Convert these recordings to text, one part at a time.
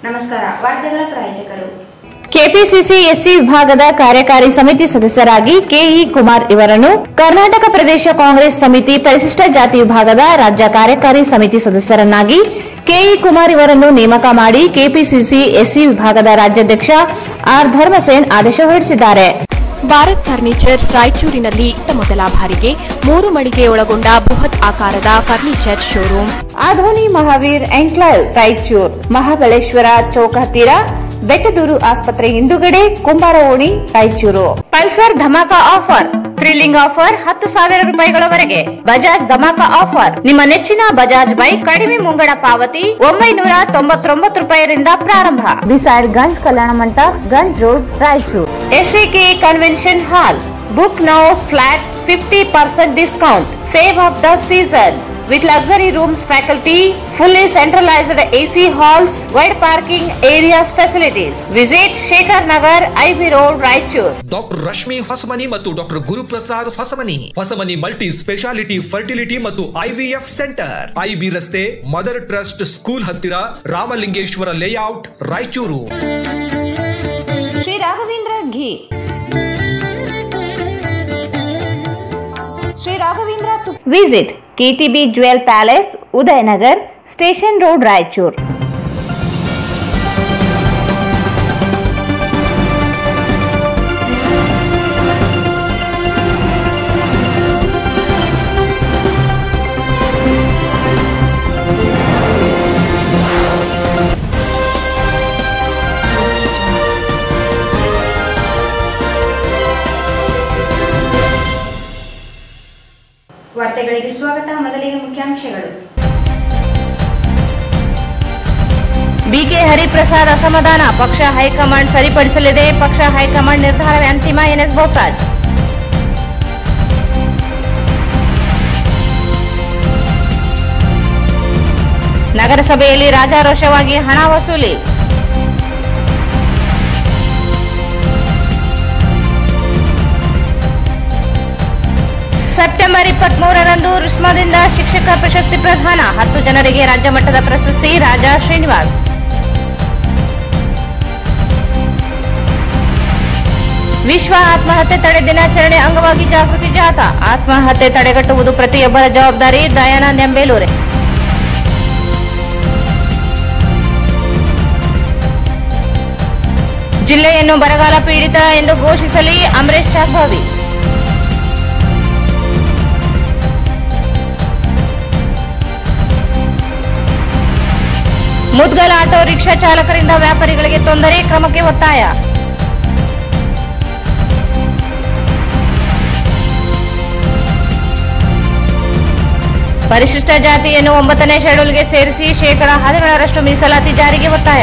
ನಮಸ್ಕಾರ ವಾರ್ತೆಗಳ ಪ್ರಾಯೋಜಕರು ಕೆಪಿಸಿಸಿ ಎಸ್ಸಿ ವಿಭಾಗದ ಕಾರ್ಯಕಾರಿ ಸಮಿತಿ ಸದಸ್ಯರಾಗಿ ಕೆಇ ಕುಮಾರ್ ಇವರನ್ನು ಕರ್ನಾಟಕ ಪ್ರದೇಶ ಕಾಂಗ್ರೆಸ್ ಸಮಿತಿ ಪರಿಶಿಷ್ಟ ಜಾತಿ ವಿಭಾಗದ ರಾಜ್ಯ ಕಾರ್ಯಕಾರಿ ಸಮಿತಿ ಸದಸ್ಯರನ್ನಾಗಿ ಕೆಇ ಕುಮಾರ್ ಇವರನ್ನು ನೇಮಕ ಮಾಡಿ ಕೆಪಿಸಿಸಿ ಎಸ್ಸಿ ವಿಭಾಗದ ರಾಜ್ಯಾಧ್ಯಕ್ಷ ಆರ್ ಧರ್ಮಸೇನ್ ಆದೇಶ ಹೊರಡಿಸಿದ್ದಾರೆ ಭಾರತ್ ಫರ್ನಿಚರ್ಸ್ ರಾಯಚೂರಿನಲ್ಲಿ ಇತ್ತ ಮೊದಲ ಬಾರಿಗೆ ಮೂರು ಮಳಿಗೆ ಒಳಗೊಂಡ ಬೃಹತ್ ಆಕಾರದ furniture showroom Adoni Mahavir enclave Raichur Mahabaleshwara ಚೌಕ ಹತ್ತಿರ ಬೆಟ್ಟದೂರು ಆಸ್ಪತ್ರೆ ಹಿಂದುಗಡೆ ಕುಂಬಾರ ಓಣಿ ರಾಯಚೂರು ಪಲ್ಸರ್ ಧಮಾಕ ಆಫರ್ ಥ್ರಿಲ್ಲಿಂಗ್ ಆಫರ್ ಹತ್ತು ಸಾವಿರ ರೂಪಾಯಿಗಳವರೆಗೆ ಬಜಾಜ್ ಧಮಾಕ ಆಫರ್ ನಿಮ್ಮ ನೆಚ್ಚಿನ ಬಜಾಜ್ ಬೈಕ್ ಕಡಿಮೆ ಮುಂಗಡ ಪಾವತಿ ಒಂಬೈನೂರ ತೊಂಬತ್ತೊಂಬತ್ತು ರೂಪಾಯಿರಿಂದ ಪ್ರಾರಂಭ ಬಿಸೈಡ್ ಗಂಜ್ ಕಲ್ಯಾಣ ಮಂಟಪ Ganj road Raichur SAK convention hall book now flat fifty percent discount save of the season with luxury rooms faculty, fully centralized AC halls, wide parking areas facilities. Visit Shekhar Nagar, IB Road, Raichur. Doctor Rashmi Hosamani ಮತ್ತು doctor Guruprasad Hosamani Hosamani multi speciality fertility ಮತ್ತು IVF centre IB ರಸ್ತೆ mother trust school ಹತ್ತಿರ Ramalingeshwara layout Raichur Shri Raghavendra ghee Shri Raghavendra visit KTB jewel palace Udayanagar station road Raichur ವಾರ್ತೆಗಳಿಗೆ ಸ್ವಾಗತ ಮೊದಲಿಗೆ ಮುಖ್ಯಾಂಶಗಳು BK Hariprasad ಅಸಮಾಧಾನ ಪಕ್ಷ ಹೈಕಮಾಂಡ್ ಸರಿಪಡಿಸಲಿದೆ ಪಕ್ಷ ಹೈಕಮಾಂಡ್ ನಿರ್ಧಾರವೇ ಅಂತಿಮ ಎನ್ಎಸ್ ಬೋಸರಾಜ್ ನಗರಸಭೆಯಲ್ಲಿ ರಾಜಾರೋಷವಾಗಿ ಹಣ ವಸೂಲಿ ಸೆಪ್ಟೆಂಬರ್ ಇಪ್ಪತ್ತ್ ಮೂರರಂದು ರುಸ್ಮಾದಿಂದ ಶಿಕ್ಷಕ ಪ್ರಶಸ್ತಿ ಪ್ರದಾನ ಹತ್ತು ಜನರಿಗೆ ರಾಜ್ಯ ಮಟ್ಟದ ಪ್ರಶಸ್ತಿ ರಾಜಾ ಶ್ರೀನಿವಾಸ್ ವಿಶ್ವ ಆತ್ಮಹತ್ಯೆ ತಡೆ ದಿನಾಚರಣೆ ಅಂಗವಾಗಿ ಜಾಗೃತಿ ಜಾಥಾ ಆತ್ಮಹತ್ಯೆ ತಡೆಗಟ್ಟುವುದು ಪ್ರತಿಯೊಬ್ಬರ ಜವಾಬ್ದಾರಿ ದಯಾನಂದ್ ಎಂಬೇಲೂರೆ ಜಿಲ್ಲೆಯನ್ನು ಬರಗಾಲ ಪೀಡಿತ ಎಂದು ಘೋಷಿಸಲಿ ಅಂಬರೀಶ್ ಶಾಗ್ಭಾವಿ ಮುದ್ಗಲ ಆಟೋ ರಿಕ್ಷಾ ಚಾಲಕರಿಂದ ವ್ಯಾಪಾರಿಗಳಿಗೆ ತೊಂದರೆ ಕ್ರಮಕ್ಕೆ ಒತ್ತಾಯ ಪರಿಶಿಷ್ಟ ಜಾತಿಯನ್ನು ಒಂಬತ್ತನೇ ಶೆಡ್ಯೂಲ್ಗೆ ಸೇರಿಸಿ ಶೇಕಡ ಹದಿನೇಳರಷ್ಟು ಮೀಸಲಾತಿ ಜಾರಿಗೆ ಒತ್ತಾಯ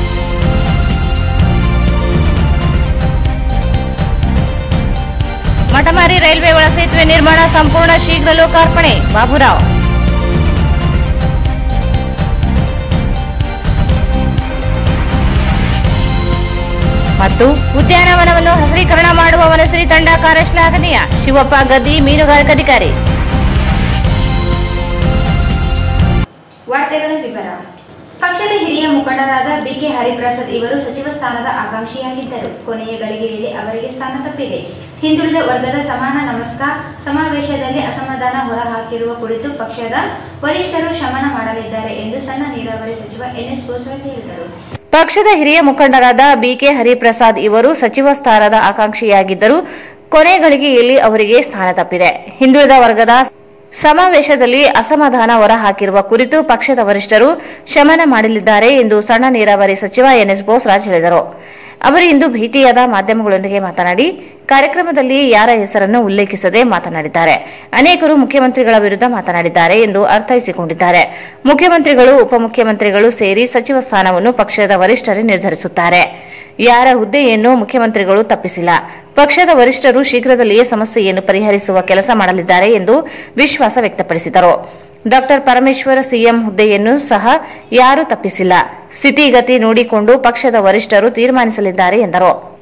ಮಠಮಾರಿ ರೈಲ್ವೆ ಒಳಸೇತುವೆ ನಿರ್ಮಾಣ ಸಂಪೂರ್ಣ ಶೀಘ್ರ ಲೋಕಾರ್ಪಣೆ ಬಾಬುರಾವ್ ಮತ್ತು ಉದ್ಯಾನವನವನ್ನು ಹಸಿರೀಕರಣ ಮಾಡುವ ವನಶ್ರೀ ತಂಡ ಕಾರ್ಯಶ್ಲಾಘನೀಯ ಶಿವಪ್ಪ ಗದ್ದಿ ಮೀನುಗಾರಿಕಾಧಿಕಾರಿ ವಾರ್ತೆಗಳ ವಿವರ ಪಕ್ಷದ ಹಿರಿಯ ಮುಖಂಡರಾದ ಬಿಕೆ ಹರಿಪ್ರಸಾದ್ ಇವರು ಸಚಿವ ಸ್ಥಾನದ ಆಕಾಂಕ್ಷಿಯಾಗಿದ್ದರು ಕೊನೆಯ ಗಳಿಗೆಯಲ್ಲಿ ಅವರಿಗೆ ಸ್ಥಾನ ತಪ್ಪಿದೆ ಹಿಂದುಳಿದ ವರ್ಗದ ಸಮಾನ ನಮಸ್ಕಾರ ಸಮಾವೇಶದಲ್ಲಿ ಅಸಮಾಧಾನ ಹೊರಹಾಕಿರುವ ಕುರಿತು ಪಕ್ಷದ ವರಿಷ್ಠರು ಶಮನ ಮಾಡಲಿದ್ದಾರೆ ಎಂದು ಸಣ್ಣ ನೀರಾವರಿ ಸಚಿವ ಎನ್ಎಸ್ ಬೋಸರಾಜ್ ಹೇಳಿದರು ಪಕ್ಷದ ಹಿರಿಯ ಮುಖಂಡರಾದ ಬಿಕೆ ಹರಿಪ್ರಸಾದ್ ಇವರು ಸಚಿವ ಸ್ಥಾನದ ಆಕಾಂಕ್ಷಿಯಾಗಿದ್ದರು ಕೊನೆ ಗಳಿಗೆಯಲ್ಲಿ ಅವರಿಗೆ ಸ್ಥಾನ ತಪ್ಪಿದೆ ಹಿಂದುಳಿದ ವರ್ಗದ ಸಮಾವೇಶದಲ್ಲಿ ಅಸಮಾಧಾನ ಹೊರಹಾಕಿರುವ ಕುರಿತು ಪಕ್ಷದ ವರಿಷ್ಠರು ಶಮನ ಮಾಡಲಿದ್ದಾರೆ ಎಂದು ಸಣ್ಣ ನೀರಾವರಿ ಸಚಿವ ಎನ್ಎಸ್ ಬೋಸರಾಜ್ ಹೇಳಿದರು ಅವರು ಇಂದು ಭೇಟಿಯಾದ ಮಾಧ್ಯಮಗಳೊಂದಿಗೆ ಮಾತನಾಡಿ ಕಾರ್ಯಕ್ರಮದಲ್ಲಿ ಯಾರ ಹೆಸರನ್ನು ಉಲ್ಲೇಖಿಸದೆ ಮಾತನಾಡಿದ್ದಾರೆ ಅನೇಕರು ಮುಖ್ಯಮಂತ್ರಿಗಳ ವಿರುದ್ಧ ಮಾತನಾಡಿದ್ದಾರೆ ಎಂದು ಅರ್ಥೈಸಿಕೊಂಡಿದ್ದಾರೆ ಮುಖ್ಯಮಂತ್ರಿಗಳು ಉಪಮುಖ್ಯಮಂತ್ರಿಗಳು ಸೇರಿ ಸಚಿವ ಸ್ಥಾನವನ್ನು ಪಕ್ಷದ ವರಿಷ್ಠರೇ ನಿರ್ಧರಿಸುತ್ತಾರೆ ಯಾರ ಹುದ್ದೆಯನ್ನು ಮುಖ್ಯಮಂತ್ರಿಗಳು ತಪ್ಪಿಸಿಲ್ಲ ಪಕ್ಷದ ವರಿಷ್ಠರು ಶೀಘ್ರದಲ್ಲಿಯೇ ಸಮಸ್ಯೆಯನ್ನು ಪರಿಹರಿಸುವ ಕೆಲಸ ಮಾಡಲಿದ್ದಾರೆ ಎಂದು ವಿಶ್ವಾಸ ವ್ಯಕ್ತಪಡಿಸಿದರು ಡಾಕ್ಟರ್ ಪರಮೇಶ್ವರ ಸಿಎಂ ಹುದ್ದೆಯನ್ನು ಸಹ ಯಾರೂ ತಪ್ಪಿಸಿಲ್ಲ ಸ್ಥಿತಿಗತಿ ನೋಡಿಕೊಂಡು ಪಕ್ಷದ ವರಿಷ್ಠರು ತೀರ್ಮಾನಿಸಲಿದ್ದಾರೆ ಎಂದರು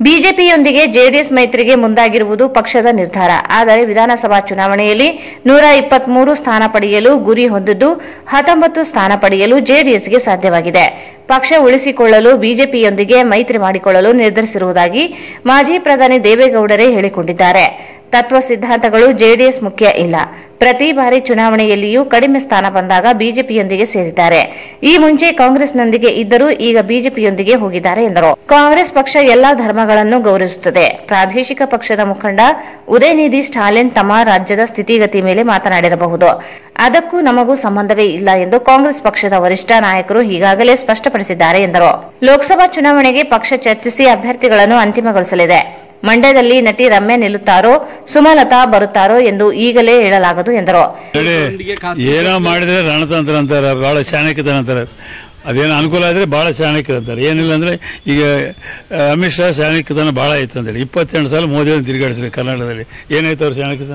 ಬಿಜೆಪಿಯೊಂದಿಗೆ ಜೆಡಿಎಸ್ ಮೈತ್ರಿಗೆ ಮುಂದಾಗಿರುವುದು ಪಕ್ಷದ ನಿರ್ಧಾರ ಆದರೆ ವಿಧಾನಸಭಾ ಚುನಾವಣೆಯಲ್ಲಿ ನೂರ ಇಪ್ಪತ್ಮೂರು ಸ್ಥಾನ ಪಡೆಯಲು ಗುರಿ ಹೊಂದಿದ್ದು ಹತ್ತೊಂಬತ್ತು ಸ್ಥಾನ ಪಡೆಯಲು ಜೆಡಿಎಸ್ಗೆ ಸಾಧ್ಯವಾಗಿದೆ ಪಕ್ಷ ಉಳಿಸಿಕೊಳ್ಳಲು ಬಿಜೆಪಿಯೊಂದಿಗೆ ಮೈತ್ರಿ ಮಾಡಿಕೊಳ್ಳಲು ನಿರ್ಧರಿಸಿರುವುದಾಗಿ ಮಾಜಿ ಪ್ರಧಾನಿ ದೇವೇಗೌಡರೇ ಹೇಳಿಕೊಂಡಿದ್ದಾರೆ ತತ್ವ ಸಿದ್ಧಾಂತಗಳು ಜೆಡಿಎಸ್ ಮುಖ್ಯ ಇಲ್ಲ ಪ್ರತಿ ಬಾರಿ ಚುನಾವಣೆಯಲ್ಲಿಯೂ ಕಡಿಮೆ ಸ್ಥಾನ ಬಂದಾಗ ಬಿಜೆಪಿಯೊಂದಿಗೆ ಸೇರಿದ್ದಾರೆ ಈ ಮುಂಚೆ ಕಾಂಗ್ರೆಸ್ನೊಂದಿಗೆ ಇದ್ದರೂ ಈಗ ಬಿಜೆಪಿಯೊಂದಿಗೆ ಹೋಗಿದ್ದಾರೆ ಎಂದರು ಕಾಂಗ್ರೆಸ್ ಪಕ್ಷ ಎಲ್ಲಾ ಧರ್ಮಗಳನ್ನು ಗೌರವಿಸುತ್ತದೆ ಪ್ರಾದೇಶಿಕ ಪಕ್ಷದ ಮುಖಂಡ ಉದಯನಿಧಿ ಸ್ಟಾಲಿನ್ ತಮ್ಮ ರಾಜ್ಯದ ಸ್ಥಿತಿಗತಿ ಮೇಲೆ ಮಾತನಾಡಿರಬಹುದು ಅದಕ್ಕೂ ನಮಗೂ ಸಂಬಂಧವೇ ಇಲ್ಲ ಎಂದು ಕಾಂಗ್ರೆಸ್ ಪಕ್ಷದ ವರಿಷ್ಠ ನಾಯಕರು ಈಗಾಗಲೇ ಸ್ಪಷ್ಟಪಡಿಸಿದ್ದಾರೆ ಎಂದರು ಲೋಕಸಭಾ ಚುನಾವಣೆಗೆ ಪಕ್ಷ ಚರ್ಚಿಸಿ ಅಭ್ಯರ್ಥಿಗಳನ್ನು ಅಂತಿಮಗೊಳಿಸಲಿದೆ ಮಂಡ್ಯದಲ್ಲಿ ನಟಿ ರಮ್ಯಾ ನಿಲ್ಲುತ್ತಾರೋ ಸುಮಲತಾ ಬರುತ್ತಾರೋ ಎಂದು ಈಗಲೇ ಹೇಳಲಾಗದು ಎಂದರು ನೋಡಿ ಏನೋ ಮಾಡಿದ್ರೆ ರಣತಂತ್ರ ಅಂತಾರೆ ಭಾಳ ಚಾಣಕ್ಯತನ ಅಂತಾರೆ ಅದೇನು ಅನುಕೂಲ ಆದರೆ ಭಾಳ ಚಾಣಕ್ಯ ಅಂತಾರೆ ಏನಿಲ್ಲ ಅಂದರೆ ಈಗ ಆ, ಅಮಿತ್ ಶಾ ಚಾಣಕ್ಯತನ ಭಾಳ ಆಯ್ತು ಅಂತೇಳಿ ಇಪ್ಪತ್ತೆಂಟು ಸಲ ಮೋದಿಯನ್ನು ತಿರುಗಾಡಿಸಿದ್ರು ಕರ್ನಾಟಕದಲ್ಲಿ ಏನಾಯ್ತು ಅವ್ರ ಚಾಣಕ್ಯತನ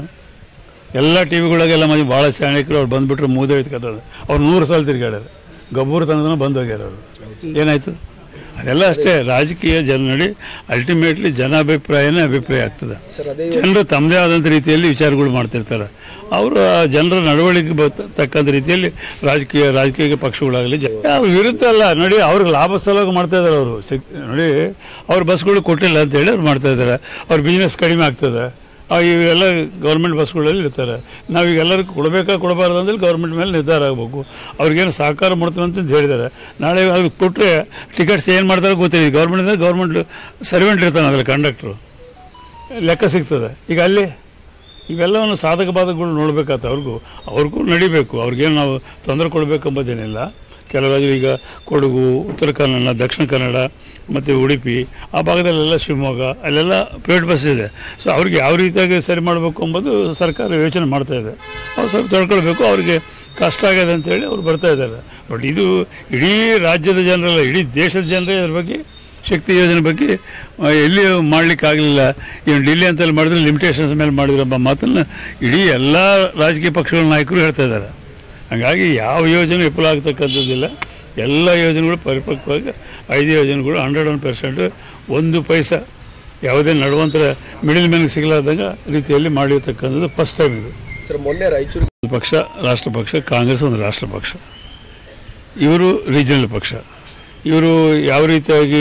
ಎಲ್ಲ ಟಿ ವಿಗಳಿಗೆಲ್ಲ ಮಂದಿ ಭಾಳ ಚಾಣಕ್ಯರು ಅವ್ರು ಬಂದ್ಬಿಟ್ರೆ ಮೂದೇ ಹೋಯ್ತು ಕಥೆ ಅವ್ರು ನೂರು ಸಲ ತಿರುಗಾಡ್ಯಾರ ಗಬ್ಬೂರು ತನಕ ಬಂದು ಹೋಗ್ಯಾರ ಅವರು ಏನಾಯ್ತು ಅದೆಲ್ಲ ಅಷ್ಟೇ ರಾಜಕೀಯ ಜನ ನೋಡಿ ಅಲ್ಟಿಮೇಟ್ಲಿ ಜನಾಭಿಪ್ರಾಯನೇ ಅಭಿಪ್ರಾಯ ಆಗ್ತದೆ ಜನರು ತಮ್ಮದೇ ಆದಂಥ ರೀತಿಯಲ್ಲಿ ವಿಚಾರಗಳು ಮಾಡ್ತಿರ್ತಾರೆ ಅವರು ಆ ಜನರ ನಡವಳಿಕೆ ಬ- ತಕ್ಕಂಥ ರೀತಿಯಲ್ಲಿ ರಾಜಕೀಯ ರಾಜಕೀಯ ಪಕ್ಷಗಳಾಗಲಿ ಜ- ಅವ್ರ ವಿರುದ್ಧ ಅಲ್ಲ ನೋಡಿ ಅವ್ರಿಗೆ ಲಾಭ ಸಲುವಾಗಿ ಮಾಡ್ತಾ ಇದ್ದಾರೆ ಅವರು ನೋಡಿ ಅವ್ರ ಬಸ್ಗಳು ಕೊಟ್ಟಿಲ್ಲ ಅಂತ ಹೇಳಿ ಅವ್ರು ಮಾಡ್ತಾ ಇದ್ದಾರೆ ಅವ್ರ ಬಿಸ್ನೆಸ್ ಕಡಿಮೆ ಆಗ್ತದೆ ಆ, ಇವೆಲ್ಲ ಗೌರ್ಮೆಂಟ್ ಬಸ್ಗಳಲ್ಲಿ ಇರ್ತಾರೆ ನಾವೀಗ ಎಲ್ಲರಿಗೂ ಕೊಡಬೇಕಾ ಕೊಡಬಾರ್ದು ಅಂದ್ರೆ ಗೌರ್ಮೆಂಟ್ ಮೇಲೆ ನಿರ್ಧಾರ ಆಗಬೇಕು ಅವ್ರಿಗೇನು ಸಹಕಾರ ಮಾಡ್ತೀವಿ ಅಂತ ಹೇಳಿದ್ದಾರೆ ನಾಳೆ ಅವ್ರಿಗೆ ಕೊಟ್ಟರೆ ಟಿಕೆಟ್ಸ್ ಏನು ಮಾಡ್ತಾರೆ ಗೊತ್ತಿಲ್ಲ ಗೌರ್ಮೆಂಟ್ ಗೌರ್ಮೆಂಟ್ ಸರ್ವೆಂಟ್ ಇರ್ತಾನೆ ಅದ್ರಲ್ಲಿ ಕಂಡಕ್ಟ್ರು ಲೆಕ್ಕ ಸಿಗ್ತದೆ ಈಗ ಅಲ್ಲಿ ಇವೆಲ್ಲವನ್ನು ಸಾಧಕ ಬಾಧಕಗಳು ನೋಡಬೇಕಾತ ಅವ್ರಿಗೂ ಅವ್ರಿಗೂ ನಡಿಬೇಕು ಅವ್ರಿಗೇನು ನಾವು ತೊಂದರೆ ಕೊಡಬೇಕೆಂಬುದೇನಿಲ್ಲ ಕೆಲವು ರಾಜ್ಯಗಳು ಈಗ ಕೊಡಗು ಉತ್ತರ ಕನ್ನಡ ದಕ್ಷಿಣ ಕನ್ನಡ ಮತ್ತು ಉಡುಪಿ ಆ ಭಾಗದಲ್ಲೆಲ್ಲ ಶಿವಮೊಗ್ಗ ಅಲ್ಲೆಲ್ಲ ಪ್ರೈವೇಟ್ ಬಸ್ ಇದೆ ಸೊ ಅವ್ರಿಗೆ ಯಾವ ರೀತಿಯಾಗಿ ಸರಿ ಮಾಡಬೇಕು ಎಂಬುದು ಸರ್ಕಾರ ಯೋಚನೆ ಮಾಡ್ತಾ ಇದೆ ಅವ್ರು ಸ್ವಲ್ಪ ತಿಳ್ಕೊಳ್ಬೇಕು ಅವ್ರಿಗೆ ಕಷ್ಟ ಆಗಿದೆ ಅಂತೇಳಿ ಅವ್ರು ಬರ್ತಾ ಇದ್ದಾರೆ ಬಟ್ ಇದು ಇಡೀ ರಾಜ್ಯದ ಜನರಲ್ಲ ಇಡೀ ದೇಶದ ಜನರೇ ಇದ್ರ ಬಗ್ಗೆ ಶಕ್ತಿ ಯೋಜನೆ ಬಗ್ಗೆ ಆ, ಎಲ್ಲಿ ಮಾಡಲಿಕ್ಕಾಗಲಿಲ್ಲ ಇನ್ನು ಡೆಲ್ಲಿ ಅಂತಲ್ಲಿ ಮಾಡಿದ್ರೆ ಲಿಮಿಟೇಷನ್ಸ್ ಮೇಲೆ ಮಾಡಿದ್ರು ಎಂಬ ಮಾತನ್ನು ಇಡೀ ಎಲ್ಲ ರಾಜಕೀಯ ಪಕ್ಷಗಳ ನಾಯಕರು ಹೇಳ್ತಾ ಇದ್ದಾರೆ ಹಾಗಾಗಿ ಯಾವ ಯೋಜನೆ ವಿಫಲ ಆಗ್ತಕ್ಕಂಥದ್ದಿಲ್ಲ ಎಲ್ಲ ಯೋಜನೆಗಳು ಪರಿಪಕ್ವವಾಗಿ ಐದು ಯೋಜನೆಗಳು ಹಂಡ್ರೆಡ್ ಒನ್ ಪರ್ಸೆಂಟ್ ಒಂದು ಪೈಸಾ ಯಾವುದೇ ನಡುವಂತರ ಮಿಡಿಲ್ ಮ್ಯಾನ್ಗೆ ಸಿಗಲಾರ್ದಂಗ ರೀತಿಯಲ್ಲಿ ಮಾಡಿರ್ತಕ್ಕಂಥದ್ದು ಫಸ್ಟ್ ಟೈಮ್ ಇದು ಸರ್ ಮೊನ್ನೆ ರಾಯಚೂರು ಒಂದು ಪಕ್ಷ ರಾಷ್ಟ್ರ ಪಕ್ಷ ಕಾಂಗ್ರೆಸ್ ಒಂದು ರಾಷ್ಟ್ರ ಪಕ್ಷ ಇವರು ರೀಜನಲ್ ಪಕ್ಷ ಇವರು ಯಾವ ರೀತಿಯಾಗಿ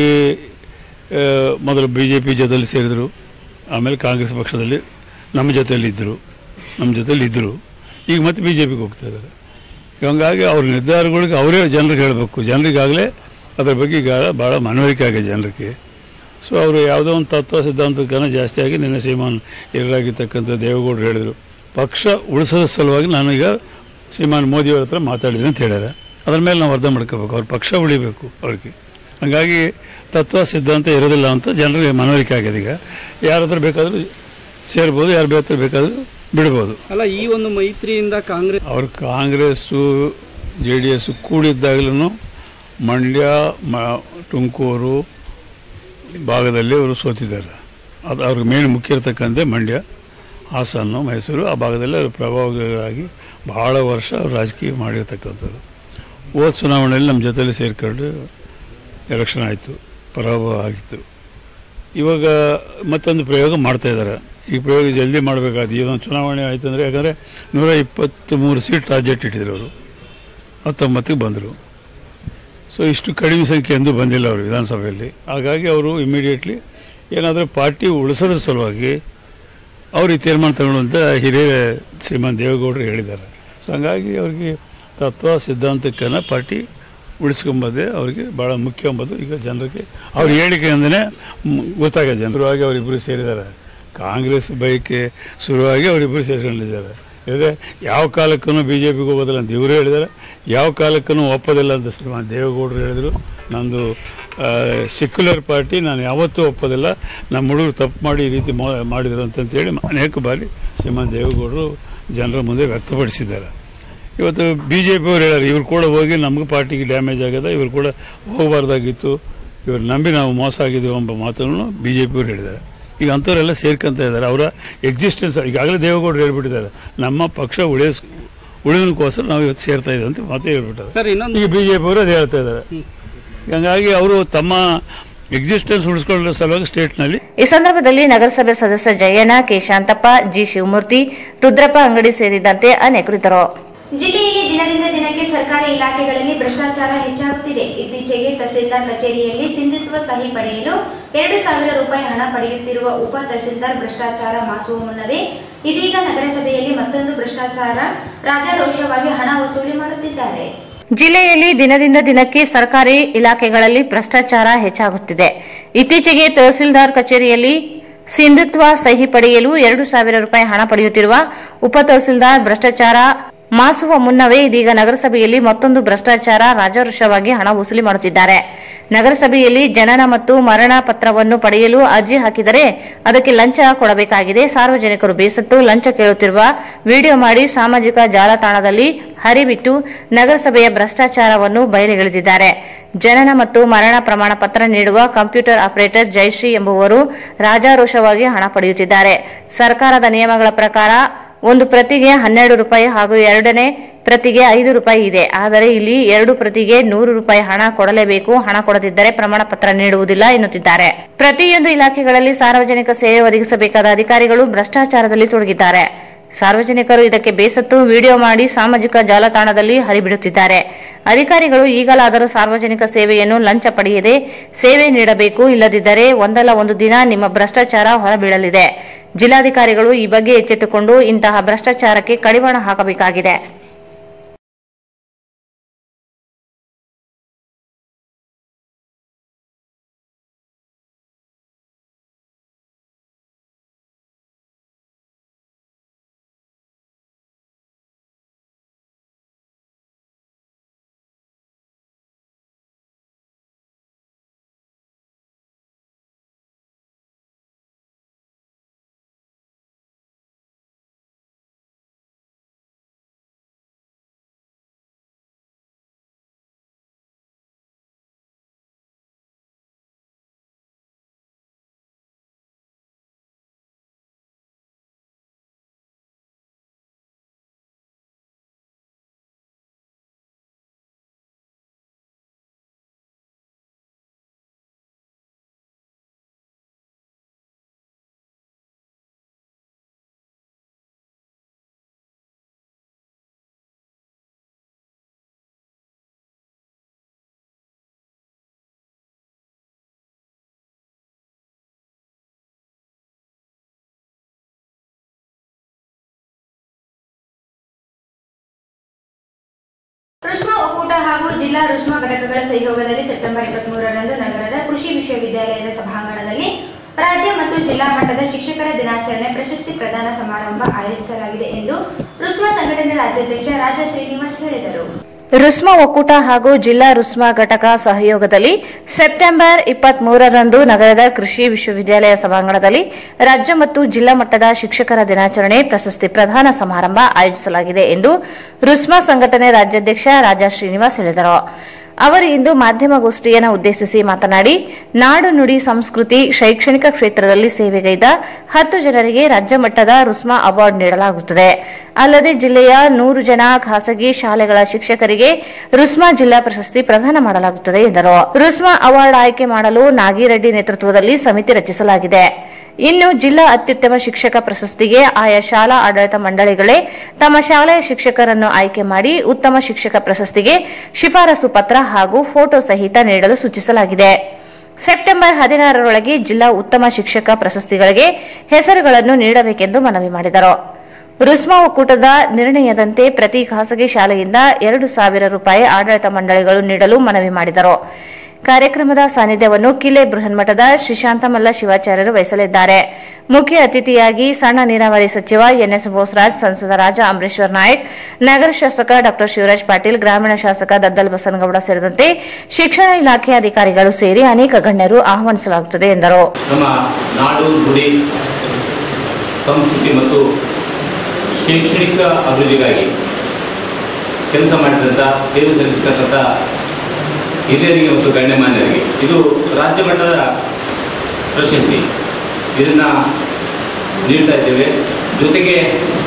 ಆ, ಮೊದಲು ಬಿ ಜೆ ಪಿ ಜೊತೆಯಲ್ಲಿ ಸೇರಿದರು ಆಮೇಲೆ ಕಾಂಗ್ರೆಸ್ ಪಕ್ಷದಲ್ಲಿ ನಮ್ಮ ಜೊತೆಯಲ್ಲಿ ಇದ್ದರು ನಮ್ಮ ಜೊತೆಯಲ್ಲಿ ಇದ್ದರು ಈಗ ಮತ್ತೆ ಬಿ ಜೆ ಪಿಗೆ ಹೋಗ್ತಾ ಇದ್ದಾರೆ ಹಂಗಾಗಿ ಅವ್ರ ನಿರ್ಧಾರಗಳಿಗೆ ಅವರೇ ಜನರಿಗೆ ಹೇಳಬೇಕು ಜನರಿಗಾಗಲೇ ಅದ್ರ ಬಗ್ಗೆ ಈಗ ಭಾಳ ಮನವರಿಕೆ ಆಗಿದೆ ಜನರಿಗೆ ಸೊ ಅವರು ಯಾವುದೋ ಒಂದು ತತ್ವ ಸಿದ್ಧಾಂತಕ್ಕನ್ನ ಜಾಸ್ತಿಯಾಗಿ ನಿನ್ನೆ ಶ್ರೀಮಾನ್ ಹಿರಿಯರಾಗಿರ್ತಕ್ಕಂಥ ದೇವೇಗೌಡರು ಹೇಳಿದರು ಪಕ್ಷ ಉಳಿಸೋದ ಸಲುವಾಗಿ ನಾನೀಗ ಶ್ರೀಮಾನ್ ಮೋದಿಯವ್ರ ಹತ್ರ ಮಾತಾಡಿದ್ದೀನಿ ಅಂತ ಹೇಳ್ಯಾರ ಅದ್ರ ಮೇಲೆ ನಾವು ಅರ್ಥ ಮಾಡ್ಕೋಬೇಕು ಅವ್ರ ಪಕ್ಷ ಉಳಿಬೇಕು ಅವ್ರಿಗೆ ಹಾಗಾಗಿ ತತ್ವ ಸಿದ್ಧಾಂತ ಇರೋದಿಲ್ಲ ಅಂತ ಜನರಿಗೆ ಮನವರಿಕೆ ಆಗಿದೆ ಈಗ ಯಾರ ಹತ್ರ ಬೇಕಾದರೂ ಸೇರ್ಬೋದು ಯಾರು ಬೇಕಾದ್ರೂ ಬೇಕಾದರೂ ಬಿಡ್ಬೋದು ಅಲ್ಲ ಈ ಒಂದು ಮೈತ್ರಿಯಿಂದ ಕಾಂಗ್ರೆಸ್ ಅವರು ಕಾಂಗ್ರೆಸ್ಸು ಜೆ ಡಿ ಎಸ್ ಕೂಡಿದ್ದಾಗಲೂ ಮಂಡ್ಯ ಮ ತುಮಕೂರು ಭಾಗದಲ್ಲಿ ಅವರು ಸೋತಿದ್ದಾರೆ ಅದು ಅವ್ರಿಗೆ ಮೇನ್ ಮುಖ್ಯ ಇರ್ತಕ್ಕಂತೆ ಮಂಡ್ಯ ಹಾಸನ್ನು ಮೈಸೂರು ಆ ಭಾಗದಲ್ಲಿ ಅವರು ಪ್ರಭಾವಗಳಾಗಿ ಬಹಳ ವರ್ಷ ಅವರು ರಾಜಕೀಯ ಮಾಡಿರ್ತಕ್ಕಂಥದ್ದು ಹೋದ ಚುನಾವಣೆಯಲ್ಲಿ ನಮ್ಮ ಜೊತೆಲಿ ಸೇರ್ಕೊಂಡು ಎಲೆಕ್ಷನ್ ಆಯಿತು ಪರಾಭವ ಆಗಿತ್ತು ಇವಾಗ ಮತ್ತೊಂದು ಪ್ರಯೋಗ ಮಾಡ್ತಾ ಇದ್ದಾರೆ ಈ ಪ್ರಯೋಗ ಜಲ್ದಿ ಮಾಡಬೇಕಾದ ಇದೊಂದು ಚುನಾವಣೆ ಆಯ್ತು ಅಂದರೆ ಯಾಕಂದರೆ ನೂರ ಇಪ್ಪತ್ತ್ಮೂರು ಸೀಟ್ ರಾಜ್ಯ ಇಟ್ಟಿದ್ರು ಅವರು ಹತ್ತೊಂಬತ್ತಿಗೆ ಬಂದರು ಸೊ ಇಷ್ಟು ಕಡಿಮೆ ಸಂಖ್ಯೆ ಎಂದು ಬಂದಿಲ್ಲ ಅವರು ವಿಧಾನಸಭೆಯಲ್ಲಿ ಹಾಗಾಗಿ ಅವರು ಇಮಿಡಿಯೇಟ್ಲಿ ಏನಾದರೂ ಪಾರ್ಟಿ ಉಳಿಸೋದ್ರ ಸಲುವಾಗಿ ಅವರು ಈ ತೀರ್ಮಾನ ತಗೊಂಡು ಅಂತ ಹಿರಿಯ ಶ್ರೀಮಾನ್ ದೇವೇಗೌಡರು ಹೇಳಿದ್ದಾರೆ ಸೊ ಹಂಗಾಗಿ ಅವ್ರಿಗೆ ತತ್ವ ಸಿದ್ಧಾಂತಕ್ಕನ್ನು ಪಾರ್ಟಿ ಉಳಿಸ್ಕೊಂಬೋದೇ ಅವರಿಗೆ ಭಾಳ ಮುಖ್ಯ ಎಂಬುದು ಈಗ ಜನರಿಗೆ ಅವ್ರ ಹೇಳಿಕೆಯಿಂದನೇ ಗೊತ್ತಾಗಿದೆ ಜನರುವಾಗಿ ಅವರಿಬ್ಬರು ಸೇರಿದ್ದಾರೆ ಕಾಂಗ್ರೆಸ್ ಬೈಕೆ ಶುರುವಾಗಿ ಅವರಿಬ್ಬರು ಸೇರ್ಕೊಂಡಿದ್ದಾರೆ ಇಲ್ಲದೆ ಯಾವ ಕಾಲಕ್ಕೂ ಬಿ ಜೆ ಪಿಗೆ ಹೋಗೋದಿಲ್ಲ ಅಂತ ಇವರು ಹೇಳಿದ್ದಾರೆ ಯಾವ ಕಾಲಕ್ಕೂ ಒಪ್ಪೋದಿಲ್ಲ ಅಂತ ಶ್ರೀಮಾನ್ ದೇವೇಗೌಡರು ಹೇಳಿದರು ನಂದು ಸೆಕ್ಯುಲರ್ ಪಾರ್ಟಿ ನಾನು ಯಾವತ್ತೂ ಒಪ್ಪೋದಿಲ್ಲ ನಮ್ಮ ಹುಡುಗರು ತಪ್ಪು ಮಾಡಿ ಈ ರೀತಿ ಮೋ ಮಾಡಿದ್ರು ಅಂತಂತೇಳಿ ಅನೇಕ ಬಾರಿ ಶ್ರೀಮಾನ್ ದೇವೇಗೌಡರು ಜನರ ಮುಂದೆ ವ್ಯಕ್ತಪಡಿಸಿದ್ದಾರೆ ಇವತ್ತು ಬಿ ಜೆ ಪಿಯವರು ಹೇಳ್ಯಾರ ಇವ್ರು ಕೂಡ ಹೋಗಿ ನಮಗೆ ಪಾರ್ಟಿಗೆ ಡ್ಯಾಮೇಜ್ ಆಗ್ಯದ ಇವ್ರು ಕೂಡ ಹೋಗಬಾರ್ದಾಗಿತ್ತು ಇವ್ರು ನಂಬಿ ನಾವು ಮೋಸ ಆಗಿದ್ದೀವಿ ಎಂಬ ಮಾತನ್ನು ಬಿ ಜೆ ಪಿಯವರು ಹೇಳಿದ್ದಾರೆ ಈಗ ಅಂಥವರೆಲ್ಲ ಸೇರ್ಕೊಂತ ಇದ್ದಾರೆ ಅವರ ಎಕ್ಸಿಸ್ಟೆನ್ಸ್ ಈಗಾಗಲೇ ದೇವೇಗೌಡರು ಹೇಳ್ಬಿಟ್ಟಿದ್ದಾರೆ ನಮ್ಮ ಪಕ್ಷ ಉಳಿಸ್ ಉಳಿದಕ್ಕೋಸ್ಕರ ನಾವು ಇವತ್ತು ಸೇರ್ತಾ ಇದ್ದೀವಿ ಅಂತ ಮಾತೇ ಹೇಳ್ಬಿಟ್ಟಾರೆ ಸರ್ ಇನ್ನೊಂದು ಈಗ ಬಿ ಜೆ ಪಿಯವರು ಅದೇ ಹೇಳ್ತಾ ಇದ್ದಾರೆ ಹಂಗಾಗಿ ಅವರು ತಮ್ಮ ಎಕ್ಸಿಸ್ಟೆನ್ಸ್ ಉಳಿಸ್ಕೊಳ್ಳೋ ಸಲುವಾಗಿ ಸ್ಟೇಟ್ನಲ್ಲಿ ಈ ಸಂದರ್ಭದಲ್ಲಿ ನಗರಸಭೆ ಸದಸ್ಯ ಜಯಣ್ಣ ಕೆ ಶಾಂತಪ್ಪ ಜಿ ಶಿವಮೂರ್ತಿ ರುದ್ರಪ್ಪ ಅಂಗಡಿ ಸೇರಿದಂತೆ ಅನೇಕರಿದ್ದರು ಜಿಲ್ಲೆಯಲ್ಲಿ ದಿನದಿಂದ ದಿನಕ್ಕೆ ಸರ್ಕಾರಿ ಇಲಾಖೆಗಳಲ್ಲಿ ಭ್ರಷ್ಟಾಚಾರ ಹೆಚ್ಚಾಗುತ್ತಿದೆ ಇತ್ತೀಚೆಗೆ ತಹಸೀಲ್ದಾರ್ ಕಚೇರಿಯಲ್ಲಿ ಸಿಂಧುತ್ವ ಸಹಿ ಪಡೆಯಲು ಎರಡು ಸಾವಿರ ರೂಪಾಯಿ ಹಣ ಪಡೆಯುತ್ತಿರುವ ಉಪ ತಹಸೀಲ್ದಾರ್ ಭ್ರಷ್ಟಾಚಾರ ಮಾಸುವ ಮುನ್ನವೇ ಇದೀಗ ನಗರಸಭೆಯಲ್ಲಿ ಮತ್ತೊಂದು ಭ್ರಷ್ಟಾಚಾರ ರಾಜಾರೋಷವಾಗಿ ಹಣ ವಸೂಲಿ ಮಾಡುತ್ತಿದ್ದಾರೆ ಜಿಲ್ಲೆಯಲ್ಲಿ ದಿನದಿಂದ ದಿನಕ್ಕೆ ಸರ್ಕಾರಿ ಇಲಾಖೆಗಳಲ್ಲಿ ಭ್ರಷ್ಟಾಚಾರ ಹೆಚ್ಚಾಗುತ್ತಿದೆ ಇತ್ತೀಚೆಗೆ ತಹಸೀಲ್ದಾರ್ ಕಚೇರಿಯಲ್ಲಿ ಸಿಂಧುತ್ವ ಸಹಿ ಪಡೆಯಲು ಎರಡು ಸಾವಿರ ರೂಪಾಯಿ ಹಣ ಪಡೆಯುತ್ತಿರುವ ಉಪ ತಹಸೀಲ್ದಾರ್ ಭ್ರಷ್ಟಾಚಾರ ಮಾಸುವ ಮುನ್ನವೇ ಇದೀಗ ನಗರಸಭೆಯಲ್ಲಿ ಮತ್ತೊಂದು ಭ್ರಷ್ಟಾಚಾರ ರಾಜಾರುಷವಾಗಿ ಹಣ ವಸೂಲಿ ಮಾಡುತ್ತಿದ್ದಾರೆ ನಗರಸಭೆಯಲ್ಲಿ ಜನನ ಮತ್ತು ಮರಣ ಪತ್ರವನ್ನು ಪಡೆಯಲು ಅರ್ಜಿ ಹಾಕಿದರೆ ಅದಕ್ಕೆ ಲಂಚ ಕೊಡಬೇಕಾಗಿದೆ ಸಾರ್ವಜನಿಕರು ಬೇಸತ್ತು ಲಂಚ ಕೇಳುತ್ತಿರುವ ವಿಡಿಯೋ ಮಾಡಿ ಸಾಮಾಜಿಕ ಜಾಲತಾಣದಲ್ಲಿ ಹರಿಬಿಟ್ಟು ನಗರಸಭೆಯ ಭ್ರಷ್ಟಾಚಾರವನ್ನು ಬಯಲಿಗೆಳೆದಿದ್ದಾರೆ ಜನನ ಮತ್ತು ಮರಣ ಪ್ರಮಾಣ ಪತ್ರ ನೀಡುವ ಕಂಪ್ಯೂಟರ್ ಆಪರೇಟರ್ ಜಯಶ್ರೀ ಎಂಬುವರು ರಾಜಾರೋಷವಾಗಿ ಹಣ ಪಡೆಯುತ್ತಿದ್ದಾರೆ ಸರ್ಕಾರದ ನಿಯಮಗಳ ಪ್ರಕಾರ ಒಂದು ಪ್ರತಿಗೆ ಹನ್ನೆರಡು ರೂಪಾಯಿ ಹಾಗೂ ಎರಡನೇ ಪ್ರತಿಗೆ ಐದು ರೂಪಾಯಿ ಇದೆ ಆದರೆ ಇಲ್ಲಿ ಎರಡು ಪ್ರತಿಗೆ ನೂರು ರೂಪಾಯಿ ಹಣ ಕೊಡಲೇಬೇಕು ಹಣ ಕೊಡದಿದ್ದರೆ ಪ್ರಮಾಣ ಪತ್ರ ನೀಡುವುದಿಲ್ಲ ಎನ್ನುತ್ತಿದ್ದಾರೆ ಪ್ರತಿಯೊಂದು ಇಲಾಖೆಗಳಲ್ಲಿ ಸಾರ್ವಜನಿಕ ಸೇವೆ ಒದಗಿಸಬೇಕಾದ ಅಧಿಕಾರಿಗಳು ಭ್ರಷ್ಟಾಚಾರದಲ್ಲಿ ತೊಡಗಿದ್ದಾರೆ ಸಾರ್ವಜನಿಕರು ಇದಕ್ಕೆ ಬೇಸತ್ತು ವಿಡಿಯೋ ಮಾಡಿ ಸಾಮಾಜಿಕ ಜಾಲತಾಣದಲ್ಲಿ ಹರಿಬಿಡುತ್ತಿದ್ದಾರೆ ಅಧಿಕಾರಿಗಳು ಈಗಲಾದರೂ ಸಾರ್ವಜನಿಕ ಸೇವೆಯನ್ನು ಲಂಚ ಪಡೆಯದೆ ಸೇವೆ ನೀಡಬೇಕು ಇಲ್ಲದಿದ್ದರೆ ಒಂದಲ್ಲ ಒಂದು ದಿನ ನಿಮ್ಮ ಭ್ರಷ್ಟಾಚಾರ ಹೊರಬೀಳಲಿದೆ ಜಿಲ್ಲಾಧಿಕಾರಿಗಳು ಈ ಬಗ್ಗೆ ಎಚ್ಚೆತ್ತುಕೊಂಡು ಇಂತಹ ಭ್ರಷ್ಟಾಚಾರಕ್ಕೆ ಕಡಿವಾಣ ಹಾಕಬೇಕಾಗಿದೆ ರುಸ್ಮಾ ಒಕ್ಕೂಟ ಹಾಗೂ ಜಿಲ್ಲಾ ರುಸ್ಮಾ ಘಟಕಗಳ ಸಹಯೋಗದಲ್ಲಿ ಸೆಪ್ಟೆಂಬರ್ ಇಪ್ಪತ್ಮೂರರಂದು ನಗರದ ಕೃಷಿ ವಿಶ್ವವಿದ್ಯಾಲಯದ ಸಭಾಂಗಣದಲ್ಲಿ ರಾಜ್ಯ ಮತ್ತು ಜಿಲ್ಲಾ ಮಟ್ಟದ ಶಿಕ್ಷಕರ ದಿನಾಚರಣೆ ಪ್ರಶಸ್ತಿ ಪ್ರದಾನ ಸಮಾರಂಭ ಆಯೋಜಿಸಲಾಗಿದೆ ಎಂದು ರುಸ್ಮಾ ಸಂಘಟನೆ ರಾಜ್ಯಾಧ್ಯಕ್ಷ ರಾಜಾ ಶ್ರೀನಿವಾಸ್ ಹೇಳಿದರು ರುಸ್ಮಾ ಒಕ್ಕೂಟ ಹಾಗೂ ಜಿಲ್ಲಾ ರುಸ್ಮಾ ಘಟಕ ಸಹಯೋಗದಲ್ಲಿ ಸೆಪ್ಟೆಂಬರ್ ಇಪ್ಪತ್ತ್ ಮೂರರಂದು ನಗರದ ಕೃಷಿ ವಿಶ್ವವಿದ್ಯಾಲಯ ಸಭಾಂಗಣದಲ್ಲಿ ರಾಜ್ಯ ಮತ್ತು ಜಿಲ್ಲಾ ಮಟ್ಟದ ಶಿಕ್ಷಕರ ದಿನಾಚರಣೆ ಪ್ರಶಸ್ತಿ ಪ್ರದಾನ ಸಮಾರಂಭ ಆಯೋಜಿಸಲಾಗಿದೆ ಎಂದು ರುಸ್ಮಾ ಸಂಘಟನೆ ರಾಜ್ಯಾಧ್ಯಕ್ಷ ರಾಜಾ ಶ್ರೀನಿವಾಸ್ ಹೇಳಿದರು ಅವರು ಇಂದು ಮಾಧ್ಯಮಗೋಷ್ಠಿಯನ್ನು ಉದ್ದೇಶಿಸಿ ಮಾತನಾಡಿ ನಾಡು ನುಡಿ ಸಂಸ್ಕೃತಿ ಶೈಕ್ಷಣಿಕ ಕ್ಷೇತ್ರದಲ್ಲಿ ಸೇವೆಗೈದ ಹತ್ತು ಜನರಿಗೆ ರಾಜ್ಯ ಮಟ್ಟದ ರುಸ್ಮಾ ಅವಾರ್ಡ್ ನೀಡಲಾಗುತ್ತದೆ ಅಲ್ಲದೆ ಜಿಲ್ಲೆಯ ನೂರು ಜನ ಖಾಸಗಿ ಶಾಲೆಗಳ ಶಿಕ್ಷಕರಿಗೆ ರುಸ್ಮಾ ಜಿಲ್ಲಾ ಪ್ರಶಸ್ತಿ ಪ್ರದಾನ ಮಾಡಲಾಗುತ್ತದೆ ಎಂದರು ರುಸ್ಮಾ ಅವಾರ್ಡ್ ಆಯ್ಕೆ ಮಾಡಲು ನಾಗಿರೆಡ್ಡಿ ನೇತೃತ್ವದಲ್ಲಿ ಸಮಿತಿ ರಚಿಸಲಾಗಿದೆ ಇನ್ನು ಜಿಲ್ಲಾ ಅತ್ಯುತ್ತಮ ಶಿಕ್ಷಕ ಪ್ರಶಸ್ತಿಗೆ ಆಯಾ ಶಾಲಾ ಆಡಳಿತ ಮಂಡಳಿಗಳೇ ತಮ್ಮ ಶಾಲೆಯ ಶಿಕ್ಷಕರನ್ನು ಆಯ್ಕೆ ಮಾಡಿ ಉತ್ತಮ ಶಿಕ್ಷಕ ಪ್ರಶಸ್ತಿಗೆ ಶಿಫಾರಸು ಪತ್ರ ಹಾಗೂ ಫೋಟೋ ಸಹಿತ ನೀಡಲು ಸೂಚಿಸಲಾಗಿದೆ ಸೆಪ್ಟೆಂಬರ್ ಹದಿನಾರರೊಳಗೆ ಜಿಲ್ಲಾ ಉತ್ತಮ ಶಿಕ್ಷಕ ಪ್ರಶಸ್ತಿಗಳಿಗೆ ಹೆಸರುಗಳನ್ನು ನೀಡಬೇಕೆಂದು ಮನವಿ ಮಾಡಿದರು ರುಸ್ಮಾ ಒಕ್ಕೂಟದ ನಿರ್ಣಯದಂತೆ ಪ್ರತಿ ಖಾಸಗಿ ಶಾಲೆಯಿಂದ ಎರಡು ಸಾವಿರ ರೂಪಾಯಿ ಆಡಳಿತ ಮಂಡಳಿಗಳು ನೀಡಲು ಮನವಿ ಮಾಡಿದರು ಕಾರ್ಯಕ್ರಮದ ಸಾನ್ನಿಧ್ಯವನ್ನು ಕಿಲೆ ಬೃಹನ್ಮಠದ ಶ್ರೀಶಾಂತಮಲ್ಲ ಶಿವಾಚಾರ್ಯರು ವಹಿಸಲಿದ್ದಾರೆ ಮುಖ್ಯ ಅತಿಥಿಯಾಗಿ ಸಣ್ಣ ನೀರಾವರಿ ಸಚಿವ ಎನ್ಎಸ್ ಬೋಸರಾಜ್ ಸಂಸದ ರಾಜ ಅಮರೇಶ್ವರ್ ನಾಯಕ್ ನಗರ ಶಾಸಕ ಡಾ ಶಿವರಾಜ್ ಪಾಟೀಲ್ ಗ್ರಾಮೀಣ ಶಾಸಕ ದದ್ದಲ್ ಬಸನಗೌಡ ಸೇರಿದಂತೆ ಶಿಕ್ಷಣ ಇಲಾಖೆ ಅಧಿಕಾರಿಗಳು ಸೇರಿ ಅನೇಕ ಗಣ್ಯರು ಆಹ್ವಾನಿಸಲಾಗುತ್ತದೆ ಎಂದರು ನಮ್ಮ ನಾಡು ನುಡಿ ಸಂಸ್ಕೃತಿ ಮತ್ತು ಶೈಕ್ಷಣಿಕ ಅಭಿವೃದ್ಧಿಗಾಗಿ ಕೆಲಸ ಮಾಡಿದಂಥ ಸೇವೆ ಸಲ್ಲಿಸತಕ್ಕಂಥ ಹಿರಿಯರಿಗೆ ಮತ್ತು ಗಣ್ಯಮಾನ್ಯರಿಗೆ ಇದು ರಾಜ್ಯ ಮಟ್ಟದ ಪ್ರಶಸ್ತಿ ಇದನ್ನು ನೀಡ್ತಾ ಇದ್ದೇವೆ ಜೊತೆಗೆ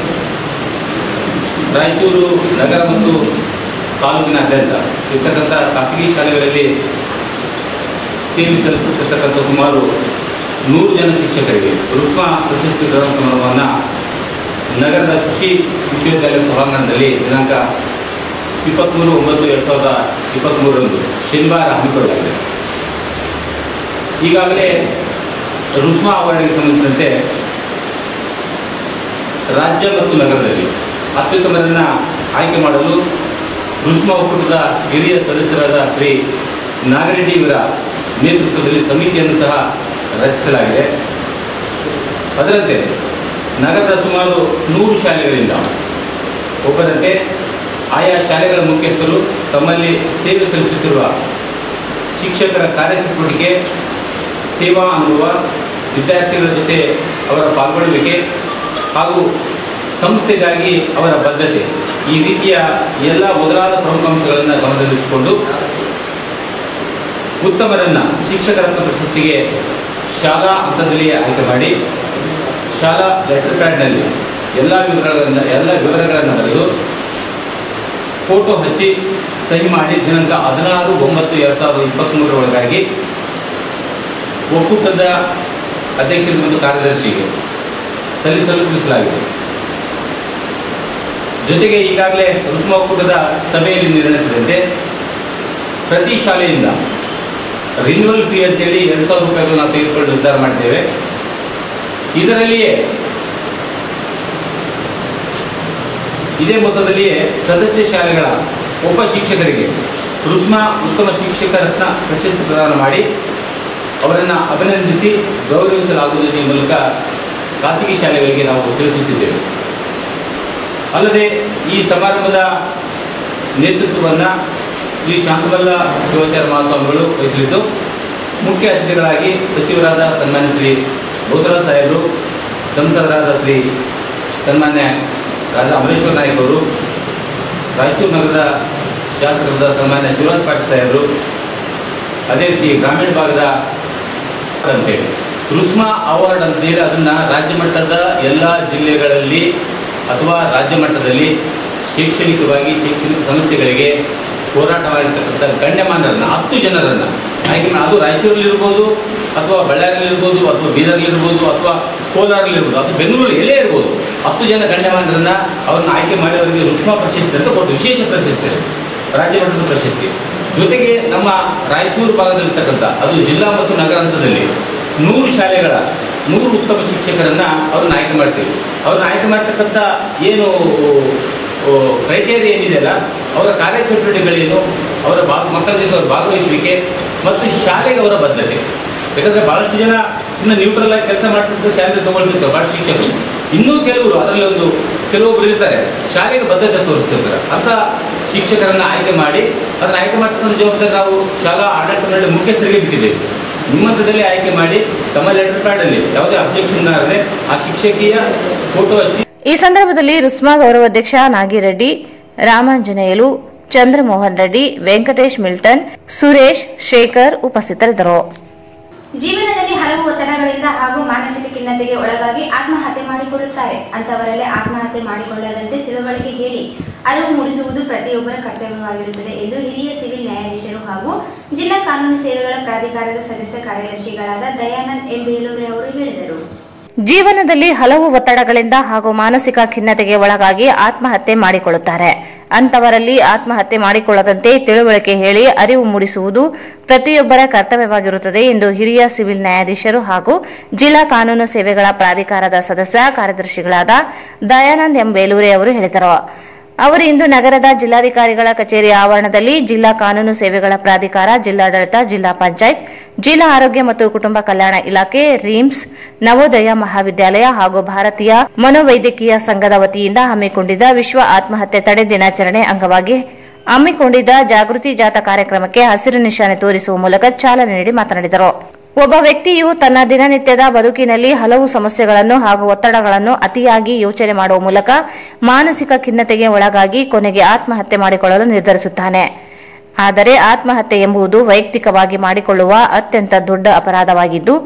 ರಾಯಚೂರು ನಗರ ಮತ್ತು ತಾಲೂಕಿನಾದ್ಯಂತ ಇರ್ತಕ್ಕಂಥ ಖಾಸಗಿ ಶಾಲೆಗಳಲ್ಲಿ ಸೇವೆ ಸಲ್ಲಿಸುತ್ತಿರ್ತಕ್ಕಂಥ ಸುಮಾರು ನೂರು ಜನ ಶಿಕ್ಷಕರಿಗೆ ರುಸ್ಮಾ ಪ್ರಶಸ್ತಿ ಪ್ರದಾನ ಸಮಾರಂಭವನ್ನು ನಗರದ ಕೃಷಿ ವಿಶ್ವವಿದ್ಯಾಲಯ ಸಭಾಂಗಣದಲ್ಲಿ ದಿನಾಂಕ ಇಪ್ಪತ್ತ್ಮೂರು ಒಂಬತ್ತು ಎರಡು ಸಾವಿರದ ಇಪ್ಪತ್ತ್ಮೂರರಂದು ಶನಿವಾರ ಹಮ್ಮಿಕೊಳ್ಳಲಾಗಿದೆ ಈಗಾಗಲೇ ರುಸ್ಮಾ ಅವಾರ್ಡ್ಗೆ ಸಂಬಂಧಿಸಿದಂತೆ ರಾಜ್ಯ ಮತ್ತು ನಗರದಲ್ಲಿ ಅತ್ಯುತ್ತಮರನ್ನು ಆಯ್ಕೆ ಮಾಡಲು ರುಸ್ಮಾ ಒಕ್ಕೂಟದ ಹಿರಿಯ ಸದಸ್ಯರಾದ ಶ್ರೀ ನಾಗರೆಡ್ಡಿ ಇವರ ನೇತೃತ್ವದಲ್ಲಿ ಸಮಿತಿಯನ್ನು ಸಹ ರಚಿಸಲಾಗಿದೆ ಅದರಂತೆ ನಗರದ ಸುಮಾರು ನೂರು ಶಾಲೆಗಳಿಂದ ಒಬ್ಬರಂತೆ ಆಯಾ ಶಾಲೆಗಳ ಮುಖ್ಯಸ್ಥರು ತಮ್ಮಲ್ಲಿ ಸೇವೆ ಸಲ್ಲಿಸುತ್ತಿರುವ ಶಿಕ್ಷಕರ ಕಾರ್ಯಚಟುವಟಿಕೆ ಸೇವಾ ಅನುಭವ ವಿದ್ಯಾರ್ಥಿಗಳ ಜೊತೆ ಅವರ ಪಾಲ್ಗೊಳ್ಳುವಿಕೆ ಹಾಗೂ ಸಂಸ್ಥೆಗಾಗಿ ಅವರ ಬದ್ಧತೆ ಈ ರೀತಿಯ ಎಲ್ಲ ಮೊದಲಾದ ಪ್ರಮುಖ ಅಂಶಗಳನ್ನು ಗಮನದಲ್ಲಿರಿಸಿಕೊಂಡು ಉತ್ತಮರನ್ನು ಶಿಕ್ಷಕರತ್ನ ಪ್ರಶಸ್ತಿಗೆ ಶಾಲಾ ಹಂತದಲ್ಲಿಯೇ ಆಯ್ಕೆ ಮಾಡಿ ಶಾಲಾ ಲೆಟರ್ ಪ್ಯಾಡ್ನಲ್ಲಿ ಎಲ್ಲ ವಿವರಗಳನ್ನು ಎಲ್ಲ ವಿವರಗಳನ್ನು ಬರೆದು ಫೋಟೋ ಹಚ್ಚಿ ಸಹಿ ಮಾಡಿ ದಿನಾಂಕ ಹದಿನಾರು ಒಂಬತ್ತು ಎರಡು ಸಾವಿರದ ಇಪ್ಪತ್ತ್ಮೂರರೊಳಗಾಗಿ ಒಕ್ಕೂಟದ ಅಧ್ಯಕ್ಷರು ಮತ್ತು ಕಾರ್ಯದರ್ಶಿಗೆ ಸಲ್ಲಿಸಲು ತಿಳಿಸಲಾಗಿದೆ ಜೊತೆಗೆ ಈಗಾಗಲೇ ರುಸ್ಮಾ ಒಕ್ಕೂಟದ ಸಭೆಯಲ್ಲಿ ನಿರ್ಣಯಿಸಿದಂತೆ ಪ್ರತಿ ಶಾಲೆಯಿಂದ ರಿನ್ಯೂವಲ್ ಫೀ ಅಂತೇಳಿ ಎರಡು ಸಾವಿರ ರೂಪಾಯಿಗಳು ನಾವು ತೆಗೆದುಕೊಂಡು ನಿರ್ಧಾರ ಮಾಡಿದ್ದೇವೆ ಇದರಲ್ಲಿಯೇ ಇದೇ ಮೊತ್ತದಲ್ಲಿಯೇ ಸದಸ್ಯ ಶಾಲೆಗಳ ಒಬ್ಬ ಶಿಕ್ಷಕರಿಗೆ ರುಸ್ಮಾ ಉತ್ತಮ ಶಿಕ್ಷಕ ರತ್ನ ಪ್ರಶಸ್ತಿ ಪ್ರದಾನ ಮಾಡಿ ಅವರನ್ನು ಅಭಿನಂದಿಸಿ ಗೌರವಿಸಲಾಗುವುದು ಈ ಮೂಲಕ ಖಾಸಗಿ ಶಾಲೆಗಳಿಗೆ ನಾವು ತಿಳಿಸುತ್ತಿದ್ದೇವೆ ಅಲ್ಲದೆ ಈ ಸಮಾರಂಭದ ನೇತೃತ್ವವನ್ನು ಶ್ರೀ ಶಾಂತಮಲ್ಲ ಶಿವಾಚಾರ್ಯ ಮಹಾಸ್ವಾಮಿಗಳು ವಹಿಸಲಿದ್ದು ಮುಖ್ಯ ಅತಿಥಿಗಳಾಗಿ ಸಚಿವರಾದ ಸನ್ಮಾನ್ಯ ಶ್ರೀ ಗೋತರಾಜ್ ಸಾಹೇಬರು ಸಂಸದರಾದ ಶ್ರೀ ಸನ್ಮಾನ್ಯ ರಾಜಾ ಅಮರೇಶ್ವರ ನಾಯಕ್ ಅವರು ರಾಯಚೂರು ನಗರದ ಶಾಸಕರಾದ ಸನ್ಮಾನ್ಯ ಶಿವರಾಜ್ ಪಾಟೀಲ್ ಸಾಹೇಬರು ಅದೇ ರೀತಿ ಗ್ರಾಮೀಣ ಭಾಗದ ಅಂತೇಳಿ ರುಸ್ಮಾ ಅವಾರ್ಡ್ ಅಂತೇಳಿ ಅದನ್ನು ರಾಜ್ಯ ಮಟ್ಟದ ಎಲ್ಲ ಜಿಲ್ಲೆಗಳಲ್ಲಿ ಅಥವಾ ರಾಜ್ಯ ಮಟ್ಟದಲ್ಲಿ ಶೈಕ್ಷಣಿಕವಾಗಿ ಶೈಕ್ಷಣಿಕ ಸಮಸ್ಯೆಗಳಿಗೆ ಹೋರಾಟ ಮಾಡಿರ್ತಕ್ಕಂಥ ಗಣ್ಯಮಾನರನ್ನು ಹತ್ತು ಜನರನ್ನು ಆಯ್ಕೆ ಮಾಡಿ ಅದು ರಾಯಚೂರಲ್ಲಿರ್ಬೋದು ಅಥವಾ ಬಳ್ಳಾರಿಯಲ್ಲಿರ್ಬೋದು ಅಥವಾ ಬೀದರ್ಲಿರ್ಬೋದು ಅಥವಾ ಕೋಲಾರಲ್ಲಿರ್ಬೋದು ಅಥವಾ ಬೆಂಗಳೂರು ಎಲ್ಲೇ ಇರ್ಬೋದು ಹತ್ತು ಜನ ಗಣ್ಯಮಾನರನ್ನು ಅವ್ರನ್ನ ಆಯ್ಕೆ ಮಾಡಿ ಅವರಿಗೆ ರುಸ್ಮಾ ಪ್ರಶಸ್ತಿ ಅಂತ ಕೊಟ್ಟು ವಿಶೇಷ ಪ್ರಶಸ್ತಿ ರಾಜ್ಯ ಮಟ್ಟದ ಪ್ರಶಸ್ತಿ ಜೊತೆಗೆ ನಮ್ಮ ರಾಯಚೂರು ಭಾಗದಲ್ಲಿರ್ತಕ್ಕಂಥ ಅದು ಜಿಲ್ಲಾ ಮತ್ತು ನಗರ ಹಂತದಲ್ಲಿ ನೂರು ಶಾಲೆಗಳ ನೂರು ಉತ್ತಮ ಶಿಕ್ಷಕರನ್ನ ಅವ್ರನ್ನ ಆಯ್ಕೆ ಮಾಡ್ತೀವಿ ಅವ್ರನ್ನ ಆಯ್ಕೆ ಮಾಡ್ತಕ್ಕಂಥ ಏನು ಕ್ರೈಟೇರಿಯಾ ಏನಿದೆಯಲ್ಲ ಅವರ ಕಾರ್ಯಚಟುವಟಿಕೆಗಳೇನು ಅವರ ಭಾಗ ಮಕ್ಕಳ ಜೊತೆ ಅವರ ಭಾಗವಹಿಸುವಿಕೆ ಮತ್ತು ಶಾಲೆಗೆ ಅವರ ಬದ್ಧತೆ ಯಾಕಂದರೆ ಭಾಳಷ್ಟು ಜನ ಸುಮ್ಮನೆ ನ್ಯೂಟ್ರಲ್ ಆಗಿ ಕೆಲಸ ಮಾಡ್ತಿರ್ತಾರೆ ಶಾಲೆ ತಗೊಳ್ತಿರ್ತಾರೆ ಭಾಳ ಶಿಕ್ಷಕರು ಇನ್ನೂ ಕೆಲವರು ಅದರಲ್ಲಿ ಒಂದು ಕೆಲವೊಬ್ಬರು ಇರ್ತಾರೆ ಶಾಲೆಗೆ ಬದ್ಧತೆ ತೋರಿಸ್ತಿರ್ತಾರೆ ಅಂತ ಶಿಕ್ಷಕರನ್ನ ಆಯ್ಕೆ ಮಾಡಿ ಅದನ್ನ ಆಯ್ಕೆ ಮಾಡ್ತಕ್ಕಂಥ ಜವಾಬ್ದಾರಿ ನಾವು ಶಾಲಾ ಆಡಳಿತ ಮಂಡಳಿ ಮುಖ್ಯಸ್ಥರಿಗೆ ಬಿಟ್ಟಿದ್ದೇವೆ ನಿಮ್ಮಂಥದಲ್ಲಿ ಆಯ್ಕೆ ಮಾಡಿ ತಮ್ಮ ಲೆಟರ್ ಪ್ಯಾಡಲ್ಲಿ ಯಾವುದೇ ಅಬ್ಜೆಕ್ಷನ್ ಆಗದೆ ಆ ಶಿಕ್ಷಕಿಯ ಫೋಟೋ ಹಚ್ಚಿ ಈ ಸಂದರ್ಭದಲ್ಲಿ ರುಸ್ಮಾ ಗೌರವಾಧ್ಯಕ್ಷ ನಾಗಿರೆಡ್ಡಿ ರಾಮಾಂಜನೇಯಲು ಚಂದ್ರಮೋಹನ್ ರೆಡ್ಡಿ ವೆಂಕಟೇಶ್ ಮಿಲ್ಟನ್ ಸುರೇಶ್ ಶೇಖರ್ ಉಪಸ್ಥಿತರಿದ್ದರು ಜೀವನದಲ್ಲಿ ಹಲವು ಒತ್ತಡಗಳಿಂದ ಹಾಗೂ ಮಾನಸಿಕ ಖಿನ್ನತೆಗೆ ಒಳಗಾಗಿ ಆತ್ಮಹತ್ಯೆ ಮಾಡಿಕೊಳ್ಳುತ್ತಾರೆ ಅಂತವರಲ್ಲಿ ಆತ್ಮಹತ್ಯೆ ಮಾಡಿಕೊಳ್ಳದಂತೆ ತಿಳುವಳಿಕೆ ಹೇಳಿ ಅರಿವು ಮೂಡಿಸುವುದು ಪ್ರತಿಯೊಬ್ಬರ ಕರ್ತವ್ಯವಾಗಿರುತ್ತದೆ ಎಂದು ಹಿರಿಯ ಸಿವಿಲ್ ನ್ಯಾಯಾಧೀಶರು ಹಾಗೂ ಜಿಲ್ಲಾ ಕಾನೂನು ಸೇವೆಗಳ ಪ್ರಾಧಿಕಾರದ ಸದಸ್ಯ ಕಾರ್ಯದರ್ಶಿಗಳಾದ ದಯಾನಂದ್ ಎಂ ಬೇಲೂರಿ ಅವರು ಹೇಳಿದರು ಜೀವನದಲ್ಲಿ ಹಲವು ಒತ್ತಡಗಳಿಂದ ಹಾಗೂ ಮಾನಸಿಕ ಖಿನ್ನತೆಗೆ ಒಳಗಾಗಿ ಆತ್ಮಹತ್ಯೆ ಮಾಡಿಕೊಳ್ಳುತ್ತಾರೆ ಅಂತವರಲ್ಲಿ ಆತ್ಮಹತ್ಯೆ ಮಾಡಿಕೊಳ್ಳದಂತೆ ತಿಳುವಳಿಕೆ ಹೇಳಿ ಅರಿವು ಮೂಡಿಸುವುದು ಪ್ರತಿಯೊಬ್ಬರ ಕರ್ತವ್ಯವಾಗಿರುತ್ತದೆ ಎಂದು ಹಿರಿಯ ಸಿವಿಲ್ ನ್ಯಾಯಾಧೀಶರು ಹಾಗೂ ಜಿಲ್ಲಾ ಕಾನೂನು ಸೇವೆಗಳ ಪ್ರಾಧಿಕಾರದ ಸದಸ್ಯ ಕಾರ್ಯದರ್ಶಿಗಳಾದ ದಯಾನಂದ್ ಎಂ ಬೇಲೂರೆ ಅವರು ಹೇಳಿದರು ಅವರು ಇಂದು ನಗರದ ಜಿಲ್ಲಾಧಿಕಾರಿಗಳ ಕಚೇರಿ ಆವರಣದಲ್ಲಿ ಜಿಲ್ಲಾ ಕಾನೂನು ಸೇವೆಗಳ ಪ್ರಾಧಿಕಾರ ಜಿಲ್ಲಾಡಳಿತ ಜಿಲ್ಲಾ ಪಂಚಾಯತ್ ಜಿಲ್ಲಾ ಆರೋಗ್ಯ ಮತ್ತು ಕುಟುಂಬ ಕಲ್ಯಾಣ ಇಲಾಖೆ ರೀಮ್ಸ್ ನವೋದಯ ಮಹಾವಿದ್ಯಾಲಯ ಹಾಗೂ ಭಾರತೀಯ ಮನೋವೈದ್ಯಕೀಯ ಸಂಘದ ವತಿಯಿಂದ ಹಮ್ಮಿಕೊಂಡಿದ್ದ ವಿಶ್ವ ಆತ್ಮಹತ್ಯೆ ತಡೆ ದಿನಾಚರಣೆ ಅಂಗವಾಗಿ ಹಮ್ಮಿಕೊಂಡಿದ್ದ ಜಾಗೃತಿ ಜಾಥಾ ಕಾರ್ಯಕ್ರಮಕ್ಕೆ ಹಸಿರು ನಿಶಾನೆ ತೋರಿಸುವ ಮೂಲಕ ಚಾಲನೆ ನೀಡಿ ಮಾತನಾಡಿದರು ಒಬ್ಬ ವ್ಯಕ್ತಿಯು ತನ್ನ ದಿನನಿತ್ಯದ ಬದುಕಿನಲ್ಲಿ ಹಲವು ಸಮಸ್ಯೆಗಳನ್ನು ಹಾಗೂ ಒತ್ತಡಗಳನ್ನು ಅತಿಯಾಗಿ ಯೋಚನೆ ಮಾಡುವ ಮೂಲಕ ಮಾನಸಿಕ ಖಿನ್ನತೆಗೆ ಒಳಗಾಗಿ ಕೊನೆಗೆ ಆತ್ಮಹತ್ಯೆ ಮಾಡಿಕೊಳ್ಳಲು ನಿರ್ಧರಿಸುತ್ತಾನೆ ಆದರೆ ಆತ್ಮಹತ್ಯೆ ಎಂಬುದು ವೈಯಕ್ತಿಕವಾಗಿ ಮಾಡಿಕೊಳ್ಳುವ ಅತ್ಯಂತ ದೊಡ್ಡ ಅಪರಾಧವಾಗಿದ್ದು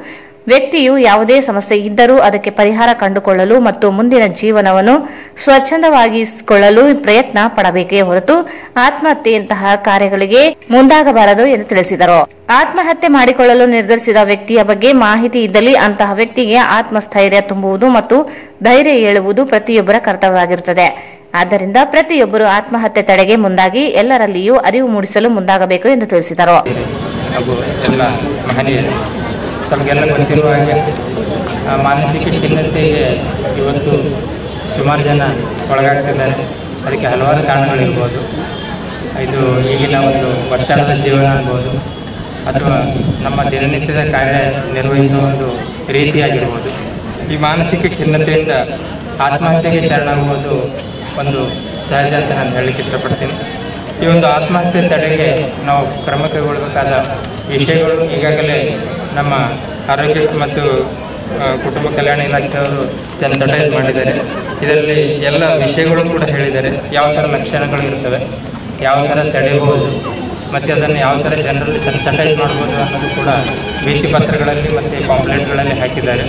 ವ್ಯಕ್ತಿಯು ಯಾವುದೇ ಸಮಸ್ಯೆ ಇದ್ದರೂ ಅದಕ್ಕೆ ಪರಿಹಾರ ಕಂಡುಕೊಳ್ಳಲು ಮತ್ತು ಮುಂದಿನ ಜೀವನವನ್ನು ಸ್ವಚ್ಛಂದವಾಗಿಸಿಕೊಳ್ಳಲು ಪ್ರಯತ್ನ ಪಡಬೇಕೇ ಹೊರತು ಆತ್ಮಹತ್ಯೆಯಂತಹ ಕಾರ್ಯಗಳಿಗೆ ಮುಂದಾಗಬಾರದು ಎಂದು ತಿಳಿಸಿದರು ಆತ್ಮಹತ್ಯೆ ಮಾಡಿಕೊಳ್ಳಲು ನಿರ್ಧರಿಸಿದ ವ್ಯಕ್ತಿಯ ಬಗ್ಗೆ ಮಾಹಿತಿ ಇದ್ದಲ್ಲಿ ಅಂತಹ ವ್ಯಕ್ತಿಗೆ ಆತ್ಮಸ್ಥೈರ್ಯ ತುಂಬುವುದು ಮತ್ತು ಧೈರ್ಯ ಹೇಳುವುದು ಪ್ರತಿಯೊಬ್ಬರ ಕರ್ತವ್ಯವಾಗಿರುತ್ತದೆ ಆದ್ದರಿಂದ ಪ್ರತಿಯೊಬ್ಬರು ಆತ್ಮಹತ್ಯೆ ತಡೆಗೆ ಮುಂದಾಗಿ ಎಲ್ಲರಲ್ಲಿಯೂ ಅರಿವು ಮೂಡಿಸಲು ಮುಂದಾಗಬೇಕು ಎಂದು ತಿಳಿಸಿದರು ಹಾಗೂ ಎಲ್ಲ ಮಹನೀಯರು ತಮಗೆಲ್ಲ ಗೊತ್ತಿರುವ ಹಾಗೆ ಆ ಮಾನಸಿಕ ಖಿನ್ನತೆಗೆ ಇವತ್ತು ಸುಮಾರು ಜನ ಒಳಗಾಗ್ತಿದ್ದಾರೆ ಅದಕ್ಕೆ ಹಲವಾರು ಕಾರಣಗಳಿರ್ಬೋದು ಇದು ಈಗಿನ ಒಂದು ಒತ್ತಡದ ಜೀವನ ಅನ್ಬೋದು ಅಥವಾ ನಮ್ಮ ದಿನನಿತ್ಯದ ಕಾರ್ಯ ನಿರ್ವಹಿಸುವ ಒಂದು ರೀತಿಯಾಗಿರ್ಬೋದು ಈ ಮಾನಸಿಕ ಖಿನ್ನತೆಯಿಂದ ಆತ್ಮಹತ್ಯೆಗೆ ಶರಣಾಗುವುದು ಒಂದು ಸಹಜ ಅಂತ ನಾನು ಹೇಳಲಿಕ್ಕೆ ಇಷ್ಟಪಡ್ತೀನಿ ಈ ಒಂದು ಆತ್ಮಹತ್ಯೆ ತಡೆಗೆ ನಾವು ಕ್ರಮ ಕೈಗೊಳ್ಳಬೇಕಾದ ವಿಷಯಗಳು ಈಗಾಗಲೇ ನಮ್ಮ ಆರೋಗ್ಯ ಮತ್ತು ಆ, ಕುಟುಂಬ ಕಲ್ಯಾಣ ಇಲಾಖೆಯವರು ಸೆನ್ಸಟೈಸ್ ಮಾಡಿದ್ದಾರೆ ಇದರಲ್ಲಿ ಎಲ್ಲ ವಿಷಯಗಳು ಕೂಡ ಹೇಳಿದ್ದಾರೆ ಯಾವ ಥರ ಲಕ್ಷಣಗಳು ಇರ್ತವೆ ಯಾವ ಥರ ತಡೆಯಬಹುದು ಮತ್ತು ಅದನ್ನು ಯಾವ ಥರ ಜನರಲ್ಲಿ ಸೆನ್ಸಟೈಸ್ ಮಾಡ್ಬೋದು ಅನ್ನೋದು ಕೂಡ ಭೀತಿ ಪತ್ರಗಳಲ್ಲಿ ಮತ್ತು ಪಾಂಪ್ಲೆಟ್ಗಳಲ್ಲಿ ಹಾಕಿದ್ದಾರೆ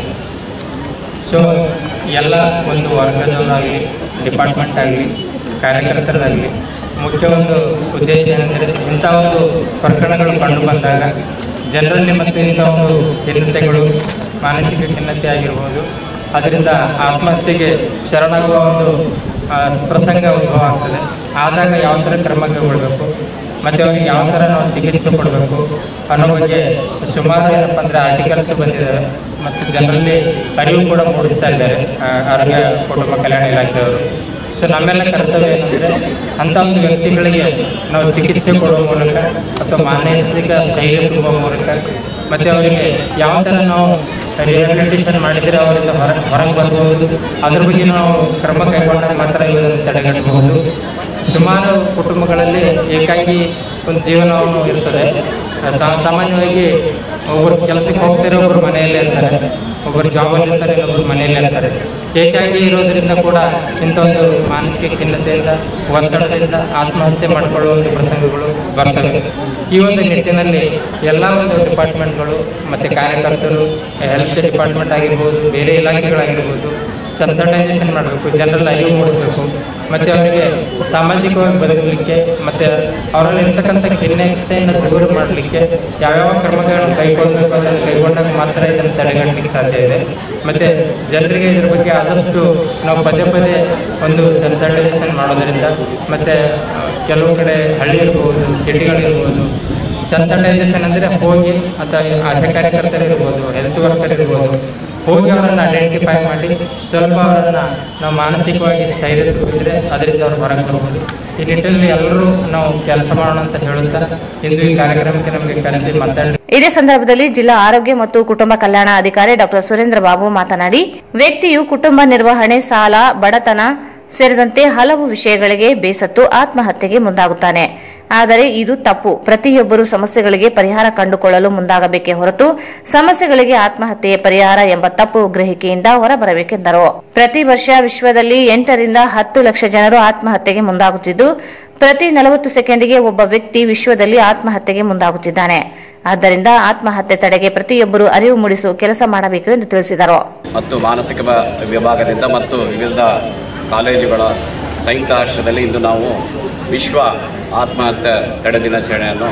ಸೊ ಎಲ್ಲ ಒಂದು ವರ್ಗದವರಾಗಲಿ ಡಿಪಾರ್ಟ್ಮೆಂಟ್ ಆಗಲಿ ಕಾರ್ಯಕರ್ತರಾಗಲಿ ಮುಖ್ಯ ಒಂದು ಉದ್ದೇಶ ಏನೆಂದರೆ ಇಂಥ ಒಂದು ಪ್ರಕರಣಗಳು ಕಂಡು ಬಂದಾಗ ಜನರಲ್ಲಿ ಮತ್ತು ಇಂಥ ಒಂದು ಖಿನ್ನತೆಗಳು ಮಾನಸಿಕ ಖಿನ್ನತೆ ಆಗಿರ್ಬೋದು ಅದರಿಂದ ಆತ್ಮಹತ್ಯೆಗೆ ಶರಣಾಗುವ ಒಂದು ಆ, ಪ್ರಸಂಗ ಉದ್ಭವ ಆಗ್ತದೆ ಆದಾಗ ಯಾವ ಥರ ಕ್ರಮ ಕೈಗೊಳ್ಬೇಕು ಮತ್ತು ಅವರಿಗೆ ಯಾವ ಥರ ನಾವು ಚಿಕಿತ್ಸೆ ಕೊಡಬೇಕು ಅನ್ನೋ ಬಗ್ಗೆ ಸುಮಾರು ಏನಪ್ಪ ಅಂದರೆ ಆರ್ಟಿಕಲ್ಸ್ ಬಂದಿದ್ದಾವೆ ಮತ್ತು ಜನರಲ್ಲಿ ಅರಿವು ಕೂಡ ಮೂಡಿಸ್ತಾ ಇದ್ದಾರೆ ಆ, ಆರೋಗ್ಯ ಕುಟುಂಬ ಕಲ್ಯಾಣ ಇಲಾಖೆಯವರು ಸೊ ನಮ್ಮೆಲ್ಲ ಕರ್ತವ್ಯ ಏನಂದರೆ ಅಂಥ ಒಂದು ವ್ಯಕ್ತಿಗಳಿಗೆ ನಾವು ಚಿಕಿತ್ಸೆ ಕೊಡುವ ಮೂಲಕ ಅಥವಾ ಮಾನಸಿಕ ಧೈರ್ಯ ತುಂಬುವ ಮೂಲಕ ಮತ್ತು ಅವರಿಗೆ ಯಾವ ಥರ ನಾವು ರಿಹ್ಯಾಬಿಲಿಟೇಷನ್ ಮಾಡಿದರೆ ಅವರಿಂದ ಹೊರ ಹೊರಗೆ ಬರ್ಬೋದು ಅದ್ರ ಬಗ್ಗೆ ನಾವು ಕ್ರಮ ಕೈಗೊಂಡಾಗ ಮಾತ್ರ ಇದನ್ನು ತಡೆಗಟ್ಟಬಹುದು ಸುಮಾರು ಕುಟುಂಬಗಳಲ್ಲಿ ಏಕಾಂಗಿ ಒಂದು ಜೀವನವನ್ನು ಇರ್ತದೆ ಸಾ- ಸಾಮಾನ್ಯವಾಗಿ ಒಬ್ಬರು ಕೆಲಸಕ್ಕೆ ಹೋಗ್ತಾರೆ ಒಬ್ಬರು ಮನೆಯಲ್ಲೇ ಇರ್ತಾರೆ ಒಬ್ಬರು ಜಾಬಲ್ಲಿ ಇರ್ತಾರೆ ಇನ್ನೊಬ್ಬರು ಮನೆಯಲ್ಲೇ ಇರ್ತಾರೆ ಏಕಾಂಗಿ ಇರೋದ್ರಿಂದ ಕೂಡ ಇಂಥ ಒಂದು ಮಾನಸಿಕ ಖಿನ್ನತೆಯಿಂದ ಒತ್ತಡದಿಂದ ಆತ್ಮಹತ್ಯೆ ಮಾಡಿಕೊಳ್ಳುವ ಒಂದು ಪ್ರಸಂಗಗಳು ಬರ್ತವೆ ಈ ಒಂದು ನಿಟ್ಟಿನಲ್ಲಿ ಎಲ್ಲ ಒಂದು ಡಿಪಾರ್ಟ್ಮೆಂಟ್ಗಳು ಮತ್ತು ಕಾರ್ಯಕರ್ತರು ಹೆಲ್ತ್ ಡಿಪಾರ್ಟ್ಮೆಂಟ್ ಆಗಿರ್ಬೋದು ಬೇರೆ ಇಲಾಖೆಗಳಾಗಿರ್ಬೋದು ಸೆನ್ಸಟೈಸೇಷನ್ ಮಾಡಬೇಕು ಜನರಲ್ಲಿ ಅರಿವು ಮೂಡಿಸಬೇಕು ಮತ್ತು ಅವರಿಗೆ ಸಾಮಾಜಿಕವಾಗಿ ಬದುಕಲಿಕ್ಕೆ ಮತ್ತು ಅವರಲ್ಲಿ ಇರ್ತಕ್ಕಂಥ ಖಿನ್ನತೆಯನ್ನು ದೂರ ಮಾಡಲಿಕ್ಕೆ ಯಾವ್ಯಾವ ಕ್ರಮಗಳನ್ನು ಕೈಗೊಳ್ಳಬೇಕು ಅದನ್ನು ಕೈಗೊಂಡಾಗ ಮಾತ್ರ ಇದನ್ನು ತಡೆಗಟ್ಟಲಿಕ್ಕೆ ಸಾಧ್ಯ ಇದೆ ಮತ್ತು ಜನರಿಗೆ ಇದ್ರ ಬಗ್ಗೆ ಆದಷ್ಟು ನಾವು ಪದೇ ಪದೇ ಒಂದು ಸೆನ್ಸಟೈಸೇಷನ್ ಮಾಡೋದರಿಂದ ಮತ್ತು ಕೆಲವು ಕಡೆ ಹಳ್ಳಿ ಇರ್ಬೋದು ಸಿಟಿಗಳಿರ್ಬೋದು ಸೆನ್ಸಟೈಸೇಷನ್ ಅಂದರೆ ಹೋಗಿ ಅಥವಾ ಆಶಾ ಕಾರ್ಯಕರ್ತರು ಇರ್ಬೋದು ಹೆಲ್ತ್ ವರ್ಕರ್ ಇರ್ಬೋದು ಹೋಗಿ ಅವರನ್ನು ಐಡೆಂಟಿಫೈ ಮಾಡಿ ಸ್ವಲ್ಪ ಅವರನ್ನು ನಾವು ಮಾನಸಿಕವಾಗಿ ಸ್ಥೈರ್ಯ ತುಂಬಿದ್ರೆ ಅದರಿಂದ ಅವ್ರು ಹೊರಗೆ ಬರ್ಬೋದು ಈ ನಿಟ್ಟಿನಲ್ಲಿ ಎಲ್ಲರೂ ನಾವು ಕೆಲಸ ಮಾಡೋಣ ಅಂತ ಹೇಳುತ್ತಾ ಇಂದು ಈ ಕಾರ್ಯಕ್ರಮಕ್ಕೆ ನಮಗೆ ಕರೆಸಿ ಮಾತಾಡಿ ಇದೇ ಸಂದರ್ಭದಲ್ಲಿ ಜಿಲ್ಲಾ ಆರೋಗ್ಯ ಮತ್ತು ಕುಟುಂಬ ಕಲ್ಯಾಣ ಅಧಿಕಾರಿ ಡಾಕ್ಟರ್ ಸುರೇಂದ್ರ ಬಾಬು ಮಾತನಾಡಿ ವ್ಯಕ್ತಿಯು ಕುಟುಂಬ ನಿರ್ವಹಣೆ ಸಾಲ ಬಡತನ ಸೇರಿದಂತೆ ಹಲವು ವಿಷಯಗಳಿಗೆ ಬೇಸತ್ತು ಆತ್ಮಹತ್ಯೆಗೆ ಮುಂದಾಗುತ್ತಾನೆ ಆದರೆ ಇದು ತಪ್ಪು ಪ್ರತಿಯೊಬ್ಬರು ಸಮಸ್ಯೆಗಳಿಗೆ ಪರಿಹಾರ ಕಂಡುಕೊಳ್ಳಲು ಮುಂದಾಗಬೇಕೇ ಹೊರತು ಸಮಸ್ಯೆಗಳಿಗೆ ಆತ್ಮಹತ್ಯೆಯ ಪರಿಹಾರ ಎಂಬ ತಪ್ಪು ಗ್ರಹಿಕೆಯಿಂದ ಹೊರಬರಬೇಕೆಂದರು ಪ್ರತಿ ವರ್ಷ ವಿಶ್ವದಲ್ಲಿ ಎಂಟರಿಂದ ಹತ್ತು ಲಕ್ಷ ಜನರು ಆತ್ಮಹತ್ಯೆಗೆ ಮುಂದಾಗುತ್ತಿದ್ದು ಪ್ರತಿ ನಲವತ್ತು ಸೆಕೆಂಡಿಗೆ ಒಬ್ಬ ವ್ಯಕ್ತಿ ವಿಶ್ವದಲ್ಲಿ ಆತ್ಮಹತ್ಯೆಗೆ ಮುಂದಾಗುತ್ತಿದ್ದಾನೆ ಆದ್ದರಿಂದ ಆತ್ಮಹತ್ಯೆ ತಡೆಗೆ ಪ್ರತಿಯೊಬ್ಬರು ಅರಿವು ಮೂಡಿಸುವ ಕೆಲಸ ಮಾಡಬೇಕು ಎಂದು ತಿಳಿಸಿದರು ಮತ್ತು ಮಾನಸಿಕ ಬ- ವಿಭಾಗದಿಂದ ಮತ್ತು ವಿವಿಧ ಕಾಲೇಜುಗಳ ಸಂಯುಕ್ತ ರಾಷ್ಟ್ರದಲ್ಲಿ ಇಂದು ನಾವು ವಿಶ್ವ ಆತ್ಮಹತ್ಯೆ ತಡೆ ದಿನಾಚರಣೆಯನ್ನು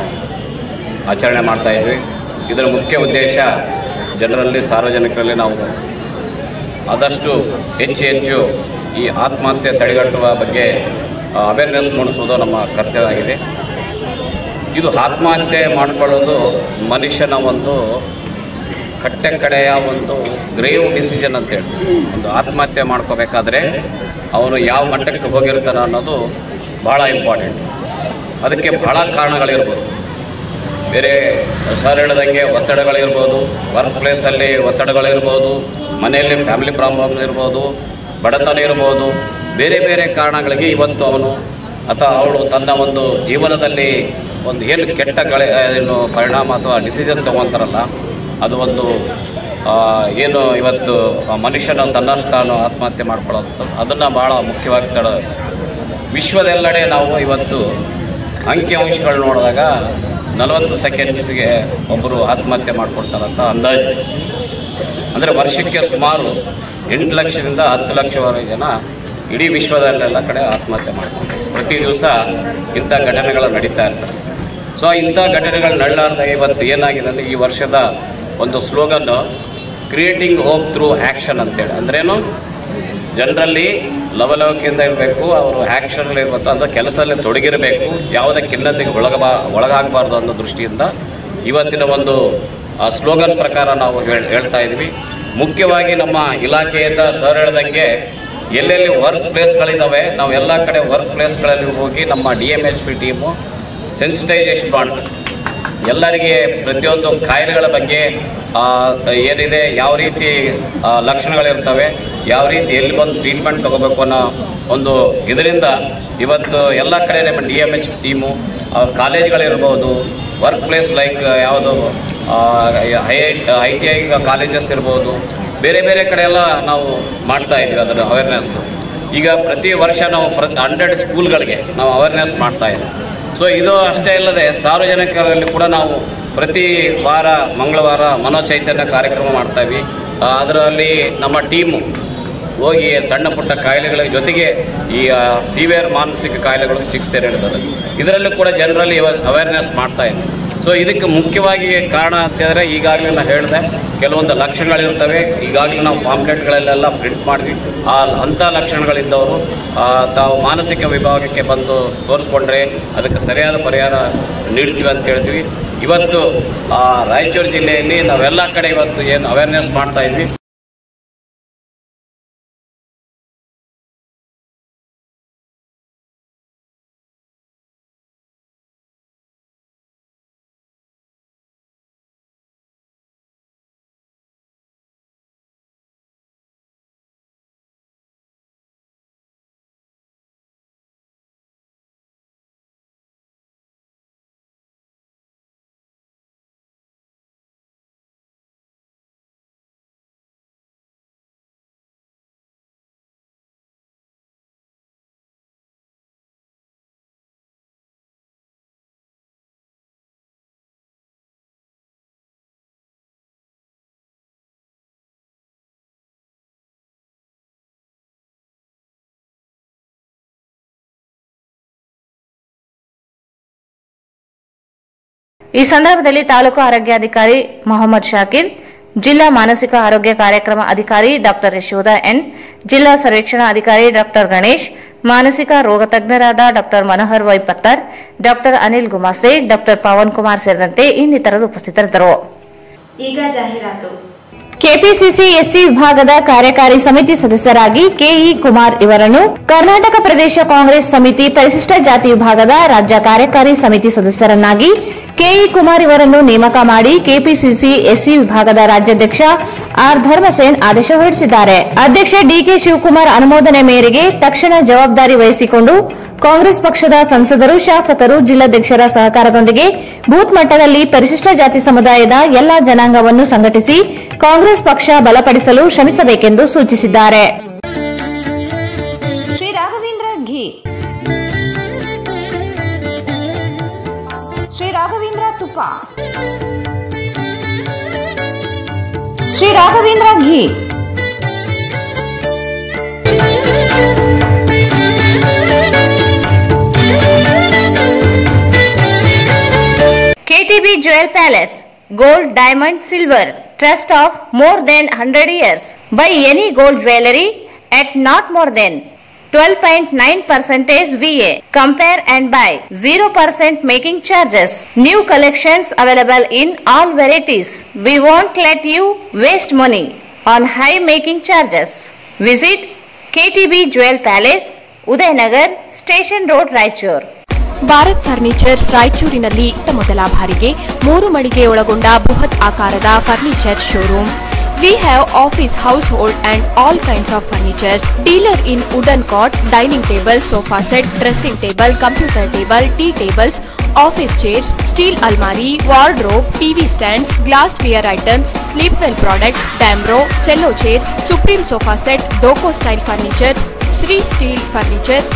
ಆಚರಣೆ ಮಾಡ್ತಾ ಇದ್ವಿ ಇದರ ಮುಖ್ಯ ಉದ್ದೇಶ ಜನರಲ್ಲಿ ಸಾರ್ವಜನಿಕರಲ್ಲಿ ನಾವು ಆದಷ್ಟು ಹೆಚ್ಚು ಹೆಚ್ಚು ಈ ಆತ್ಮಹತ್ಯೆ ತಡೆಗಟ್ಟುವ ಬಗ್ಗೆ ಅವೇರ್ನೆಸ್ ಮೂಡಿಸುವುದು ನಮ್ಮ ಕರ್ತವ್ಯ ಆಗಿದೆ ಇದು ಆತ್ಮಹತ್ಯೆ ಮಾಡಿಕೊಳ್ಳೋದು ಮನುಷ್ಯನ ಒಂದು ಕಟ್ಟೆ ಕಡೆಯ ಒಂದು ಗ್ರೇವ್ ಡಿಸಿಷನ್ ಅಂತ ಹೇಳ್ತೀವಿ ಒಂದು ಆತ್ಮಹತ್ಯೆ ಮಾಡ್ಕೋಬೇಕಾದ್ರೆ ಅವನು ಯಾವ ಮಟ್ಟಕ್ಕೆ ಹೋಗಿರ್ತಾನೆ ಅನ್ನೋದು ಭಾಳ ಇಂಪಾರ್ಟೆಂಟ್ ಅದಕ್ಕೆ ಭಾಳ ಕಾರಣಗಳಿರ್ಬೋದು ಬೇರೆ ಸರ್ ಹೇಳಿದಂಗೆ ಒತ್ತಡಗಳಿರ್ಬೋದು ವರ್ಕ್ ಪ್ಲೇಸಲ್ಲಿ ಒತ್ತಡಗಳಿರ್ಬೋದು ಮನೆಯಲ್ಲಿ ಫ್ಯಾಮಿಲಿ ಪ್ರಾಬ್ಲಮ್ ಇರ್ಬೋದು ಬಡತನ ಇರ್ಬೋದು ಬೇರೆ ಬೇರೆ ಕಾರಣಗಳಿಗೆ ಇವತ್ತು ಅವನು ಅಥವಾ ಅವಳು ತನ್ನ ಒಂದು ಜೀವನದಲ್ಲಿ ಒಂದು ಏನು ಕೆಟ್ಟ ಗಳೆ ಏನು ಪರಿಣಾಮ ಅಥವಾ ಡಿಸಿಷನ್ ತಗೊತಾರಲ್ಲ ಅದು ಒಂದು ಆ, ಏನು ಇವತ್ತು ಆ ಮನುಷ್ಯನ ತನ್ನಷ್ಟು ತಾನು ಆತ್ಮಹತ್ಯೆ ಮಾಡ್ಕೊಳ್ಳೋದು ಅದನ್ನು ಭಾಳ ಮುಖ್ಯವಾಗಿ ತಡ ವಿಶ್ವದೆಲ್ಲೆಡೆ ನಾವು ಇವತ್ತು ಅಂಕಿಅಂಶಗಳು ನೋಡಿದಾಗ ನಲವತ್ತು ಸೆಕೆಂಡ್ಸ್ಗೆ ಒಬ್ಬರು ಆತ್ಮಹತ್ಯೆ ಮಾಡ್ಕೊಳ್ತಾರಂತ ಅಂದಾಜು ಅಂದರೆ ವರ್ಷಕ್ಕೆ ಸುಮಾರು ಎಂಟು ಲಕ್ಷದಿಂದ ಹತ್ತು ಲಕ್ಷವರೆಗೆ ಜನ ಇಡೀ ವಿಶ್ವದಲ್ಲೆಲ್ಲ ಕಡೆ ಆತ್ಮಹತ್ಯೆ ಮಾಡ್ತಾರೆ ಪ್ರತಿ ದಿವಸ ಇಂಥ ಘಟನೆಗಳು ನಡೀತಾ ಇರ್ತವೆ ಸೊ ಇಂಥ ಘಟನೆಗಳು ನಡಲಾರ್ದಾಗ ಇವತ್ತು ಏನಾಗಿದೆ ಅಂದರೆ ಈ ವರ್ಷದ ಒಂದು ಸ್ಲೋಗನ್ನು ಕ್ರಿಯೇಟಿಂಗ್ ಹೋಪ್ ಥ್ರೂ ಆ್ಯಕ್ಷನ್ ಅಂತೇಳಿ ಅಂದ್ರೇನು ಜನರಲ್ಲಿ ಲವಲವಿಕೆಯಿಂದ ಇರಬೇಕು ಅವರು ಆ್ಯಕ್ಷನಲ್ಲಿ ಇರಬೇಕು ಅಂದರೆ ಕೆಲಸದಲ್ಲಿ ತೊಡಗಿರಬೇಕು ಯಾವುದೇ ಖಿನ್ನತೆಗೆ ಒಳಗಬಾ ಒಳಗಾಗಬಾರ್ದು ಅನ್ನೋ ದೃಷ್ಟಿಯಿಂದ ಇವತ್ತಿನ ಒಂದು ಆ ಸ್ಲೋಗನ್ ಪ್ರಕಾರ ನಾವು ಹೇಳ್ ಹೇಳ್ತಾ ಇದ್ವಿ ಮುಖ್ಯವಾಗಿ ನಮ್ಮ ಇಲಾಖೆಯಿಂದ ಸರ್ ಹೇಳ್ದಂಗೆ ಎಲ್ಲೆಲ್ಲಿ ವರ್ಕ್ ಪ್ಲೇಸ್ಗಳಿದ್ದಾವೆ ನಾವು ಎಲ್ಲ ಕಡೆ ವರ್ಕ್ ಪ್ಲೇಸ್ಗಳಲ್ಲಿ ಹೋಗಿ ನಮ್ಮ D M H P team sensitisation ಮಾಡ್ತಾರೆ ಎಲ್ಲರಿಗೆ ಪ್ರತಿಯೊಂದು ಕಾಯಿಲೆಗಳ ಬಗ್ಗೆ ಆ, ಏನಿದೆ ಯಾವ ರೀತಿ ಆ, ಲಕ್ಷಣಗಳಿರ್ತವೆ ಯಾವ ರೀತಿ ಎಲ್ಲಿ ಬಂದು ಟ್ರೀಟ್ಮೆಂಟ್ ತಗೋಬೇಕು ಅನ್ನೋ ಒಂದು ಇದರಿಂದ ಇವತ್ತು ಎಲ್ಲ ಕಡೆ ನಮ್ಮ ಡಿ ಎಮ್ ಎಚ್ ಟೀಮು ಅವ್ರ ಕಾಲೇಜ್ಗಳಿರ್ಬೋದು ವರ್ಕ್ ಪ್ಲೇಸ್ ಲೈಕ್ ಯಾವುದು I I T I colleges ಇರ್ಬೋದು ಬೇರೆ ಬೇರೆ ಕಡೆ ಎಲ್ಲ ನಾವು ಮಾಡ್ತಾ ಇದ್ವಿ ಅದರ ಅವೇರ್ನೆಸ್ ಈಗ ಪ್ರತಿ ವರ್ಷ ನಾವು ಪ್ರ ಹಂಡ್ರೆಡ್ ಸ್ಕೂಲ್ಗಳಿಗೆ ನಾವು ಅವೇರ್ನೆಸ್ ಮಾಡ್ತಾ ಇದ್ದೀವಿ ಸೊ ಇದು ಅಷ್ಟೇ ಅಲ್ಲದೆ ಸಾರ್ವಜನಿಕರಲ್ಲಿ ಕೂಡ ನಾವು ಪ್ರತಿ ವಾರ ಮಂಗಳವಾರ ಮನೋಚೈತನ್ಯ ಕಾರ್ಯಕ್ರಮ ಮಾಡ್ತಾಯಿವಿ ಅದರಲ್ಲಿ ನಮ್ಮ ಟೀಮು ಹೋಗಿ ಸಣ್ಣ ಪುಟ್ಟ ಕಾಯಿಲೆಗಳ ಜೊತೆಗೆ ಈ ಸಿವಿಯರ್ ಮಾನಸಿಕ ಕಾಯಿಲೆಗಳು ಚಿಕಿತ್ಸೆ ನೀಡ್ತದೆ ಇದರಲ್ಲೂ ಕೂಡ ಜನರಲ್ಲಿ ಅವೇರ್ನೆಸ್ ಮಾಡ್ತಾ ಇದೆ ಸೊ ಇದಕ್ಕೆ ಮುಖ್ಯವಾಗಿ ಕಾರಣ ಅಂತಂದರೆ ಈಗಾಗಲೇ ನಾನು ಹೇಳಿದೆ ಕೆಲವೊಂದು ಲಕ್ಷಣಗಳಿರ್ತವೆ ಈಗಾಗಲೇ ನಾವು ಪಾಂಪ್ಲೆಟ್ಗಳಲ್ಲೆಲ್ಲ ಪ್ರಿಂಟ್ ಮಾಡಿದ್ವಿ ಆ ಅಂಥ ಲಕ್ಷಣಗಳಿದ್ದವರು ಆ, ತಾವು ಮಾನಸಿಕ ವಿಭಾಗಕ್ಕೆ ಬಂದು ತೋರಿಸ್ಕೊಂಡ್ರೆ ಅದಕ್ಕೆ ಸರಿಯಾದ ಪರಿಹಾರ ನೀಡ್ತೀವಿ ಅಂತ ಹೇಳ್ತೀವಿ ಇವತ್ತು ಆ, ರಾಯಚೂರು ಜಿಲ್ಲೆಯಲ್ಲಿ ನಾವೆಲ್ಲ ಕಡೆ ಇವತ್ತು ಏನು ಅವೇರ್ನೆಸ್ ಮಾಡ್ತಾ ಇದ್ವಿ ಈ ಸಂದರ್ಭದಲ್ಲಿ ತಾಲೂಕು ಆರೋಗ್ಯಾಧಿಕಾರಿ ಮೊಹಮ್ಮದ್ ಶಾಕಿರ್ ಜಿಲ್ಲಾ ಮಾನಸಿಕ ಆರೋಗ್ಯ ಕಾರ್ಯಕ್ರಮ ಅಧಿಕಾರಿ ಡಾಕ್ಟರ್ ಯಶೋಧ ಎನ್ ಜಿಲ್ಲಾ ಸರ್ವೇಕ್ಷಣಾ ಅಧಿಕಾರಿ ಡಾಕ್ಟರ್ ಗಣೇಶ್ ಮಾನಸಿಕ ರೋಗ ತಜ್ಞರಾದ doctor Manohar Y Pattar doctor Anil Gumaste doctor Pavan Kumar ಸೇರಿದಂತೆ ಇನ್ನಿತರರು ಉಪಸ್ಥಿತರಿದ್ದರು ಈಗ ಜಾಹೀರಾತು ಕೆಪಿಸಿಸಿ ಎಸ್ಸಿ ವಿಭಾಗದ ಕಾರ್ಯಕಾರಿ ಸಮಿತಿ ಸದಸ್ಯರಾಗಿ ಕೆಇ ಕುಮಾರ್ ಇವರನ್ನು ಕರ್ನಾಟಕ ಪ್ರದೇಶ ಕಾಂಗ್ರೆಸ್ ಸಮಿತಿ ಪರಿಶಿಷ್ಟ ಜಾತಿ ವಿಭಾಗದ ರಾಜ್ಯ ಕಾರ್ಯಕಾರಿ ಸಮಿತಿ ಸದಸ್ಯರನ್ನಾಗಿ ಕೆಇ ಕುಮಾರ್ ಇವರನ್ನು ನೇಮಕ ಮಾಡಿ ಕೆಪಿಸಿಸಿ ಎಸ್ಸಿ ವಿಭಾಗದ ರಾಜ್ಯಾಧ್ಯಕ್ಷ ಆರ್ ಧರ್ಮಸೇನ್ ಆದೇಶ ಹೊರಡಿಸಿದ್ದಾರೆ ಅಧ್ಯಕ್ಷ ಡಿಕೆ ಶಿವಕುಮಾರ್ ಅನುಮೋದನೆ ಮೇರೆಗೆ ತಕ್ಷಣ ಜವಾಬ್ದಾರಿ ವಹಿಸಿಕೊಂಡು ಕಾಂಗ್ರೆಸ್ ಪಕ್ಷದ ಸಂಸದರು ಶಾಸಕರು ಜಿಲ್ಲಾಧ್ಯಕ್ಷರ ಸಹಕಾರದೊಂದಿಗೆ ಬೂತ್ ಮಟ್ಟದಲ್ಲಿ ಪರಿಶಿಷ್ಟ ಜಾತಿ ಸಮುದಾಯದ ಎಲ್ಲಾ ಜನಾಂಗವನ್ನು ಸಂಘಟಿಸಿ ಕಾಂಗ್ರೆಸ್ ಪಕ್ಷ ಬಲಪಡಿಸಲು ಶ್ರಮಿಸಬೇಕೆಂದು ಸೂಚಿಸಿದ್ದಾರೆ ಶ್ರೀ ರಾಘವೇಂದ್ರ ಘಿ ಶ್ರೀ ರಾಘವೇಂದ್ರ ತುಪ್ಪ Shri Raghavendra ghee KTB Jewel Palace, gold, diamond, silver, trust of more than 100 years. Buy any gold jewelry at not more than 12.9 percentage VA. Compare and buy 0% making charges. New collections available in all varieties. We won't let you waste money on high making charges. Visit KTB Jewel Palace, Udaynagar, Station Road, Raichur. Bharat furnitures ರಾಯಚೂರಿನಲ್ಲಿ ಇತ್ತ ಮೊದಲ ಬಾರಿಗೆ ಮೂರು ಮಳಿಗೆ ಒಳಗೊಂಡ ಬೃಹತ್ ಆಕಾರದ furniture showroom we have office household and all kinds of furnitures dealer in wooden cot dining table sofa set dressing table computer table tea tables office chairs steel ಅಲ್ಮಾರಿ wardrobe TV stands glassware items Sleepwell products Damro Cello chairs Supreme sofa set Doco style furnitures Shri steel furnitures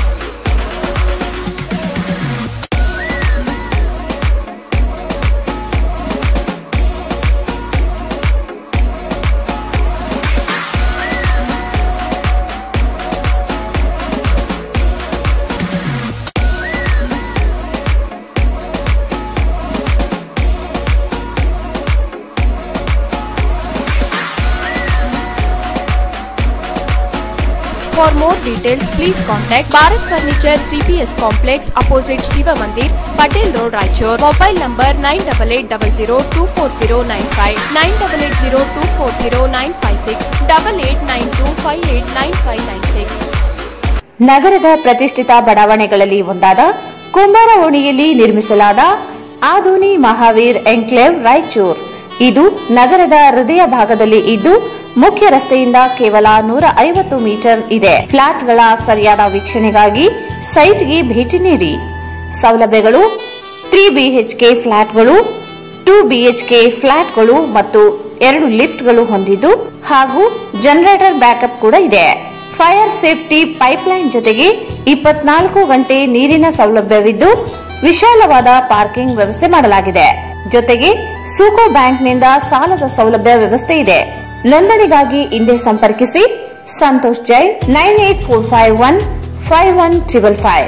For more details, please contact Bharat Furniture CPS Complex opposite Shiva Mandir, Patel Road, Raichur. Mobile number 9880240959, 9880240956, 8892589596. ನಗರದ ಪ್ರತಿಷ್ಠಿತ ಬಡಾವಣೆಗಳಲ್ಲಿ ಒಂದಾದ ಕುಂಬಾರ ಓಣಿಯಲ್ಲಿ ನಿರ್ಮಿಸಲಾದ ಆಧುನಿ Mahavir enclave Raichur ಇದು ನಗರದ ಹೃದಯ ಭಾಗದಲ್ಲಿ ಇದ್ದು ಮುಖ್ಯ ರಸ್ತೆಯಿಂದ ಕೇವಲ ನೂರ ಐವತ್ತು ಮೀಟರ್ ಇದೆ ಫ್ಲಾಟ್ಗಳ ಸರಿಯಾದ ವೀಕ್ಷಣೆಗಾಗಿ ಸೈಟ್ಗೆ ಭೇಟಿ ನೀಡಿ ಸೌಲಭ್ಯಗಳು ತ್ರೀ ಬಿಎಚ್ಕೆ ಫ್ಲಾಟ್ಗಳು ಟೂ ಬಿಎಚ್ಕೆ ಫ್ಲಾಟ್ಗಳು ಮತ್ತು ಎರಡು ಲಿಫ್ಟ್ಗಳು ಹೊಂದಿದ್ದು ಹಾಗೂ ಜನರೇಟರ್ ಬ್ಯಾಕಪ್ ಕೂಡ ಇದೆ ಫೈರ್ ಸೇಫ್ಟಿ ಪೈಪ್ಲೈನ್ ಜೊತೆಗೆ ಇಪ್ಪತ್ನಾಲ್ಕು ಗಂಟೆ ನೀರಿನ ಸೌಲಭ್ಯವಿದ್ದು ವಿಶಾಲವಾದ ಪಾರ್ಕಿಂಗ್ ವ್ಯವಸ್ಥೆ ಮಾಡಲಾಗಿದೆ ಜೊತೆಗೆ ಸೂಕೋ ಬ್ಯಾಂಕ್ನಿಂದ ಸಾಲದ ಸೌಲಭ್ಯ ವ್ಯವಸ್ಥೆ ಇದೆ ನೋಂದಣಿಗಾಗಿ ಹಿಂದೆ ಸಂಪರ್ಕಿಸಿ Santosh Jain nine eight four five one five one triple five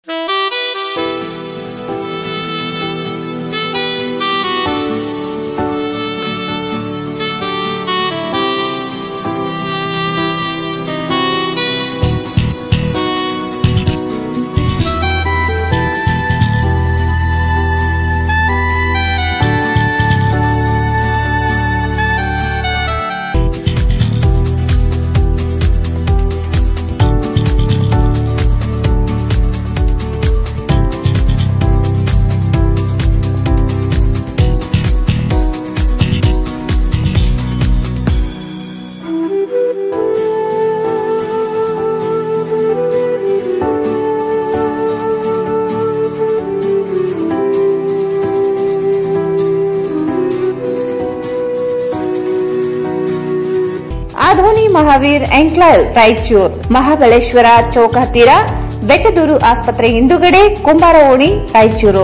Adoni Mahavir enclave Raichur Mahabaleshwara ಚೌಕ ಹತ್ತಿರ ಬೆಟ್ಟದೂರು ಆಸ್ಪತ್ರೆ ಹಿಂದುಗಡೆ ಕುಂಬಾರ ಓಣಿ ರಾಯಚೂರು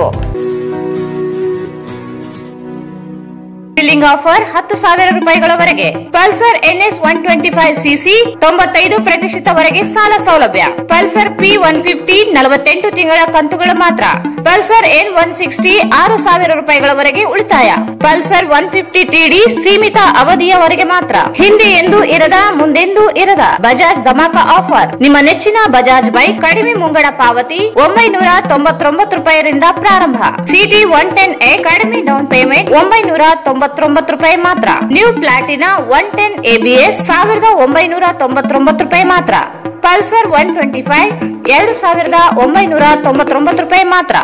ಬಿಲ್ಲಿಂಗ್ ಆಫರ್ ಹತ್ತು ಸಾವಿರ ರೂಪಾಯಿಗಳವರೆಗೆ Pulsar NS one twenty five CC ತೊಂಬತ್ತೈದು ಪ್ರತಿಶತವರೆಗೆ ಸಾಲ ಸೌಲಭ್ಯ ಪಲ್ಸರ್ ಪಿ ಒನ್ ಫಿಫ್ಟಿ ನಲವತ್ತೆಂಟು ತಿಂಗಳ ಕಂತುಗಳು ಮಾತ್ರ ಪಲ್ಸರ್ ಎನ್ ಒನ್ ಸಿಕ್ಸ್ಟಿ ಆರು ಸಾವಿರ ರೂಪಾಯಿಗಳವರೆಗೆ ಉಳಿತಾಯ ಪಲ್ಸರ್ ಒನ್ ಫಿಫ್ಟಿ ಟಿಡಿ ಸೀಮಿತ ಅವಧಿಯವರೆಗೆ ಮಾತ್ರ ಹಿಂದೆ ಎಂದು ಇರದ ಮುಂದೆಂದೂ ಇರದ ಬಜಾಜ್ ಧಮಾಕ ಆಫರ್ ನಿಮ್ಮ ನೆಚ್ಚಿನ ಬಜಾಜ್ ಬೈಕ್ ಕಡಿಮೆ ಮುಂಗಡ ಪಾವತಿ ಒಂಬೈನೂರ ತೊಂಬತ್ತೊಂಬತ್ತು ರೂಪಾಯಿರಿಂದ ಪ್ರಾರಂಭ ಸಿಟಿ ಒನ್ ಟೆನ್ ಎ ಕಡಿಮೆ ಡೌನ್ ಪೇಮೆಂಟ್ ಒಂಬೈನೂರ ತೊಂಬತ್ತೊಂಬತ್ತು ರೂಪಾಯಿ ಮಾತ್ರ new Platina one ten ABS ಸಾವಿರದ ಒಂಬೈನೂರ ತೊಂಬತ್ತೊಂಬತ್ತು ರೂಪಾಯಿ ಮಾತ್ರ ಪಲ್ಸರ್ ಒನ್ ಟ್ವೆಂಟಿ ಫೈವ್ ಎರಡು ಸಾವಿರದ ಒಂಬೈನೂರ ತೊಂಬತ್ತೊಂಬತ್ತು ರೂಪಾಯಿ ಮಾತ್ರ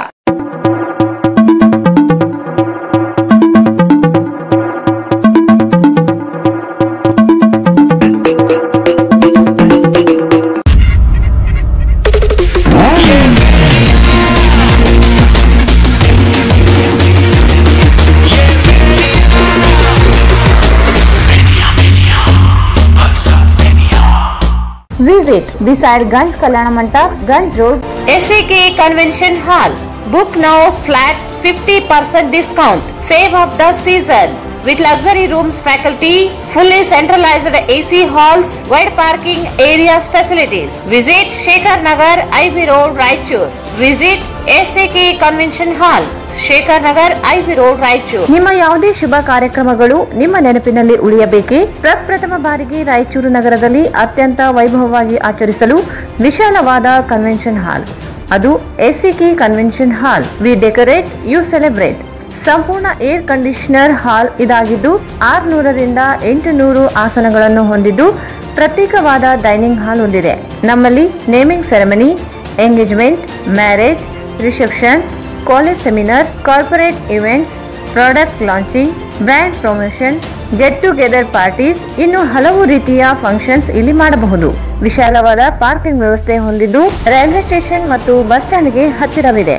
Visit beside Ganj Kalyana Mandap, Ganj Road, SAK Convention Hall. Book now flat 50% discount. Save of the season. With luxury rooms, faculty, fully centralized AC halls, wide parking areas facilities. Visit Shekhar Nagar, Ivy Road, Raichur. Visit SAK Convention Hall. Shekhar Nagar IV road Raichur ನಿಮ್ಮ ಯಾವುದೇ ಶುಭ ಕಾರ್ಯಕ್ರಮಗಳು ನಿಮ್ಮ ನೆನಪಿನಲ್ಲಿ ಉಳಿಯಬೇಕೇ ಪ್ರಪ್ರಥಮ ಬಾರಿಗೆ ರಾಯಚೂರು ನಗರದಲ್ಲಿ ಅತ್ಯಂತ ವೈಭವವಾಗಿ ಆಚರಿಸಲು ವಿಶಾಲವಾದ ಕನ್ವೆನ್ಷನ್ ಹಾಲ್ ಅದು ACK convention hall we decorate you celebrate ಸಂಪೂರ್ಣ ಏರ್ ಕಂಡೀಷನರ್ ಹಾಲ್ ಇದಾಗಿದ್ದು ಆರುನೂರರಿಂದ ಎಂಟು ನೂರು ಆಸನಗಳನ್ನು ಹೊಂದಿದ್ದು ಪ್ರತ್ಯೇಕವಾದ ಡೈನಿಂಗ್ ಹಾಲ್ ಹೊಂದಿದೆ ನಮ್ಮಲ್ಲಿ naming ceremony engagement marriage reception college seminars corporate events product launching brand promotion get together parties ಇನ್ನು ಹಲವು ರೀತಿಯ ಫಂಕ್ಷನ್ಸ್ ಇಲ್ಲಿ ಮಾಡಬಹುದು ವಿಶಾಲವಾದ ಪಾರ್ಕಿಂಗ್ ವ್ಯವಸ್ಥೆ ಹೊಂದಿದ್ದು ರೈಲ್ವೆ ಸ್ಟೇಷನ್ ಮತ್ತು ಬಸ್ ಸ್ಟ್ಯಾಂಡ್ಗೆ ಹತ್ತಿರವಿದೆ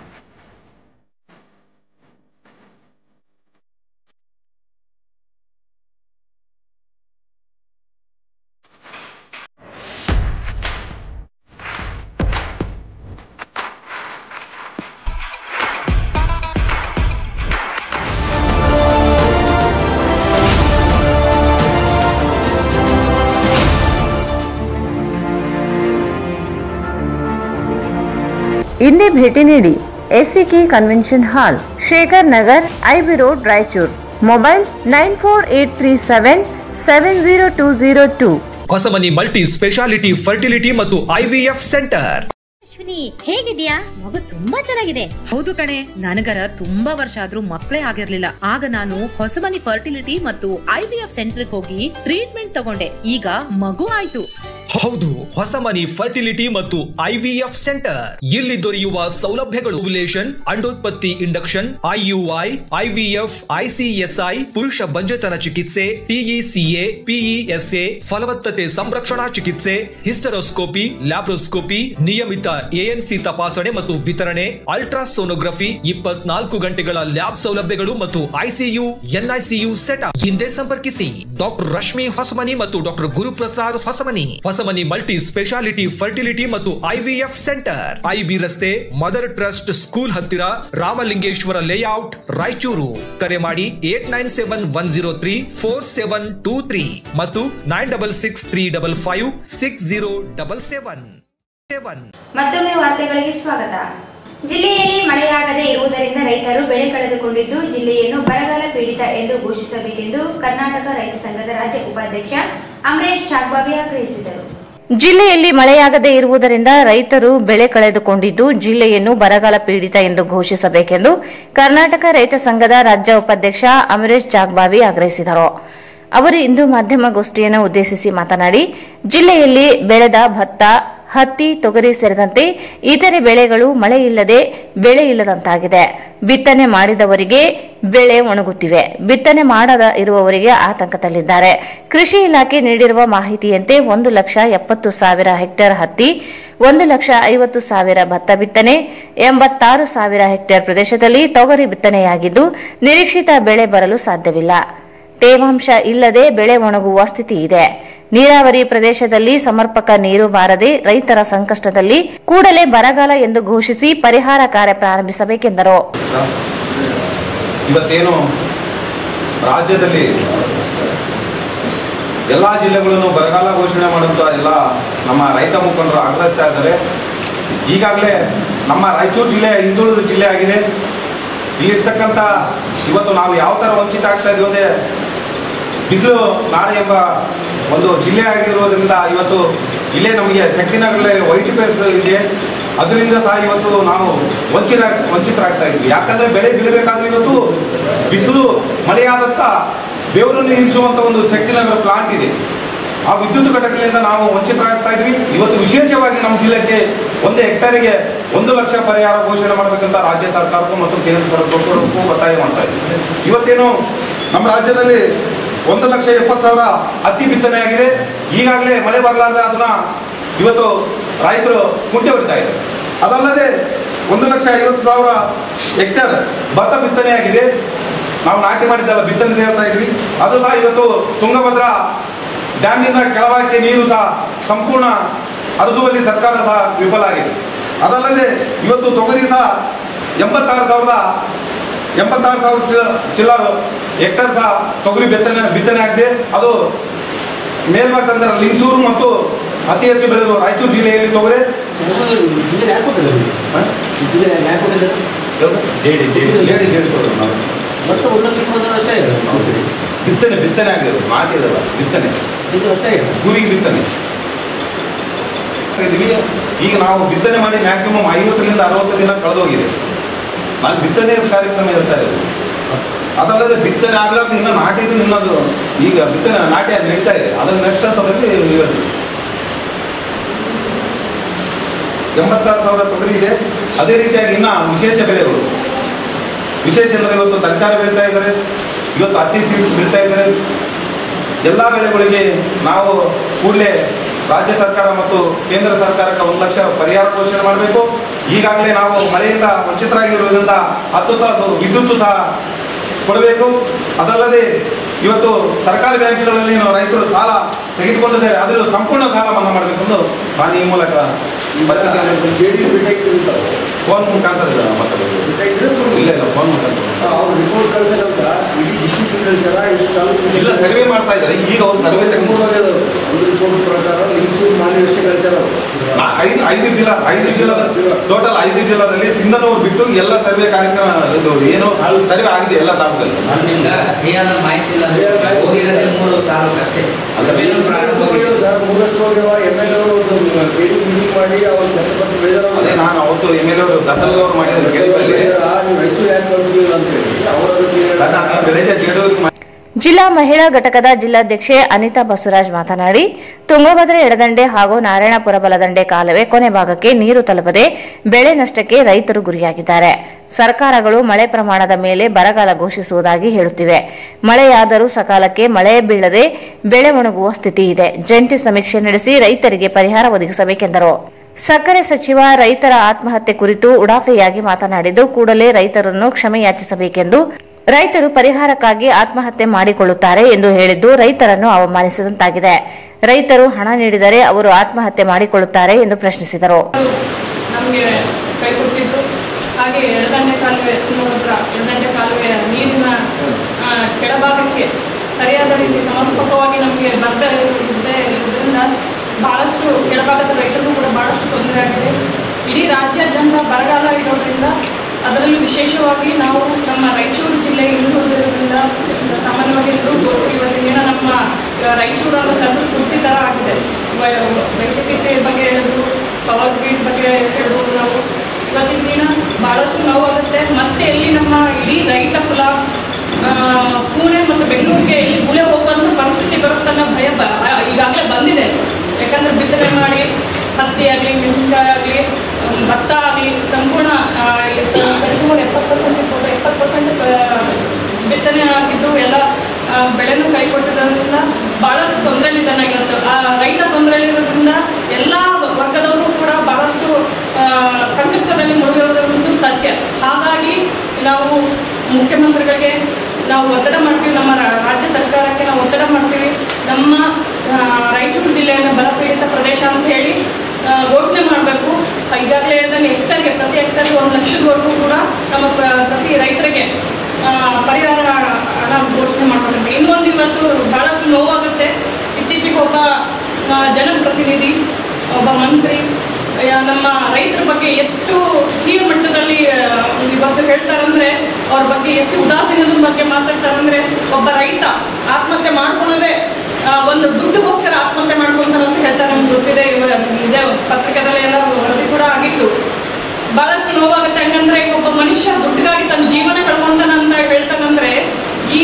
ಇಂದೇ ಭೇಟಿ ನೀಡಿ SCK convention hall Shekhar Nagar IB road Raichur mobile nine four eight three seven seven zero two zero two Hosamani multi speciality fertility ಮತ್ತು ಐವಿಎಫ್ ಸೆಂಟರ್ ಅಶ್ವಿನಿ ಹೇಗಿದ್ಯಾ ಮಗು ತುಂಬಾ ಚೆನ್ನಾಗಿದೆ ಹೌದು ಕಣೆ ನನಗರ ತುಂಬಾ ವರ್ಷ ಆದ್ರೂ ಮಕ್ಕಳೇ ಆಗಿರ್ಲಿಲ್ಲ ಆಗ ನಾನು ಹೊಸಮನಿ ಫರ್ಟಿಲಿಟಿ ಮತ್ತು ಐವಿಎಫ್ ಸೆಂಟರ್ ಹೋಗಿ ಟ್ರೀಟ್ಮೆಂಟ್ ತಗೊಂಡೆ ಈಗ ಮಗು ಆಯ್ತು ಹೌದು ಹೊಸಮನಿ ಫರ್ಟಿಲಿಟಿ ಮತ್ತು ಐವಿಎಫ್ ಸೆಂಟರ್ ಇಲ್ಲಿ ದೊರೆಯುವ ಸೌಲಭ್ಯಗಳು ಓವ್ಯುಲೇಷನ್ ಅಂಡೋತ್ಪತ್ತಿ ಇಂಡಕ್ಷನ್ ಐಯುಐ ಐವಿಎಫ್ ಐಸಿಎಸ್ಐ ಪುರುಷ ಬಂಜೆತನ ಚಿಕಿತ್ಸೆ ಟಿಇಸಿಎ ಪಿಇಎಸ್ಎ ಫಲವತ್ತತೆ ಸಂರಕ್ಷಣಾ ಚಿಕಿತ್ಸೆ ಹಿಸ್ಟರೋಸ್ಕೋಪಿ ಲ್ಯಾಬ್ರೋಸ್ಕೋಪಿ ನಿಯಮಿತ ಎಎನ್ಸಿ ತಪಾಸಣೆ ಮತ್ತು ವಿತರಣೆ ಅಲ್ಟ್ರಾಸೋನೋಗ್ರಫಿ ಇಪ್ಪತ್ನಾಲ್ಕು ಗಂಟೆಗಳ ಲ್ಯಾಬ್ ಸೌಲಭ್ಯಗಳು ಮತ್ತು ಐಸಿಯು ಎನ್ಐಸಿಯು ಸೆಟಪ್ ಹಿಂದೆ ಸಂಪರ್ಕಿಸಿ ಡಾಕ್ಟರ್ ರಶ್ಮಿ ಹೊಸಮನಿ ಮತ್ತು doctor Guruprasad Hosamani Hosamani multi speciality fertility ಮತ್ತು ಐವಿಎಫ್ ಸೆಂಟರ್ ಐಬಿ ರಸ್ತೆ ಮದರ್ ಟ್ರಸ್ಟ್ ಸ್ಕೂಲ್ ಹತ್ತಿರ ರಾಮಲಿಂಗೇಶ್ವರ ಲೇಔಟ್ ರಾಯಚೂರು ಕರೆ ಮಾಡಿ eight nine seven one zero three four seven two three ಮತ್ತು nine double six three double five six zero double seven seven ಮತ್ತೊಮ್ಮೆ ವಾರ್ತೆಗಳಿಗೆ ಸ್ವಾಗತ ಜಿಲ್ಲೆಯಲ್ಲಿ ಮಳೆಯಾಗದೇ ಇರುವುದರಿಂದ ರೈತರು ಬೆಳೆ ಕಳೆದುಕೊಂಡಿದ್ದು ಜಿಲ್ಲೆಯನ್ನು ಬರಗಾಲ ಪೀಡಿತ ಎಂದು ಘೋಷಿಸಬೇಕೆಂದು ಕರ್ನಾಟಕ ರೈತ ಸಂಘದ ರಾಜ್ಯ ಉಪಾಧ್ಯಕ್ಷ ಅಮರೇಶ್ ಚಾಗ್ಬಾಬಿ ಆಗ್ರಹಿಸಿದರು ಜಿಲ್ಲೆಯಲ್ಲಿ ಮಳೆಯಾಗದೇ ಇರುವುದರಿಂದ ರೈತರು ಬೆಳೆ ಕಳೆದುಕೊಂಡಿದ್ದು ಜಿಲ್ಲೆಯನ್ನು ಬರಗಾಲ ಪೀಡಿತ ಎಂದು ಘೋಷಿಸಬೇಕೆಂದು ಕರ್ನಾಟಕ ರೈತ ಸಂಘದ ರಾಜ್ಯ ಉಪಾಧ್ಯಕ್ಷ ಅಮರೇಶ್ ಜಾಗ್ಬಾವಿ ಆಗ್ರಹಿಸಿದರು ಅವರು ಇಂದು ಮಾಧ್ಯಮಗೋಷ್ಠಿಯನ್ನು ಉದ್ದೇಶಿಸಿ ಮಾತನಾಡಿ ಜಿಲ್ಲೆಯಲ್ಲಿ ಬೆಳೆದ ಭತ್ತ ಹತ್ತಿ ತೊಗರಿ ಸೇರಿದಂತೆ ಇತರೆ ಬೆಳೆಗಳು ಮಳೆ ಇಲ್ಲದೆ ಬೆಳೆ ಇಲ್ಲದಂತಾಗಿದೆ ಬಿತ್ತನೆ ಮಾಡಿದವರಿಗೆ ಬೆಳೆ ಒಣಗುತ್ತಿವೆ ಬಿತ್ತನೆ ಮಾಡದ ಇರುವವರಿಗೆ ಆತಂಕದಲ್ಲಿದ್ದಾರೆ ಕೃಷಿ ಇಲಾಖೆ ನೀಡಿರುವ ಮಾಹಿತಿಯಂತೆ ಒಂದು ಲಕ್ಷ ಎಪ್ಪತ್ತು ಸಾವಿರ ಹೆಕ್ಟೇರ್ ಹತ್ತಿ ಒಂದು ಲಕ್ಷ ಐವತ್ತು ಸಾವಿರ ಭತ್ತ ಬಿತ್ತನೆ ಎಂಬತ್ತಾರು ಸಾವಿರ ಹೆಕ್ಟೇರ್ ಪ್ರದೇಶದಲ್ಲಿ ತೊಗರಿ ಬಿತ್ತನೆಯಾಗಿದ್ದು ನಿರೀಕ್ಷಿತ ಬೆಳೆ ಬರಲು ಸಾಧ್ಯವಿಲ್ಲ ತೇವಾಂಶ ಇಲ್ಲದೆ ಬೆಳೆ ಒಣಗುವ ಸ್ಥಿತಿ ಇದೆ ನೀರಾವರಿ ಪ್ರದೇಶದಲ್ಲಿ ಸಮರ್ಪಕ ನೀರು ಬಾರದೆ ರೈತರ ಸಂಕಷ್ಟದಲ್ಲಿ ಕೂಡಲೇ ಬರಗಾಲ ಎಂದು ಘೋಷಿಸಿ ಪರಿಹಾರ ಕಾರ್ಯ ಪ್ರಾರಂಭಿಸಬೇಕೆಂದರು ಇವತ್ತೇನು ರಾಜ್ಯದಲ್ಲಿ ಎಲ್ಲ ಜಿಲ್ಲೆಗಳನ್ನು ಬರಗಾಲ ಘೋಷಣೆ ಮಾಡುವಂಥ ಎಲ್ಲ ನಮ್ಮ ರೈತ ಮುಖಂಡರು ಆಗ್ರಹಿಸ್ತಾ ಇದ್ದಾರೆ ಈಗಾಗಲೇ ನಮ್ಮ ರಾಯಚೂರು ಜಿಲ್ಲೆ ಹಿಂದುಳಿದ ಜಿಲ್ಲೆ ಆಗಿದೆ ಇಲ್ಲಿರ್ತಕ್ಕಂಥ ಇವತ್ತು ನಾವು ಯಾವ ಥರ ವಂಚಿತ ಆಗ್ತಾ ಇದೀವಿ ಅಂದರೆ ಬಿಸಿಲು ನಾಡು ಎಂಬ ಒಂದು ಜಿಲ್ಲೆ ಆಗಿರೋದ್ರಿಂದ ಇವತ್ತು ಇಲ್ಲೇ ನಮಗೆ ಶಕ್ತಿನಗರಲ್ಲೇ ವೈಟ್ ಪೇಸ್ ಇದೆ ಅದರಿಂದ ಸಹ ಇವತ್ತು ನಾವು ವಂಚಿತ ವಂಚಿತರಾಗ್ತಾ ಇದ್ವಿ ಯಾಕಂದ್ರೆ ಬೆಳೆ ಬೆಳಿಬೇಕಾದ್ರೆ ಇವತ್ತು ಬಿಸಿಲು ಮಳೆಯಾದಂಥ ಬೆವರನ್ನು ಇರಿಸುವಂಥ ಒಂದು ಶಕ್ತಿನಗರ ಪ್ಲಾಂಟ್ ಇದೆ ಆ ವಿದ್ಯುತ್ ಘಟಕದಿಂದ ನಾವು ವಂಚಿತರಾಗ್ತಾ ಇದ್ವಿ ಇವತ್ತು ವಿಶೇಷವಾಗಿ ನಮ್ಮ ಜಿಲ್ಲೆಗೆ ಒಂದು ಹೆಕ್ಟೇರಿಗೆ ಒಂದು ಲಕ್ಷ ಪರಿಹಾರ ಘೋಷಣೆ ಮಾಡಬೇಕಂತ ರಾಜ್ಯ ಸರ್ಕಾರಕ್ಕೂ ಮತ್ತು ಕೇಂದ್ರ ಸರ್ಕಾರಕ್ಕೂ ಒತ್ತಾಯ ಮಾಡ್ತಾ ಇದ್ವಿ ಇವತ್ತೇನು ನಮ್ಮ ರಾಜ್ಯದಲ್ಲಿ ಒಂದು ಲಕ್ಷ ಎಪ್ಪತ್ತು ಸಾವಿರ ಹತ್ತಿ ಬಿತ್ತನೆ ಆಗಿದೆ ಈಗಾಗಲೇ ಮಳೆ ಬರಲಾರ್ದೆ ಅದನ್ನ ಇವತ್ತು ರೈತರು ಕುಂಟೆ ಹೊಡಿತಾ ಇದ್ದಾರೆ ಅದಲ್ಲದೆ ಒಂದು ಲಕ್ಷ ಐವತ್ತು ಸಾವಿರ ಹೆಕ್ಟೇರ್ ಭತ್ತ ಬಿತ್ತನೆ ಆಗಿದೆ ನಾವು ನಾಟಿ ಮಾಡಿದ್ದಲ್ಲ ಬಿತ್ತನೆ ಹೇಳ್ತಾ ಇದ್ವಿ ಅದು ಸಹ ಇವತ್ತು ತುಂಗಭದ್ರಾ ಡ್ಯಾಮ್ನಿಂದ ಕೆಳಭಾಗಕ್ಕೆ ನೀರು ಸಹ ಸಂಪೂರ್ಣ ಹರಿಸುವಲ್ಲಿ ಸರ್ಕಾರ ಸಹ ವಿಫಲ ಆಗಿದೆ ಅದಲ್ಲದೆ ಇವತ್ತು ತೊಗರಿ ಸಹ ಎಂಬತ್ತಾರು ಸಾವಿರದ ಎಂಬತ್ತಾರು ಸಾವಿರ ಚಿ ಚಿಲ್ಲರು ಹೆಕ್ಟರ್ ಸಹ ತೊಗರಿ ಬಿತ್ತನೆ ಬಿತ್ತನೆ ಆಗಿದೆ ಅದು ಮೇಲ್ಭಾಗದಂದ್ರೆ ಲಿಂಗಸೂರು ಮತ್ತು ಅತಿ ಹೆಚ್ಚು ಬೆಳೆದು ರಾಯಚೂರು ಜಿಲ್ಲೆಯಲ್ಲಿ ತೊಗರಿ ಜೇಡಿ ಜೇಡಿ ಜೇಡಿ ಜೇಡಿ ಕೊಡೋದು ನಾವು ಮತ್ತು ಒಂದು ಲಕ್ಷ ಇಪ್ಪತ್ತು ಸಾವಿರ ಅಷ್ಟೇ ಇದೆ ಹೌದು. ಬಿತ್ತನೆ ಬಿತ್ತನೆ ಆಗಿರೋದು ನಾಟಿದಲ್ಲ ಬಿತ್ತನೆ ಇದು ಅಷ್ಟೇ ಇದೆ ಗುರಿಗೆ ಬಿತ್ತನೆ ಇದೀವಿ. ಈಗ ನಾವು ಬಿತ್ತನೆ ಮಾಡಿ ಮ್ಯಾಕ್ಸಿಮಮ್ ಐವತ್ತರಿಂದ ಅರವತ್ತು ದಿನ ಕಳೆದೋಗಿದೆ ನಾನು ಬಿತ್ತನೆ ಕಾರ್ಯಕ್ರಮ ಇರ್ತಾ ಇರೋದು ಅದಲ್ಲದೆ ಬಿತ್ತನೆ ಆಗ್ಲಾರ್ದು ಇನ್ನು ನಾಟಿದ್ದು ಇನ್ನೊಂದು ಈಗ ಬಿತ್ತನೆ ನಾಟಿ ಅದು ನಡೀತಾ ಇದೆ ಅದನ್ನ ನೆಕ್ಸ್ಟ್ ಹಂತದಲ್ಲಿ ಹೇಳ್ತೀವಿ ಎಂಬತ್ತಾರು ಸಾವಿರ ತೊಗರಿ ಇದೆ ಅದೇ ರೀತಿಯಾಗಿ ಇನ್ನ ವಿಶೇಷ ಬೆಳೆಗಳು ವಿಶೇಷ ಅಂದರೆ ಇವತ್ತು ತರಕಾರಿ ಬೆಳೀತಾ ಇದ್ದಾರೆ ಇವತ್ತು ಹತ್ತಿ ಸೀಡ್ಸ್ ಬೆಳೀತಾ ಇದ್ದಾರೆ ಎಲ್ಲ ಬೆಳೆಗಳಿಗೆ ನಾವು ಕೂಡಲೇ ರಾಜ್ಯ ಸರ್ಕಾರ ಮತ್ತು ಕೇಂದ್ರ ಸರ್ಕಾರಕ್ಕೆ ಒಂದು ಲಕ್ಷ ಪರಿಹಾರ ಘೋಷಣೆ ಮಾಡಬೇಕು ಈಗಾಗಲೇ ನಾವು ಮಳೆಯಿಂದ ವಂಚಿತರಾಗಿರುವುದರಿಂದ ಹತ್ತು ತಾಸು ವಿದ್ಯುತ್ ಸಹ ಕೊಡಬೇಕು ಅದಲ್ಲದೆ ಇವತ್ತು ಸರ್ಕಾರಿ ಬ್ಯಾಂಕ್ಗಳಲ್ಲಿ ನಾವು ರೈತರು ಸಾಲ ತೆಗೆದುಕೊಂಡಿದ್ದಾರೆ ಅದರ ಸಂಪೂರ್ಣ ಸಾಲ ಮನ್ನಾ ಮಾಡಬೇಕೆಂದು ನಾನು ಈ ಮೂಲಕ ಫೋನ್ ಮುಖಾಂತರ ಮಾತಾಡೋದು ಇಲ್ಲ ಇಲ್ಲ ಫೋನ್ ಮುಖಾಂತರ ಅವ್ರು ರಿಪೋರ್ಟ್ ಕಳ್ಸಕ್ಕಂತ ಇಡೀ ಡಿಸ್ಟ್ರಿಕ್ಟ್ ಕಳ್ಸ್ಯಾರ ಇಷ್ಟು ತಾಲೂಕು ಇಲ್ಲ ಸರ್ವೆ ಮಾಡ್ತಾ ಇದ್ದಾರೆ ಈಗ ಅವ್ರು ಸರ್ವೆ ತೆಗೆದು ಒಂದು ರಿಪೋರ್ಟ್ ಪ್ರಕಾರ ಲಿಂಗಸೂರು ಮಾಡಿ ಅಷ್ಟೇ ಕಳ್ಸ್ಯಾರ ಅವ್ರು. ನಾ- ಐದು ಐದು ಜಿಲ್ಲಾ ಐದು ಜಿಲ್ಲಾದ ಟೋಟಲ್ ಐದು ಜಿಲ್ಲಾದಲ್ಲಿ ಸಿಂಧನೂರು ಬಿಟ್ಟು ಎಲ್ಲ ಸರ್ವೆ ಕಾರ್ಯಕ್ರಮ ಇದು ಏನು ಸರ್ವೆ ಆಗಿದೆ ಎಲ್ಲ ತಾಲೂಕಲ್ಲಿ ಸರಿಯಾದ ಮಾಹಿತಿ ಇಲ್ಲ ಹೋಗಿರೋದೇ ಮೂರು ತಾಲೂಕು ಅಷ್ಟೇ ಅಲ್ಲ, ಅವೇನು ಪ್ರಾರಂಭ ಸರ್, ಅವರು ಎಮ್ ಎಲ್ ಅವರು ಮೀಟಿಂಗ್ ಮಾಡಿ ಅವ್ರು ಜನಪದ ಬೇಜಾರು ಅದೇ ನಾನು ಅವತ್ತು ಎಮ್ ಎಲ್ ಅವರು ದತ್ತಲ್ಗವ್ರು ಮಾಡಿದ್ರು ಗೆಲುವಲ್ಲಿ ನೀವು ರಾಯಚೂರು ಯಾಕೆ ಕಳಿಸ್ಲಿಲ್ಲ ಅಂತ ಹೇಳಿ ಅವರು ನಾನು ಬೆಳಗ್ಗೆ ಜೆಡಿಯವ್ರಿಗೆ ಜಿಲ್ಲಾ ಮಹಿಳಾ ಘಟಕದ ಜಿಲ್ಲಾಧ್ಯಕ್ಷೆ ಅನಿತಾ ಬಸವರಾಜ್ ಮಾತನಾಡಿ ತುಂಗಭದ್ರೆ ಎಡದಂಡೆ ಹಾಗೂ ನಾರಾಯಣಪುರ ಬಲದಂಡೆ ಕಾಲುವೆ ಕೊನೆ ಭಾಗಕ್ಕೆ ನೀರು ತಲುಪದೆ ಬೆಳೆ ನಷ್ಟಕ್ಕೆ ರೈತರು ಗುರಿಯಾಗಿದ್ದಾರೆ ಸರ್ಕಾರಗಳು ಮಳೆ ಪ್ರಮಾಣದ ಮೇಲೆ ಬರಗಾಲ ಘೋಷಿಸುವುದಾಗಿ ಹೇಳುತ್ತಿವೆ ಮಳೆಯಾದರೂ ಸಕಾಲಕ್ಕೆ ಮಳೆ ಬೀಳದೆ ಬೆಳೆ ಒಣಗುವ ಸ್ಥಿತಿ ಇದೆ ಜಂಟಿ ಸಮೀಕ್ಷೆ ನಡೆಸಿ ರೈತರಿಗೆ ಪರಿಹಾರ ಒದಗಿಸಬೇಕೆಂದರು ಸಕ್ಕರೆ ಸಚಿವ ರೈತರ ಆತ್ಮಹತ್ಯೆ ಕುರಿತು ಉಡಾಫೆಯಾಗಿ ಮಾತನಾಡಿದ್ದು ಕೂಡಲೇ ರೈತರನ್ನು ಕ್ಷಮೆಯಾಚಿಸಬೇಕೆಂದು ರೈತರು ಪರಿಹಾರಕ್ಕಾಗಿ ಆತ್ಮಹತ್ಯೆ ಮಾಡಿಕೊಳ್ಳುತ್ತಾರೆ ಎಂದು ಹೇಳಿದ್ದು ರೈತರನ್ನು ಅವಮಾನಿಸಿದಂತಾಗಿದೆ ರೈತರು ಹಣ ನೀಡಿದರೆ ಅವರು ಆತ್ಮಹತ್ಯೆ ಮಾಡಿಕೊಳ್ಳುತ್ತಾರೆ ಎಂದು ಪ್ರಶ್ನಿಸಿದರು ನಮಗೆ ಕೈ ಕೊಟ್ಟಿದ್ರು ಹಾಗೆ ಎಡದಂಡೆ ಕಾಲುವೆ ತುಂಗಭದ್ರಾ ಎಡದಂಡೆ ಕಾಲುವೆಯ ನೀರಿನ ಆ, ಕೆಳಭಾಗಕ್ಕೆ ಸರಿಯಾದ ರೀತಿ ಸಮರ್ಪಕವಾಗಿ ನಮಗೆ ಬರ್ತಾ ಇರದೇ ಇರೋದ್ರಿಂದ ಬಹಳಷ್ಟು ಕೆಳಭಾಗದ ರೈತರಿಗೂ ಕೂಡ ಬಹಳಷ್ಟು ತೊಂದರೆ ಆಗಿದೆ ಇಡೀ ರಾಜ್ಯಾದ್ಯಂತ ಬರಗಾಲ ಇರೋದ್ರಿಂದ ಅದರಲ್ಲೂ ವಿಶೇಷವಾಗಿ ನಾವು ನಮ್ಮ ರಾಯಚೂರು ಜಿಲ್ಲೆ ಇರುವುದರಿಂದ ಸಾಮಾನ್ಯವಾಗಿ ಎಲ್ಲರೂ ಇವತ್ತಿನ ದಿನ ನಮ್ಮ ಆ, ರಾಯಚೂರು ಅನ್ನೋ ಹೆಸರು ಕುರ್ತಿ ಥರ ಆಗಿದೆ ವ- ವೈದ್ಯಕೀಯ ಬಗ್ಗೆ ಹೇಳಿದ್ರು ಪವರ್ ಗ್ರಿಡ್ ಬಗ್ಗೆ ಹೇಳ್ಬೋದು ನಾವು ಇವತ್ತಿನ ದಿನ ಭಾಳಷ್ಟು ನೋವಾಗುತ್ತೆ ಮತ್ತೆ ಎಲ್ಲಿ ನಮ್ಮ ಇಡೀ ರೈತ ಕುಲ ಆ, ಪುಣೆ ಮತ್ತು ಬೆಂಗಳೂರಿಗೆ ಎಲ್ಲಿ ಗುಳೆ ಹೋಗುವಂಥ ಪರಿಸ್ಥಿತಿ ಬರುತ್ತನ್ನೋ ಭಯ ಬ ಈಗಾಗಲೇ ಬಂದಿದೆ ಯಾಕಂದ್ರೆ ಬಿತ್ತನೆ ಮಾಡಿ ಹತ್ತಿ ಆಗಲಿ ಮೆಣಸಿನ್ಕಾಯಿ ಆಗಲಿ ಭತ್ತ ಆಗಲಿ ಸಂಪೂರ್ಣ ಆ, ಇಲ್ಲಿ ಸ- ಸರಿಸುಮಾರು ಎಪ್ಪತ್ತು ಪರ್ಸೆಂಟ್ ಇರ್ಬೋದು ಎಪ್ಪತ್ತು ಪರ್ಸೆಂಟ್ ಬಿತ್ತನೆ ಆಗಿದ್ದು ಎಲ್ಲ ಆ, ಬೆಳೆನೂ ಕೈ ಕೊಟ್ಟಿರೋದ್ರಿಂದ ಭಾಳಷ್ಟು ತೊಂದರೆಲಿದ್ದಾನೆ ಆ ರೈತ ತೊಂದರೆಲಿರೋದ್ರಿಂದ ಎಲ್ಲ ವರ್ಗದವರು ಕೂಡ ಬಹಳಷ್ಟು ಆ, ಸಂಕಷ್ಟದಲ್ಲಿ ಮುಳುಗಿರೋದು ಸತ್ಯ ಹಾಗಾಗಿ ನಾವು ಮುಖ್ಯಮಂತ್ರಿಗಳಿಗೆ ನಾವು ಒತ್ತಡ ಮಾಡ್ತೀವಿ ನಮ್ಮ ರಾ- ರಾಜ್ಯ ಸರ್ಕಾರಕ್ಕೆ ನಾವು ಒತ್ತಡ ಮಾಡ್ತೀವಿ ನಮ್ಮ ಆ, ರಾಯಚೂರು ಜಿಲ್ಲೆಯನ್ನು ಬರಪೀಡಿತ ಪ್ರದೇಶ ಅಂತ ಹೇಳಿ ಆ, ಘೋಷಣೆ ಮಾಡಬೇಕು ಈಗಾಗಲೇ ಹೇಳಿದಂಗೆ ಹೆಕ್ಟರ್ಗೆ ಪ್ರತಿ ಹೆಕ್ಟರ್ಗೆ ಒಂದು ಲಕ್ಷದವರೆಗೂ ಕೂಡ ನಮ್ಮ ಪ್ರ- ಪ್ರತಿ ರೈತರಿಗೆ ಆ, ಪರಿಹಾರ ಹಣ ಘೋಷಣೆ ಮಾಡಬೇಕು ಇನ್ನೊಂದು ಇವತ್ತು ಭಾಳಷ್ಟು ನೋವಾಗುತ್ತೆ ಇತ್ತೀಚೆಗೆ ಒಬ್ಬ ಆ, ಜನಪ್ರತಿನಿಧಿ ಒಬ್ಬ ಮಂತ್ರಿ ಆ, ನಮ್ಮ ರೈತರ ಬಗ್ಗೆ ಎಷ್ಟು ಕೀಳ ಮಟ್ಟದಲ್ಲಿ ಆ, ಇವತ್ತು ಹೇಳ್ತಾರಂದ್ರೆ ಅವ್ರ ಬಗ್ಗೆ ಎಷ್ಟು ಉದಾಸೀನದ ಬಗ್ಗೆ ಮಾತಾಡ್ತಾರಂದ್ರೆ ಒಬ್ಬ ರೈತ ಆತ್ಮಹತ್ಯೆ ಮಾಡ್ಕೊಳ್ಳೋದೇ ಆ, ಒಂದು ದುಡ್ಡುಗೋಸ್ಕರ ಆತ್ಮಹತ್ಯೆ ಮಾಡ್ಕೊಂತಾರೆ ಅಂತ ಹೇಳ್ತಾರೆ ನಮ್ಗೆ ಗೊತ್ತಿದೆ ಇವ- ಇದೆ ಪತ್ರಿಕೆದಲ್ಲಿ ಎಲ್ಲ ವರದಿ ಕೂಡ ಆಗಿತ್ತು ಬಹಳಷ್ಟು ನೋವಾಗುತ್ತೆ ಹಂಗಂದ್ರೆ ಒಬ್ಬ ಮನುಷ್ಯ ದುಡ್ಡಿಗಾಗಿ ತನ್ನ ಜೀವನ ಕಳ್ಕೊಂತಾನ ಅಂತ ಹೇಳ್ತಾನಂದ್ರೆ ಈ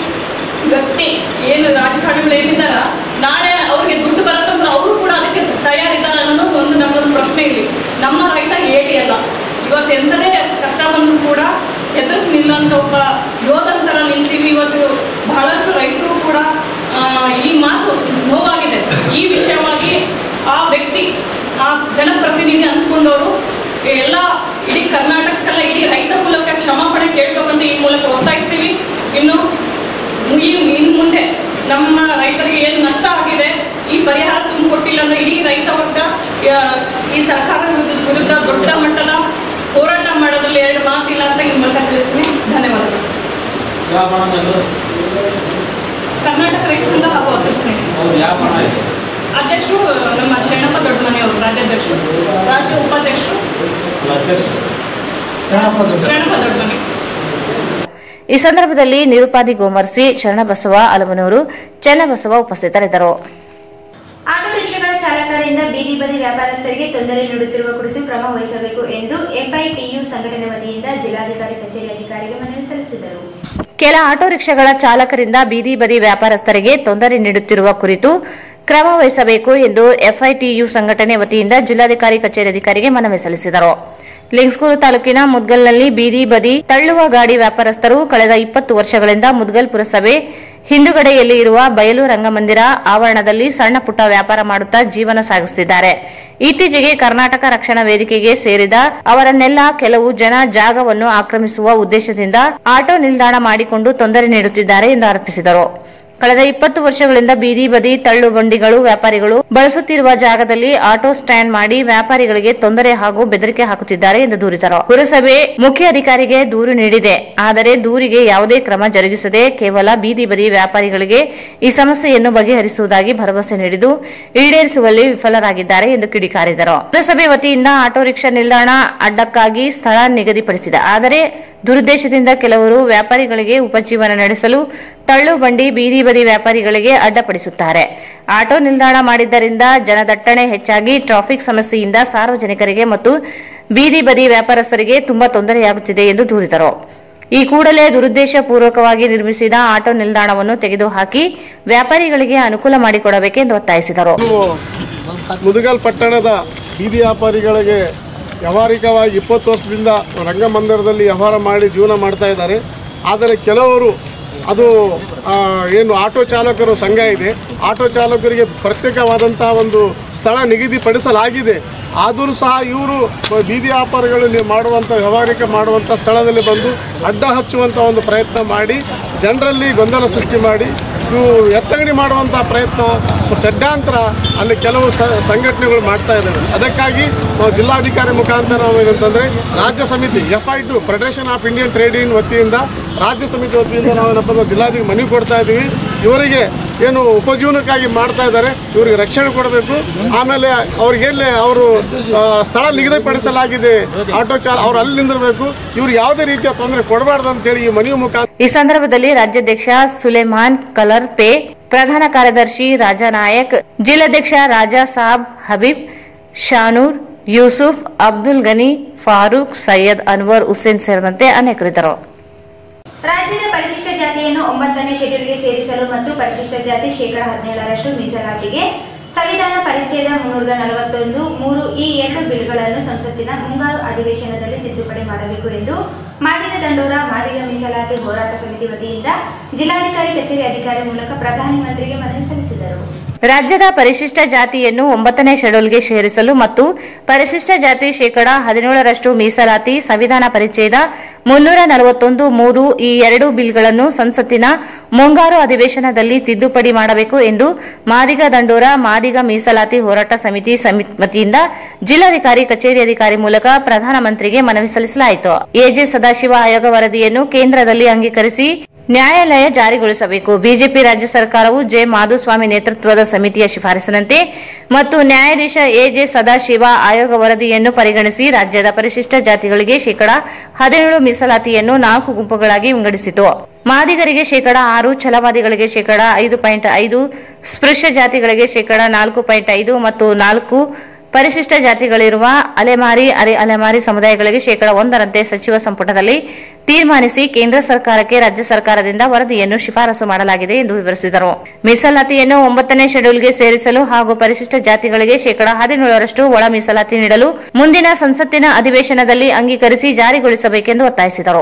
ವ್ಯಕ್ತಿ ಏನು ರಾಜಕಾರಣಿಗಳು ಏನಿದ್ದಾರ ನಾಳೆ ಅವ್ರಿಗೆ ದುಡ್ಡು ಬರುತ್ತಂದ್ರೆ ಅವರು ಕೂಡ ಅದಕ್ಕೆ ತಯಾರಿದ್ದಾರೆ ಅನ್ನೋದು ಒಂದು ನಮ್ಮೊಂದು ಪ್ರಶ್ನೆ ಇಲ್ಲಿ ನಮ್ಮ ರೈತ ಏಡಿ ಅಲ್ಲ ಇವತ್ತು ಎಂಥದೇ ಕಷ್ಟ ಬಂದರೂ ಕೂಡ ಎದುರಿಸಿ ನಿಲ್ಲಂತ ಒಬ್ಬ ಯೋಧನ ಥರ ನಿಲ್ತೀವಿ ಇವತ್ತು ಬಹಳಷ್ಟು ರೈತರು ಕೂಡ ಆ, ಈ ಮಾತು ನೋವಾಗಿದೆ ಈ ವಿಷಯವಾಗಿ ಆ ವ್ಯಕ್ತಿ ಆ ಜನಪ್ರತಿನಿಧಿ ಅನ್ಸ್ಕೊಂಡವರು ಎಲ್ಲ ಇಡೀ ಕರ್ನಾಟಕಕ್ಕೆಲ್ಲ ಇಡೀ ರೈತ ಕುಲಕ್ಕೆ ಕ್ಷಮಾಪಣೆ ಕೇಳ್ಬೇಕಂತ ಈ ಮೂಲಕ ಒತ್ತಾಯಿಸ್ತೀವಿ ಇನ್ನು ಈ ಇನ್ನು ಮುಂದೆ ನಮ್ಮ ರೈತರಿಗೆ ಏನು ನಷ್ಟ ಆಗಿದೆ ಈ ಪರಿಹಾರ ತುಂಬಿಕೊಟ್ಟಿಲ್ಲ ಅಂದ್ರೆ ಇಡೀ ರೈತ ವರ್ಗ ಆ, ಈ ಸರ್ಕಾರದ ವಿರುದ್ಧ ವಿರುದ್ಧ ದೊಡ್ಡ ಮಟ್ಟದ ಹೋರಾಟ ಮಾಡೋದ್ರಲ್ಲಿ ಎರಡು ಮಾತಿಲ್ಲ ಅಂತ ಈ ಮೂಲಕ ತಿಳಿಸ್ತೀನಿ ಧನ್ಯವಾದಗಳು ಕರ್ನಾಟಕ ರೈತರಿಂದ ಹಾಗೂ ಅಸೋಸಿಯೇಷನ್ ಅಧ್ಯಕ್ಷರು ನಮ್ಮ ಶರಣಪ್ಪ ದೊಡ್ಡಮನೆ ಅವರು ರಾಜ್ಯಾಧ್ಯಕ್ಷರು ರಾಜ್ಯ ಉಪಾಧ್ಯಕ್ಷರು ಶರಣಪ್ಪ ದೊಡ್ಡಮನೆ ಈ ಸಂದರ್ಭದಲ್ಲಿ ನಿರುಪಾದಿ ಗೋಮರ್ಸಿ ಶರಣಬಸವ ಅಲಮನೂರು ಚೆನ್ನಬಸವ ಉಪಸ್ಥಿತರಿದ್ದರು ಆಟೋ ರಿಕ್ಷಾಗಳ ಚಾಲಕರಿಂದ ಬೀದಿ ಬದಿ ವ್ಯಾಪಾರಸ್ಥರಿಗೆ ತೊಂದರೆ ನೀಡುತ್ತಿರುವ ಕುರಿತು ಕ್ರಮ ವಹಿಸಬೇಕು ಎಂದು ಎಫ್ಐಟಿಯು ಸಂಘಟನೆ ವತಿಯಿಂದ ಜಿಲ್ಲಾಧಿಕಾರಿ ಕಚೇರಿ ಅಧಿಕಾರಿಗೆ ಮನವಿ ಸಲ್ಲಿಸಿದರು ಕೆಲ ಆಟೋ ರಿಕ್ಷಾಗಳ ಚಾಲಕರಿಂದ ಬೀದಿ ಬದಿ ವ್ಯಾಪಾರಸ್ಥರಿಗೆ ತೊಂದರೆ ನೀಡುತ್ತಿರುವ ಕುರಿತು ಕ್ರಮ ವಹಿಸಬೇಕು ಎಂದು ಎಫ್ಐಟಿಯು ಸಂಘಟನೆ ವತಿಯಿಂದ ಜಿಲ್ಲಾಧಿಕಾರಿ ಕಚೇರಿ ಅಧಿಕಾರಿಗೆ ಮನವಿ ಸಲ್ಲಿಸಿದರು ಲಿಂಗ್ಸ್ಕೂರು ತಾಲೂಕಿನ ಮುದ್ಗಲ್ನಲ್ಲಿ ಬೀದಿ ಬದಿ ತಳ್ಳುವ ಗಾಡಿ ವ್ಯಾಪಾರಸ್ಥರು ಕಳೆದ ಇಪ್ಪತ್ತು ವರ್ಷಗಳಿಂದ ಮುದ್ಗಲ್ ಪುರಸಭೆ ಹಿಂದುಗಡೆಯಲ್ಲಿ ಇರುವ ಬಯಲು ರಂಗಮಂದಿರ ಆವರಣದಲ್ಲಿ ಸಣ್ಣ ಪುಟ್ಟ ವ್ಯಾಪಾರ ಮಾಡುತ್ತಾ ಜೀವನ ಸಾಗಿಸುತ್ತಿದ್ದಾರೆ ಇತ್ತೀಚೆಗೆ ಕರ್ನಾಟಕ ರಕ್ಷಣಾ ವೇದಿಕೆಗೆ ಸೇರಿದ ಅವರನ್ನೆಲ್ಲ ಕೆಲವು ಜನ ಜಾಗವನ್ನು ಆಕ್ರಮಿಸುವ ಉದ್ದೇಶದಿಂದ ಆಟೋ ನಿಲ್ದಾಣ ಮಾಡಿಕೊಂಡು ತೊಂದರೆ ನೀಡುತ್ತಿದ್ದಾರೆ ಎಂದು ಆರೋಪಿಸಿದರು ಕಳೆದ ಇಪ್ಪತ್ತು ವರ್ಷಗಳಿಂದ ಬೀದಿ ಬದಿ ತಳ್ಳು ಬಂಡಿಗಳು ವ್ಯಾಪಾರಿಗಳು ಬಳಸುತ್ತಿರುವ ಜಾಗದಲ್ಲಿ ಆಟೋ ಸ್ಟ್ಯಾಂಡ್ ಮಾಡಿ ವ್ಯಾಪಾರಿಗಳಿಗೆ ತೊಂದರೆ ಹಾಗೂ ಬೆದರಿಕೆ ಹಾಕುತ್ತಿದ್ದಾರೆ ಎಂದು ದೂರಿದರು ಪುರಸಭೆ ಮುಖ್ಯ ಅಧಿಕಾರಿಗೆ ದೂರು ನೀಡಿದೆ ಆದರೆ ದೂರಿಗೆ ಯಾವುದೇ ಕ್ರಮ ಜರುಗಿಸದೆ ಕೇವಲ ಬೀದಿ ಬದಿ ವ್ಯಾಪಾರಿಗಳಿಗೆ ಈ ಸಮಸ್ಯೆಯನ್ನು ಬಗೆಹರಿಸುವುದಾಗಿ ಭರವಸೆ ನೀಡಿದ್ದು ಈಡೇರಿಸುವಲ್ಲಿ ವಿಫಲರಾಗಿದ್ದಾರೆ ಎಂದು ಕಿಡಿಕಾರಿದರು ಪುರಸಭೆ ವತಿಯಿಂದ ಆಟೋ ರಿಕ್ಷಾ ನಿಲ್ದಾಣ ಅಡ್ಡಕ್ಕಾಗಿ ಸ್ಥಳ ನಿಗದಿಪಡಿಸಿದೆ ಆದರೆ ದುರುದ್ದೇಶದಿಂದ ಕೆಲವರು ವ್ಯಾಪಾರಿಗಳಿಗೆ ಉಪಜೀವನ ನಡೆಸಲು ತಳ್ಳು ಬಂಡಿ ಬೀದಿ ಬದಿ ವ್ಯಾಪಾರಿಗಳಿಗೆ ಅಡ್ಡಪಡಿಸುತ್ತಾರೆ ಆಟೋ ನಿಲ್ದಾಣ ಮಾಡಿದ್ದರಿಂದ ಜನದಟ್ಟಣೆ ಹೆಚ್ಚಾಗಿ ಟ್ರಾಫಿಕ್ ಸಮಸ್ಯೆಯಿಂದ ಸಾರ್ವಜನಿಕರಿಗೆ ಮತ್ತು ಬೀದಿ ಬದಿ ವ್ಯಾಪಾರಸ್ಥರಿಗೆ ತುಂಬಾ ತೊಂದರೆಯಾಗುತ್ತಿದೆ ಎಂದು ದೂರಿದರು ಈ ಕೂಡಲೇ ದುರುದ್ದೇಶಪೂರ್ವಕವಾಗಿ ನಿರ್ಮಿಸಿದ ಆಟೋ ನಿಲ್ದಾಣವನ್ನು ತೆಗೆದುಹಾಕಿ ವ್ಯಾಪಾರಿಗಳಿಗೆ ಅನುಕೂಲ ಮಾಡಿಕೊಡಬೇಕೆಂದು ಒತ್ತಾಯಿಸಿದರು ಮುದುಗಲ್ ಪಟ್ಟಣದ ಬೀದಿ ವ್ಯಾಪಾರಿಗಳಿಗೆ ವ್ಯಾವಹಾರಿಕವಾಗಿ ಇಪ್ಪತ್ತು ವರ್ಷದಿಂದ ರಂಗಮಂದಿರದಲ್ಲಿ ವ್ಯವಹಾರ ಮಾಡಿ ಜೀವನ ಮಾಡ್ತಾ ಇದ್ದಾರೆ ಆದರೆ ಕೆಲವರು ಅದು ಆ, ಏನು ಆಟೋ ಚಾಲಕರು ಸಂಘ ಇದೆ ಆಟೋ ಚಾಲಕರಿಗೆ ಪ್ರತ್ಯೇಕವಾದಂಥ ಒಂದು ಸ್ಥಳ ನಿಗದಿಪಡಿಸಲಾಗಿದೆ ಆದರೂ ಸಹ ಇವರು ಬೀದಿ ವ್ಯಾಪಾರಿಗಳಲ್ಲಿ ಮಾಡುವಂಥ ವ್ಯವಹಾರಿಕ ಮಾಡುವಂಥ ಸ್ಥಳದಲ್ಲಿ ಬಂದು ಅಡ್ಡ ಹಚ್ಚುವಂಥ ಒಂದು ಪ್ರಯತ್ನ ಮಾಡಿ ಜನರಲ್ಲಿ ಗೊಂದಲ ಸೃಷ್ಟಿ ಮಾಡಿ ಇವು ಎತ್ತಗಣಿ ಮಾಡುವಂಥ ಪ್ರಯತ್ನ ಷಡ್ಯಾಂತರ ಅಲ್ಲಿ ಕೆಲವು ಸ- ಸಂಘಟನೆಗಳು ಮಾಡ್ತಾ ಇದ್ದಾವೆ ಅದಕ್ಕಾಗಿ ನಾವು ಜಿಲ್ಲಾಧಿಕಾರಿ ಮುಖಾಂತರ ನಾವು ಏನಂತಂದರೆ ರಾಜ್ಯ ಸಮಿತಿ F I TU federation of Indian trade union ವತಿಯಿಂದ ರಾಜ್ಯ ಸಮಿತಿ ವತಿಯಿಂದ ನಾವು ಏನಪ್ಪ ಅಂದ್ರೆ ಜಿಲ್ಲಾಧಿಕಾರಿ ಮನವಿ ಕೊಡ್ತಾ ಇದ್ದೀವಿ ಇವರಿಗೆ ಏನು ಉಪಜೀವನಕ್ಕಾಗಿ ಮಾಡ್ತಾ ಇದ್ದಾರೆ ಇವರಿಗೆ ರಕ್ಷಣೆ ಕೊಡಬೇಕು ಆಮೇಲೆ ಅವ್ರಿಗೆಲ್ಲಿ ಅವರು ಆ, ಸ್ಥಳ ನಿಗದಿಪಡಿಸಲಾಗಿದೆ ಆಟೋ ಚಾಲ ಅವ್ರು ಅಲ್ಲಿ ನಿಂದಿರಬೇಕು ಇವ್ರಿಗೆ ಯಾವುದೇ ರೀತಿಯ ತೊಂದರೆ ಕೊಡಬಾರ್ದು ಅಂತೇಳಿ ಈ ಮನವಿ ಮುಖಾಂತರ ಈ ಸಂದರ್ಭದಲ್ಲಿ ರಾಜ್ಯಾಧ್ಯಕ್ಷ ಸುಲೇಮಾನ್ ಕಲರ್ ಪೇ ಪ್ರಧಾನ ಕಾರ್ಯದರ್ಶಿ ರಾಜಾ ನಾಯಕ್ ಜಿಲ್ಲಾಧ್ಯಕ್ಷ ರಾಜಾ ಸಾಬ್ ಹಬೀಬ್ ಶಾನೂರ್ ಯೂಸುಫ್ ಅಬ್ದುಲ್ ಗನಿ ಫಾರೂಕ್ ಸೈಯದ್ ಅನ್ವರ್ ಹುಸೇನ್ ಸೇರಿದಂತೆ ಅನೇಕರಿದ್ದರು ರಾಜ್ಯದ ಪರಿಶಿಷ್ಟ ಜಾತಿಯನ್ನು ಒಂಬತ್ತನೇ ಶೆಡ್ಯೂಲ್ಗೆ ಸೇರಿಸಲು ಮತ್ತು ಪರಿಶಿಷ್ಟ ಜಾತಿ ಶೇಕಡ ಹದಿನೇಳರಷ್ಟು ಮೀಸಲಾತಿಗೆ ಸಂವಿಧಾನ ಪರಿಚ್ಛೇದ ಮುನ್ನೂರ ನಲವತ್ತೊಂದು ಮೂರು ಈ ಎರಡು ಬಿಲ್ಗಳನ್ನು ಸಂಸತ್ತಿನ ಮುಂಗಾರು ಅಧಿವೇಶನದಲ್ಲಿ ತಿದ್ದುಪಡಿ ಮಾಡಬೇಕು ಎಂದು ಮಾದಿಗ ದಂಡೋರ ಮಾದಿಗ ಮೀಸಲಾತಿ ಹೋರಾಟ ಸಮಿತಿ ವತಿಯಿಂದ ಜಿಲ್ಲಾಧಿಕಾರಿ ಕಚೇರಿ ಅಧಿಕಾರಿ ಮೂಲಕ ಪ್ರಧಾನಿ ಮಂತ್ರಿಗೆ ಮನವಿ ಸಲ್ಲಿಸಿದರು ರಾಜ್ಯದ ಪರಿಶಿಷ್ಟ ಜಾತಿಯನ್ನು ಒಂಬತ್ತನೇ ಶೆಡ್ಯೂಲ್ಗೆ ಸೇರಿಸಲು ಮತ್ತು ಪರಿಶಿಷ್ಟ ಜಾತಿ ಶೇಕಡಾ ಹದಿನೇಳರಷ್ಟು ಮೀಸಲಾತಿ ಸಂವಿಧಾನ ಪರಿಚ್ಛೇದ ಮುನ್ನೂರ ನಲವತ್ತೊಂದು ಮೂರು ಈ ಎರಡು ಬಿಲ್ಗಳನ್ನು ಸಂಸತ್ತಿನ ಮುಂಗಾರು ಅಧಿವೇಶನದಲ್ಲಿ ತಿದ್ದುಪಡಿ ಮಾಡಬೇಕು ಎಂದು ಮಾದಿಗ ದಂಡೋರ ಮಾದಿಗ ಮೀಸಲಾತಿ ಹೋರಾಟ ಸಮಿತಿ ಸಮಿತಿ ವತಿಯಿಂದ ಜಿಲ್ಲಾಧಿಕಾರಿ ಕಚೇರಿ ಅಧಿಕಾರಿ ಮೂಲಕ ಪ್ರಧಾನಮಂತ್ರಿಗೆ ಮನವಿ ಸಲ್ಲಿಸಲಾಯಿತು ಎಜೆ ಸದಾಶಿವ ಆಯೋಗ ವರದಿಯನ್ನು ಕೇಂದ್ರದಲ್ಲಿ ಅಂಗೀಕರಿಸಿ ನ್ಯಾಯಾಲಯ ಜಾರಿಗೊಳಿಸಬೇಕು ಬಿಜೆಪಿ ರಾಜ್ಯ ಸರ್ಕಾರವು ಜೆ ಮಾಧುಸ್ವಾಮಿ ನೇತೃತ್ವದ ಸಮಿತಿಯ ಶಿಫಾರಸಿನಂತೆ ಮತ್ತು ನ್ಯಾಯಾಧೀಶ ಎಜೆ ಸದಾಶಿವ ಆಯೋಗ ವರದಿಯನ್ನು ಪರಿಗಣಿಸಿ ರಾಜ್ಯದ ಪರಿಶಿಷ್ಟ ಜಾತಿಗಳಿಗೆ ಶೇಕಡಾ ಹದಿನೇಳು ಮೀಸಲಾತಿಯನ್ನು ನಾಲ್ಕು ಗುಂಪುಗಳಾಗಿ ವಿಂಗಡಿಸಿತು ಮಾದಿಗರಿಗೆ ಶೇಕಡಾ ಆರು ಛಲವಾದಿಗಳಿಗೆ ಶೇಕಡಾ ಐದು ಪಾಯಿಂಟ್ ಐದು ಸ್ಪೃಶ್ಯ ಜಾತಿಗಳಿಗೆ ಶೇಕಡಾ ನಾಲ್ಕು ಪಾಯಿಂಟ್ ಐದು ಮತ್ತು ನಾಲ್ಕು ಪರಿಶಿಷ್ಟ ಜಾತಿಗಳಿರುವ ಅಲೆಮಾರಿ ಅರೆ ಅಲೆಮಾರಿ ಸಮುದಾಯಗಳಿಗೆ ಶೇಕಡ ಒಂದರಂತೆ ಸಚಿವ ಸಂಪುಟದಲ್ಲಿ ತೀರ್ಮಾನಿಸಿ ಕೇಂದ್ರ ಸರ್ಕಾರಕ್ಕೆ ರಾಜ್ಯ ಸರ್ಕಾರದಿಂದ ವರದಿಯನ್ನು ಶಿಫಾರಸು ಮಾಡಲಾಗಿದೆ ಎಂದು ವಿವರಿಸಿದರು ಮೀಸಲಾತಿಯನ್ನು ಒಂಬತ್ತನೇ ಶೆಡ್ಯೂಲ್ಗೆ ಸೇರಿಸಲು ಹಾಗೂ ಪರಿಶಿಷ್ಟ ಜಾತಿಗಳಿಗೆ ಶೇಕಡ ಹದಿನೇಳರಷ್ಟು ಒಳ ಮೀಸಲಾತಿ ನೀಡಲು ಮುಂದಿನ ಸಂಸತ್ತಿನ ಅಧಿವೇಶನದಲ್ಲಿ ಅಂಗೀಕರಿಸಿ ಜಾರಿಗೊಳಿಸಬೇಕೆಂದು ಒತ್ತಾಯಿಸಿದರು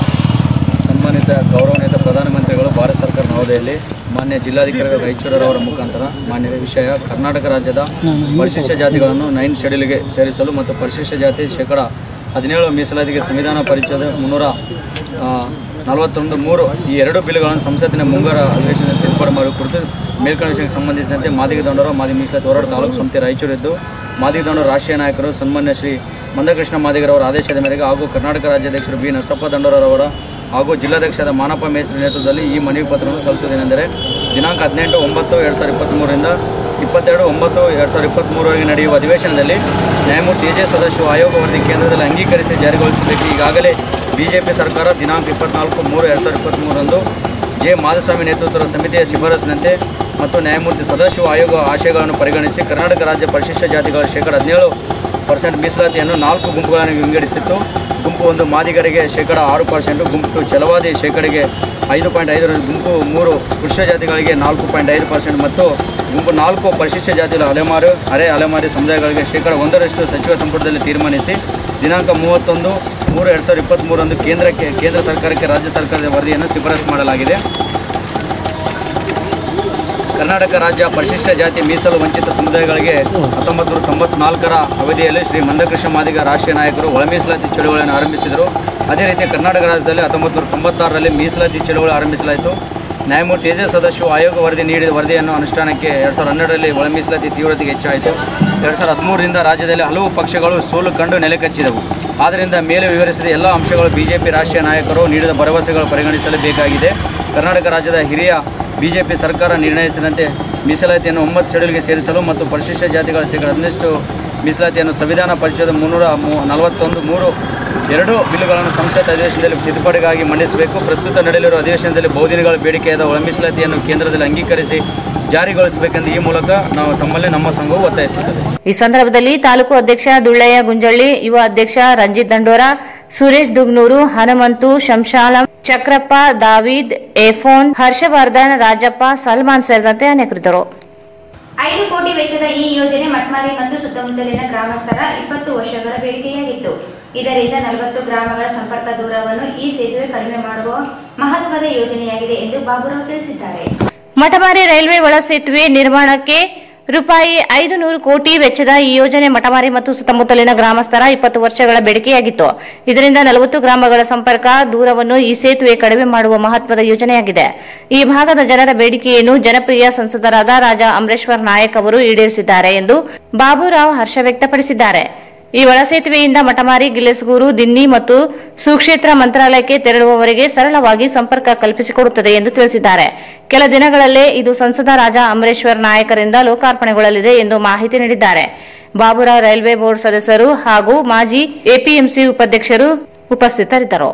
ಸನ್ಮಾನಿತ ಗೌರವಾನ್ವಿತ ಪ್ರಧಾನಮಂತ್ರಿಗಳು ಭಾರತ ಸರ್ಕಾರ ನವದೆಹಲಿ ಮಾನ್ಯ ಜಿಲ್ಲಾಧಿಕಾರಿ ರಾಯಚೂರವರ ಮುಖಾಂತರ ಮಾನ್ಯ ವಿಷಯ ಕರ್ನಾಟಕ ರಾಜ್ಯದ ಪರಿಶಿಷ್ಟ ಜಾತಿಗಳನ್ನು ನೈನ್ ಶೆಡ್ಯೂಲ್ಗೆ ಸೇರಿಸಲು ಮತ್ತು ಪರಿಶಿಷ್ಟ ಜಾತಿ ಶೇಕಡ ಹದಿನೇಳು ಮೀಸಲಾತಿಗೆ ಸಂವಿಧಾನ ಪರಿಚಯದ ಮುನ್ನೂರ ಆ, ನಲವತ್ತೊಂದು ಮೂರು ಈ ಎರಡು ಬಿಲ್ಗಳನ್ನು ಸಂಸತ್ತಿನ ಮುಂಗಾರು ಅಧಿವೇಶನದಲ್ಲಿ ತಿದ್ದುಪಡಿ ಮಾಡುವ ಕುರಿತು ಮೇಲ್ಕಂಡ ವಿಷಯಕ್ಕೆ ಸಂಬಂಧಿಸಿದಂತೆ ಮಾದಿಗ ದಂಡರು ಮಾದಿ ಮೀಸಲಾತಿ ಹೋರಾಟ ತಾಲೂಕು ಸಮಿತಿ ರಾಯಚೂರಿದ್ದು ಮಾದಿಗ ದಂಡರು ರಾಷ್ಟ್ರೀಯ ನಾಯಕರು ಸನ್ಮಾನ್ಯ ಶ್ರೀ ಮಂದಕೃಷ್ಣ ಮಾದಿಗರವರ ಆದೇಶದ ಮೇರೆಗೆ ಹಾಗೂ ಕರ್ನಾಟಕ ರಾಜ್ಯಾಧ್ಯಕ್ಷರು ಬಿ ನರಸಪ್ಪ ದಂಡೋರವರ ಹಾಗೂ ಜಿಲ್ಲಾಧ್ಯಕ್ಷರಾದ ಮಾನಪ್ಪ ಮೇಸ್ತ್ರಿ ನೇತೃತ್ವದಲ್ಲಿ ಈ ಮನವಿ ಪತ್ರವನ್ನು ಸಲ್ಲಿಸುವುದೇನೆಂದರೆ ದಿನಾಂಕ ಹದಿನೆಂಟು ಒಂಬತ್ತು ಎರಡು ಸಾವಿರದ ಇಪ್ಪತ್ತ್ಮೂರರಿಂದ ಇಪ್ಪತ್ತೆರಡು ಒಂಬತ್ತು ಎರಡು ಸಾವಿರದ ಇಪ್ಪತ್ತ್ಮೂರವರೆಗೆ ನಡೆಯುವ ಅಧಿವೇಶನದಲ್ಲಿ ನ್ಯಾಯಮೂರ್ತಿ ಎಜೆ ಸದಸ್ಯರು ಆಯೋಗ ವರದಿ ಕೇಂದ್ರದಲ್ಲಿ ಅಂಗೀಕರಿಸಿ ಜಾರಿಗೊಳಿಸಬೇಕು ಈಗಾಗಲೇ ಬಿಜೆಪಿ ಸರ್ಕಾರ ದಿನಾಂಕ ಇಪ್ಪತ್ನಾಲ್ಕು ಮೂರು ಎರಡು ಸಾವಿರದ ಇಪ್ಪತ್ತ್ಮೂರರಂದು ಜೆ ಮಾಧುಸ್ವಾಮಿ ನೇತೃತ್ವದ ಸಮಿತಿಯ ಶಿಫಾರಸಿನಂತೆ ಮತ್ತು ನ್ಯಾಯಮೂರ್ತಿ ಸದಾಶಿವ ಆಯೋಗ ಆಶಯಗಳನ್ನು ಪರಿಗಣಿಸಿ ಕರ್ನಾಟಕ ರಾಜ್ಯ ಪರಿಶಿಷ್ಟ ಜಾತಿಗಳ ಶೇಕಡ ಹದಿನೇಳು ಪರ್ಸೆಂಟ್ ಮೀಸಲಾತಿಯನ್ನು ನಾಲ್ಕು ಗುಂಪುಗಳನ್ನು ವಿಂಗಡಿಸಿತ್ತು ಗುಂಪು ಒಂದು ಮಾದಿಗರಿಗೆ ಶೇಕಡ ಆರು ಪರ್ಸೆಂಟು ಗುಂಪು ಟು ಛಲವಾದಿ ಶೇಕಡೆಗೆ ಐದು ಪಾಯಿಂಟ್ ಐದರ ಗುಂಪು ಮೂರು ಸ್ಪೃಶ್ಯ ಜಾತಿಗಳಿಗೆ ನಾಲ್ಕು ಪಾಯಿಂಟ್ ಐದು ಪರ್ಸೆಂಟ್ ಮತ್ತು ಗುಂಪು ನಾಲ್ಕು ಪರಿಶಿಷ್ಟ ಜಾತಿಗಳ ಅಲೆಮಾರು ಅರೆ ಅಲೆಮಾರಿ ಸಮುದಾಯಗಳಿಗೆ ಶೇಕಡ ಒಂದರಷ್ಟು ಸಚಿವ ಸಂಪುಟದಲ್ಲಿ ತೀರ್ಮಾನಿಸಿ ದಿನಾಂಕ ಮೂವತ್ತೊಂದು ಮೂರು ಎರಡು ಸಾವಿರದ ಇಪ್ಪತ್ತ್ಮೂರರಂದು ಕೇಂದ್ರಕ್ಕೆ ಕೇಂದ್ರ ಸರ್ಕಾರಕ್ಕೆ ರಾಜ್ಯ ಸರ್ಕಾರದ ವರದಿಯನ್ನು ಶಿಫಾರಸು ಮಾಡಲಾಗಿದೆ ಕರ್ನಾಟಕ ರಾಜ್ಯ ಪರಿಶಿಷ್ಟ ಜಾತಿ ಮೀಸಲು ವಂಚಿತ ಸಮುದಾಯಗಳಿಗೆ ಹತ್ತೊಂಬತ್ತು ನೂರ ತೊಂಬತ್ನಾಲ್ಕರ ಅವಧಿಯಲ್ಲಿ ಶ್ರೀ ಮಂದಕೃಷ್ಣ ಮಾದಿಗ ರಾಷ್ಟ್ರೀಯ ನಾಯಕರು ಒಳ ಮೀಸಲಾತಿ ಚಳುವಳಿಯನ್ನು ಆರಂಭಿಸಿದರು ಅದೇ ರೀತಿ ಕರ್ನಾಟಕ ರಾಜ್ಯದಲ್ಲಿ ಹತ್ತೊಂಬತ್ತು ನೂರ ತೊಂಬತ್ತಾರರಲ್ಲಿ ಮೀಸಲಾತಿ ಚಳುವಳಿ ಆರಂಭಿಸಲಾಯಿತು ನ್ಯಾಯಮೂರ್ತಿ ಎಜೆ ಸದಸ್ಯರು ಆಯೋಗ ವರದಿ ನೀಡಿದ ವರದಿಯನ್ನು ಅನುಷ್ಠಾನಕ್ಕೆ ಎರಡು ಸಾವಿರದ ಹನ್ನೆರಡರಲ್ಲಿ ಒಳ ಮೀಸಲಾತಿ ತೀವ್ರತೆಗೆ ಹೆಚ್ಚಾಯಿತು ಎರಡು ಸಾವಿರದ ಹದಿಮೂರರಿಂದ ರಾಜ್ಯದಲ್ಲಿ ಹಲವು ಪಕ್ಷಗಳು ಸೋಲು ಕಂಡು ನೆಲೆಕಚ್ಚಿದವು ಆದ್ದರಿಂದ ಮೇಲೆ ವಿವರಿಸಿದ ಎಲ್ಲ ಅಂಶಗಳು ಬಿಜೆಪಿ ರಾಷ್ಟ್ರೀಯ ನಾಯಕರು ನೀಡಿದ ಭರವಸೆಗಳು ಪರಿಗಣಿಸಲೇಬೇಕಾಗಿದೆ ಕರ್ನಾಟಕ ರಾಜ್ಯದ ಹಿರಿಯ ಬಿಜೆಪಿ ಸರ್ಕಾರ ನಿರ್ಣಯಿಸಿದಂತೆ ಮೀಸಲಾತಿಯನ್ನು ಒಂಬತ್ತು ಶೆಡ್ಯೂಲ್ಗೆ ಸೇರಿಸಲು ಮತ್ತು ಪರಿಶಿಷ್ಟ ಜಾತಿಗಳ ಶೇಕಡ ಹದಿನಷ್ಟು ಮೀಸಲಾತಿಯನ್ನು ಸಂವಿಧಾನ ಪರಿಚಯದ ಮುನ್ನೂರ ಮೂ- ನಲವತ್ತೊಂದು ಮೂರು ಎರಡು ಬಿಲ್ಲುಗಳನ್ನು ಸಂಸತ್ ಅಧಿವೇಶನದಲ್ಲಿ ತಿದ್ದುಪಡಿಗಾಗಿ ಮಂಡಿಸಬೇಕು ಪ್ರಸ್ತುತ ನಡೆಯಲಿರುವ ಅಧಿವೇಶನದಲ್ಲಿ ಬಹುದಿನಗಳ ಬೇಡಿಕೆಯಾದ ಒಳ ಮೀಸಲಾತಿಯನ್ನು ಕೇಂದ್ರದಲ್ಲಿ ಅಂಗೀಕರಿಸಿ ಜಾರಿಗೊಳಿಸಬೇಕೆಂದು ಈ ಮೂಲಕ ನಾವು ತಮ್ಮಲ್ಲಿ ನಮ್ಮ ಸಂಘವು ಒತ್ತಾಯಿಸುತ್ತದೆ ಈ ಸಂದರ್ಭದಲ್ಲಿ ತಾಲೂಕು ಅಧ್ಯಕ್ಷ ದುಳ್ಳಯ್ಯ ಗುಂಜಳ್ಳಿ ಯುವ ಅಧ್ಯಕ್ಷ ರಂಜಿತ್ ದಂಡೋರ ಸುರೇಶ್ ದುಗ್ನೂರು ಹನುಮಂತು ಶಂಶಾಲಂ ಚಕ್ರಪ್ಪ ದಾವೀದ್ ಏಫೋನ್ ಹರ್ಷವರ್ಧನ್ ರಾಜಪ್ಪ ಸಲ್ಮಾನ್ ಸೇರಿದಂತೆ ಅನೇಕರಿದ್ದರು ಐದು ಕೋಟಿ ವೆಚ್ಚದ ಈ ಯೋಜನೆ ಮಟ್ಮಾರಿ ಮತ್ತು ಸುತ್ತಮುತ್ತಲಿನ ಗ್ರಾಮಸ್ಥರ ಇಪ್ಪತ್ತು ವರ್ಷಗಳ ಬೇಡಿಕೆಯಾಗಿತ್ತು ಇದರಿಂದ ನಲವತ್ತು ಗ್ರಾಮಗಳ ಸಂಪರ್ಕ ದೂರವನ್ನು ಈ ಸೇತುವೆ ಕಡಿಮೆ ಮಾಡುವ ಮಹತ್ವದ ಯೋಜನೆಯಾಗಿದೆ ಎಂದು ಬಾಬುರಾವ್ ತಿಳಿಸಿದ್ದಾರೆ ಮಠಮಾರಿ ರೈಲ್ವೆ ಒಳ ಸೇತುವೆ ನಿರ್ಮಾಣಕ್ಕೆ ರೂಪಾಯಿ ಐದು ನೂರು ಕೋಟಿ ವೆಚ್ಚದ ಈ ಯೋಜನೆ ಮಠಮಾರಿ ಮತ್ತು ಸುತ್ತಮುತ್ತಲಿನ ಗ್ರಾಮಸ್ಥರ ಇಪ್ಪತ್ತು ವರ್ಷಗಳ ಬೇಡಿಕೆಯಾಗಿತ್ತು ಇದರಿಂದ ನಲವತ್ತು ಗ್ರಾಮಗಳ ಸಂಪರ್ಕ ದೂರವನ್ನು ಈ ಸೇತುವೆ ಕಡಿಮೆ ಮಾಡುವ ಮಹತ್ವದ ಯೋಜನೆಯಾಗಿದೆ ಈ ಭಾಗದ ಜನರ ಬೇಡಿಕೆಯನ್ನು ಜನಪ್ರಿಯ ಸಂಸದರಾದ ರಾಜಾ ಅಮರೇಶ್ವರ್ ನಾಯಕ್ ಅವರು ಈಡೇರಿಸಿದ್ದಾರೆ ಎಂದು ಬಾಬುರಾವ್ ಹರ್ಷ ವ್ಯಕ್ತಪಡಿಸಿದ್ದಾರೆ ಈ ಒಳಸೇತುವೆಯಿಂದ ಮಠಮಾರಿ ಗಿಲೆಸ್ಗೂರು ದಿನ್ನಿ ಮತ್ತು ಸುಕ್ಷೇತ್ರ ಮಂತ್ರಾಲಯಕ್ಕೆ ತೆರಳುವವರಿಗೆ ಸರಳವಾಗಿ ಸಂಪರ್ಕ ಕಲ್ಪಿಸಿಕೊಡುತ್ತದೆ ಎಂದು ತಿಳಿಸಿದ್ದಾರೆ ಕೆಲ ದಿನಗಳಲ್ಲೇ ಇದು ಸಂಸದ ರಾಜಾ ಅಮರೇಶ್ವರ್ ನಾಯಕರಿಂದ ಲೋಕಾರ್ಪಣೆಗೊಳ್ಳಲಿದೆ ಎಂದು ಮಾಹಿತಿ ನೀಡಿದ್ದಾರೆ ಬಾಬುರಾವ್ ರೈಲ್ವೆ ಬೋರ್ಡ್ ಸದಸ್ಯರು ಹಾಗೂ ಮಾಜಿ ಎಪಿಎಂಸಿ ಉಪಾಧ್ಯಕ್ಷರು ಉಪಸ್ಥಿತರಿದ್ದರು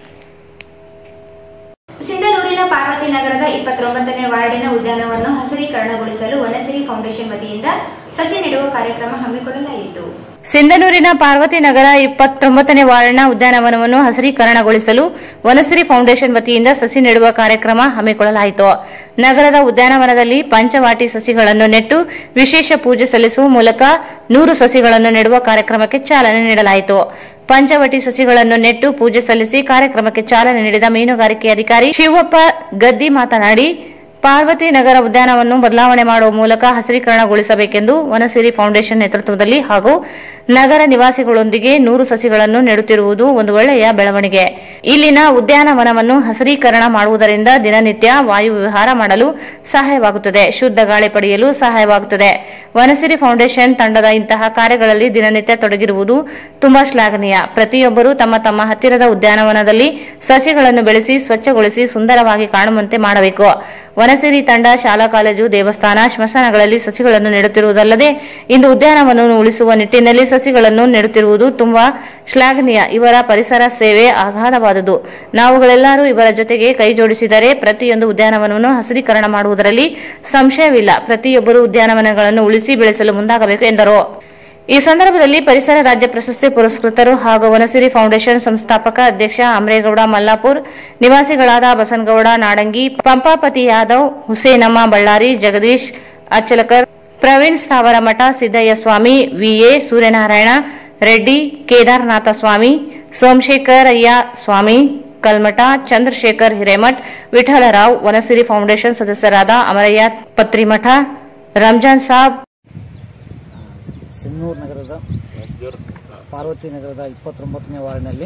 ಸಿಂಧನೂರಿನ ಪಾರ್ವತಿ ನಗರದ ಇಪ್ಪತ್ತೊಂಬತ್ತನೇ ವಾರ್ಡಿನ ಉದ್ಯಾನವನ್ನು ಹಸಿರೀಕರಣಗೊಳಿಸಲು ವನಸಿರಿ ಫೌಂಡೇಶನ್ ವತಿಯಿಂದ ಸಸಿ ನೆಡುವ ಕಾರ್ಯಕ್ರಮ ಹಮ್ಮಿಕೊಳ್ಳಲಾಯಿತು ಸಿಂಧನೂರಿನ ಪಾರ್ವತಿ ನಗರ ಇಪ್ಪತ್ತೊಂಬತ್ತನೇ ವಾರ್ಡ್ನ ಉದ್ಯಾನವನವನ್ನು ಹಸಿರೀಕರಣಗೊಳಿಸಲು ವನಸಿರಿ ಫೌಂಡೇಶನ್ ವತಿಯಿಂದ ಸಸಿ ನೆಡುವ ಕಾರ್ಯಕ್ರಮ ಹಮ್ಮಿಕೊಳ್ಳಲಾಯಿತು ನಗರದ ಉದ್ಯಾನವನದಲ್ಲಿ ಪಂಚವಾಟಿ ಸಸಿಗಳನ್ನು ನೆಟ್ಟು ವಿಶೇಷ ಪೂಜೆ ಸಲ್ಲಿಸುವ ಮೂಲಕ ನೂರು ಸಸಿಗಳನ್ನು ನೆಡುವ ಕಾರ್ಯಕ್ರಮಕ್ಕೆ ಚಾಲನೆ ನೀಡಲಾಯಿತು ಪಂಚವಟಿ ಸಸಿಗಳನ್ನು ನೆಟ್ಟು ಪೂಜೆ ಸಲ್ಲಿಸಿ ಕಾರ್ಯಕ್ರಮಕ್ಕೆ ಚಾಲನೆ ನೀಡಿದ ಮೀನುಗಾರಿಕೆ ಅಧಿಕಾರಿ ಶಿವಪ್ಪ ಗದ್ದಿ ಮಾತನಾಡಿ ಪಾರ್ವತಿ ನಗರ ಉದ್ಯಾನವನ್ನು ಬದಲಾವಣೆ ಮಾಡುವ ಮೂಲಕ ಹಸಿರೀಕರಣಗೊಳಿಸಬೇಕೆಂದು ವನಸಿರಿ ಫೌಂಡೇಶನ್ ನೇತೃತ್ವದಲ್ಲಿ ಹಾಗೂ ನಗರ ನಿವಾಸಿಗಳೊಂದಿಗೆ ನೂರು ಸಸಿಗಳನ್ನು ನೆಡುತ್ತಿರುವುದು ಒಂದು ಒಳ್ಳೆಯ ಬೆಳವಣಿಗೆ ಇಲ್ಲಿನ ಉದ್ಯಾನವನವನ್ನು ಹಸಿರೀಕರಣ ಮಾಡುವುದರಿಂದ ದಿನನಿತ್ಯ ವಾಯು ವಿಹಾರ ಮಾಡಲು ಸಹಾಯವಾಗುತ್ತದೆ ಶುದ್ಧ ಗಾಳಿ ಪಡೆಯಲು ಸಹಾಯವಾಗುತ್ತದೆ ವನಸಿರಿ ಫೌಂಡೇಶನ್ ತಂಡದ ಇಂತಹ ಕಾರ್ಯಗಳಲ್ಲಿ ದಿನನಿತ್ಯ ತೊಡಗಿರುವುದು ತುಂಬಾ ಶ್ಲಾಘನೀಯ ಪ್ರತಿಯೊಬ್ಬರು ತಮ್ಮ ತಮ್ಮ ಹತ್ತಿರದ ಉದ್ಯಾನವನದಲ್ಲಿ ಸಸಿಗಳನ್ನು ಬೆಳೆಸಿ ಸ್ವಚ್ಛಗೊಳಿಸಿ ಸುಂದರವಾಗಿ ಕಾಣುವಂತೆ ಮಾಡಬೇಕು ವನಸಿರಿ ತಂಡ ಶಾಲಾ ಕಾಲೇಜು ದೇವಸ್ಥಾನ ಸ್ಮಶಾನಗಳಲ್ಲಿ ಸಸಿಗಳನ್ನು ನೆಡುತ್ತಿರುವುದಲ್ಲದೆ ಇಂದು ಉದ್ಯಾನವನ್ನು ಉಳಿಸುವ ನಿಟ್ಟಿನಲ್ಲಿ ಸಸಿಗಳನ್ನು ನೆಡುತ್ತಿರುವುದು ತುಂಬಾ ಶ್ಲಾಘನೀಯ ಇವರ ಪರಿಸರ ಸೇವೆ ಅಗಾಧವಾದುದು ನಾವುಗಳೆಲ್ಲರೂ ಇವರ ಜೊತೆಗೆ ಕೈ ಜೋಡಿಸಿದರೆ ಪ್ರತಿಯೊಂದು ಉದ್ಯಾನವನವನ್ನು ಹಸಿರೀಕರಣ ಮಾಡುವುದರಲ್ಲಿ ಸಂಶಯವಿಲ್ಲ ಪ್ರತಿಯೊಬ್ಬರು ಉದ್ಯಾನವನಗಳನ್ನು ಉಳಿಸಿ ಬೆಳೆಸಲು ಮುಂದಾಗಬೇಕು ಎಂದರು ಈ ಸಂದರ್ಭದಲ್ಲಿ ಪರಿಸರ ರಾಜ್ಯ ಪ್ರಶಸ್ತಿ ಪುರಸ್ಕೃತರು ಹಾಗೂ ವನಸಿರಿ ಫೌಂಡೇಶನ್ ಸಂಸ್ಥಾಪಕ ಅಧ್ಯಕ್ಷ ಅಮರೇಗೌಡ ಮಲ್ಲಾಪುರ್ ನಿವಾಸಿಗಳಾದ ಬಸನಗೌಡ ನಾಡಂಗಿ ಪಂಪಾಪತಿ ಯಾದವ್ ಹುಸೇನಮ್ಮ ಬಳ್ಳಾರಿ ಜಗದೀಶ್ ಅಚ್ಚಲಕರ್ ಪ್ರವೀಣ್ ಸ್ಥಾವರ ಮಠ ಸಿದ್ದಯ್ಯ ಸ್ವಾಮಿ ವಿಎ ಸೂರ್ಯನಾರಾಯಣ ರೆಡ್ಡಿ ಕೇದಾರನಾಥ ಸ್ವಾಮಿ ಸೋಮಶೇಖರಯ್ಯ ಸ್ವಾಮಿ ಕಲ್ಮಠ ಚಂದ್ರಶೇಖರ್ ಹಿರೇಮಠ್ ವಿಠಲರಾವ್ ವನಸಿರಿ ಫೌಂಡೇಶನ್ ಸದಸ್ಯರಾದ ಅಮರಯ್ಯ ಪತ್ರಿಮಠ ರಂಜಾನ್ ಸಾಬ್ ಸಿನ್ನೂರು ನಗರದ ಪಾರ್ವತಿ ನಗರದ ಇಪ್ಪತ್ತೊಂಬತ್ತನೇ ವಾರ್ಡ್ನಲ್ಲಿ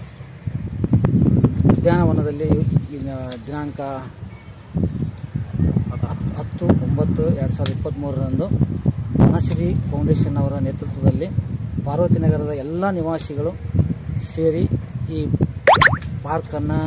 ಉದ್ಯಾನವನದಲ್ಲಿ ಇನ್ನ ದಿನಾಂಕ ಹತ್- ಹತ್ತು ಒಂಬತ್ತು ಎರಡು ಸಾವಿರದ ಇಪ್ಪತ್ತ್ಮೂರರಂದು ವನಶ್ರೀ ಫೌಂಡೇಶನ್ ಅವರ ನೇತೃತ್ವದಲ್ಲಿ ಪಾರ್ವತಿ ನಗರದ ಎಲ್ಲ ನಿವಾಸಿಗಳು ಸೇರಿ ಈ ಪಾರ್ಕನ್ನು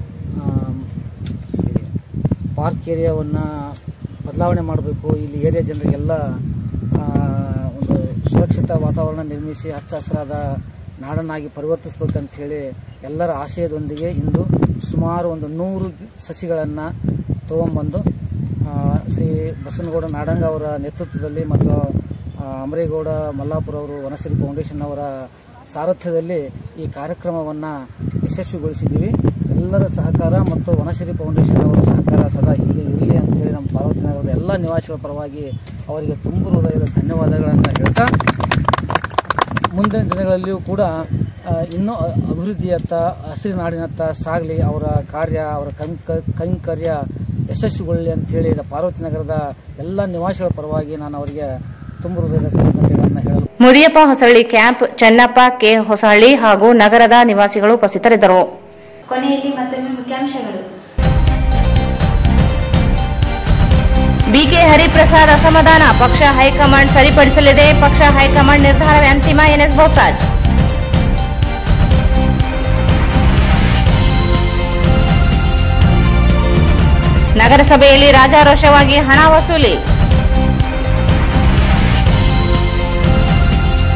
ಪಾರ್ಕ್ ಏರಿಯಾವನ್ನು ಬದಲಾವಣೆ ಮಾಡಬೇಕು ಇಲ್ಲಿ ಏರಿಯಾ ಜನರಿಗೆಲ್ಲ ಆ, ಒಂದು ಸುರಕ್ಷಿತ ವಾತಾವರಣ ನಿರ್ಮಿಸಿ ಹಚ್ಚ ಹಸಿರಾದ ನಾಡನ್ನಾಗಿ ಪರಿವರ್ತಿಸಬೇಕಂತ ಹೇಳಿ ಎಲ್ಲರ ಆಶಯದೊಂದಿಗೆ ಇಂದು ಸುಮಾರು ಒಂದು ನೂರು ಸಸಿಗಳನ್ನು ತಗೊಂಬಂದು ಆ, ಶ್ರೀ ಬಸನಗೌಡ ನಾಡಂಗ ಅವರ ನೇತೃತ್ವದಲ್ಲಿ ಮತ್ತು ಆ, ಅಮರೇಗೌಡ ಮಲ್ಲಾಪುರ ಅವರು ವನಶ್ರೀ ಫೌಂಡೇಶನ್ ಅವರ ಸಾರಥ್ಯದಲ್ಲಿ ಈ ಕಾರ್ಯಕ್ರಮವನ್ನು ಯಶಸ್ವಿಗೊಳಿಸಿದ್ದೀವಿ ಎಲ್ಲರ ಸಹಕಾರ ಮತ್ತು ವನಶ್ರೀ ಫೌಂಡೇಶನ್ ಅವರ ಸಹಕಾರ ಸದಾ ಹೀಗೆ ಇರಲಿ ಅಂತೇಳಿ ನಮ್ಮ ಪಾರ್ವತಿ ನಗರದ ಎಲ್ಲ ನಿವಾಸಿಗಳ ಪರವಾಗಿ ಅವರಿಗೆ ತುಂಬ ಹೃದಯದ ಧನ್ಯವಾದಗಳನ್ನು ಹೇಳ್ತಾ ಮುಂದಿನ ದಿನಗಳಲ್ಲಿಯೂ ಕೂಡ ಆ, ಇನ್ನೂ ಅ- ಅಭಿವೃದ್ಧಿಯತ್ತ ಹಸಿರು ನಾಡಿನತ್ತ ಸಾಗಲಿ ಅವರ ಕಾರ್ಯ ಅವರ ಕೈಂಕ ಕೈಂಕರ್ಯ ಯಶಸ್ವಿಗೊಳ್ಳಲಿ ಅಂತೇಳಿ ಪಾರ್ವತಿ ನಗರದ ಎಲ್ಲ ನಿವಾಸಿಗಳ ಪರವಾಗಿ ನಾನು ಅವರಿಗೆ ತುಂಬ ಹೃದಯದ ಕೃತಜ್ಞತೆಗಳನ್ನು ಹೇಳಲು ಮುರಿಯಪ್ಪ ಹೊಸಳ್ಳಿ ಕ್ಯಾಂಪ್ ಚೆನ್ನಪ್ಪ ಕೆ ಹೊಸಳ್ಳಿ ಹಾಗೂ ನಗರದ ನಿವಾಸಿಗಳು ಉಪಸ್ಥಿತರಿದ್ದರು ಕೊನೆಯಲ್ಲಿ ಮತ್ತೊಮ್ಮೆ ಮುಖ್ಯಾಂಶಗಳು ಬಿಕೆ ಹರಿಪ್ರಸಾದ್ ಅಸಮಾಧಾನ ಪಕ್ಷ ಹೈಕಮಾಂಡ್ ಸರಿಪಡಿಸಲಿದೆ ಪಕ್ಷ ಹೈಕಮಾಂಡ್ ನಿರ್ಧಾರವೇ ಅಂತಿಮ ಎನ್ಎಸ್ ಬೋಸಾಜ್ ನಗರಸಭೆಯಲ್ಲಿ ರಾಜಾರೋಷವಾಗಿ ಹಣ ವಸೂಲಿ